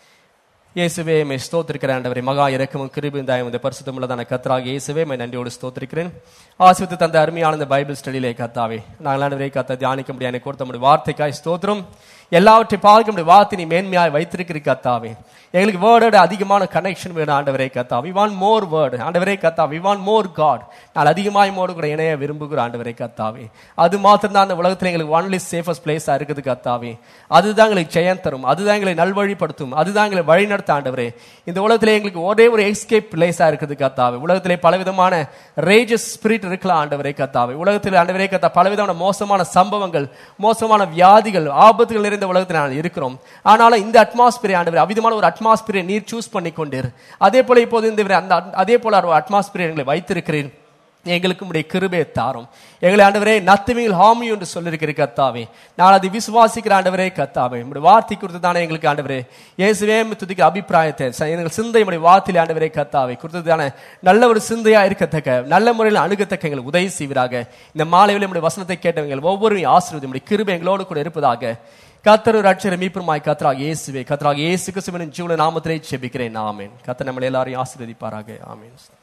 S1: இயேசுவே மை ஸ்தோத்திருக்கிற ஆண்டவரை மகா இறக்கமும் கிருபையும் தாயும் இந்த பரிசுத்தமுள்ளதான கத்தராக இயேசுவே மை நன்றியோடு ஸ்தோத்திருக்கிறேன் ஆசிரித்து தந்த அருமையான இந்த பைபிள் ஸ்டடியிலே கத்தாவே நாங்கள் ஆண்டவரை கத்த தியானிக்க முடியாது எனக்கு கொடுத்த முடியும் வார்த்தைக்காய் ஸ்தோத்திரம் எல்லாவற்றை பார்க்க முடியும் வார்த்தை நீ மேன்மையாய் வைத்திருக்கிற கத்தாவே எங்களுக்கு வேர்டோட அதிகமான கனெக்ஷன் வேணும் ஆண்டவரே கத்தா வி வாண்ட் மோர் வேர்டு ஆண்டவரே கத்தா வி வாண்ட் மோர் காட் நான் அதிகமாய் மோடு கூட இணைய விரும்புகிற ஆண்டவரே கத்தாவே அது மாத்திரம் தான் அந்த உலகத்தில் எங்களுக்கு ஒன்லி சேஃபஸ்ட் பிளேஸா இருக்குது கத்தாவே அதுதான் எங்களுக்கு ஜெயம் தரும் அதுதான் எங்களை நல்வழிப்படுத்தும் அதுதான் எங்களை வழிநடத்த ஆண்டவரே இந்த உலகத்திலே எங்களுக்கு ஒரே ஒரு எஸ்கேப் பிளேஸா இருக்குது கத்தாவே உலகத்திலே பலவிதமான ரேஜஸ் ஸ்பிரிட் இருக்கலாம் ஆண்டவரே கத்தாவே உலகத்தில் ஆண்டவரே கத்தா பலவிதமான மோசமான சம்பவங்கள் மோசமான வியாதிகள் ஆபத்துகள் நிறைந்த உலகத்தில் நாங்கள் இருக்கிறோம் ஆனாலும் இந்த அட்மாஸ்பியரை ஆண்டவர் அவிதமான ஒரு அட்மாஸ்பியரை நீர் சூஸ் பண்ணி கொண்டீர் அதே போல இப்போது இந்த அந்த அதே போல ஒரு அட்மாஸ்பியரை எங்களை வைத்திருக்கிறேன் எங்களுக்கு உடைய கிருபையை தாரும் எங்களை ஆண்டவரே நத்துமிகள் ஹாமி என்று சொல்லியிருக்கிற கத்தாவே நான் அதை விசுவாசிக்கிற ஆண்டவரே கத்தாவே உடைய வார்த்தை குறித்து தானே எங்களுக்கு ஆண்டவரே இயேசுவே துதிக்க அபிப்பிராயத்தை ச- எங்கள் சிந்தை உடைய வார்த்தையில் ஆண்டவரே கத்தாவே குறித்ததான நல்ல ஒரு சிந்தையா இருக்கத்தக்க நல்ல முறையில் அணுகத்தக்க எங்களுக்கு உதவி செய்வீராக இந்த மாலையில் நம்முடைய வசனத்தை கேட்டவங்க ஒவ்வொரு ஆசீர்வதி உடைய கிருபை எங்களோடு கூட இருப்பதாக கத்தரு ரட்சர மீப்பருமாய் கத்தராக இயேசுவே கத்தராக இயேசு கிறிஸ்துவின் ஜீவன நாமத்திலே செபிக்கிறேன் ஆமென் கத்த நம்மளை எல்லாரையும் ஆசீர்வதிப்பாராக ஆமென்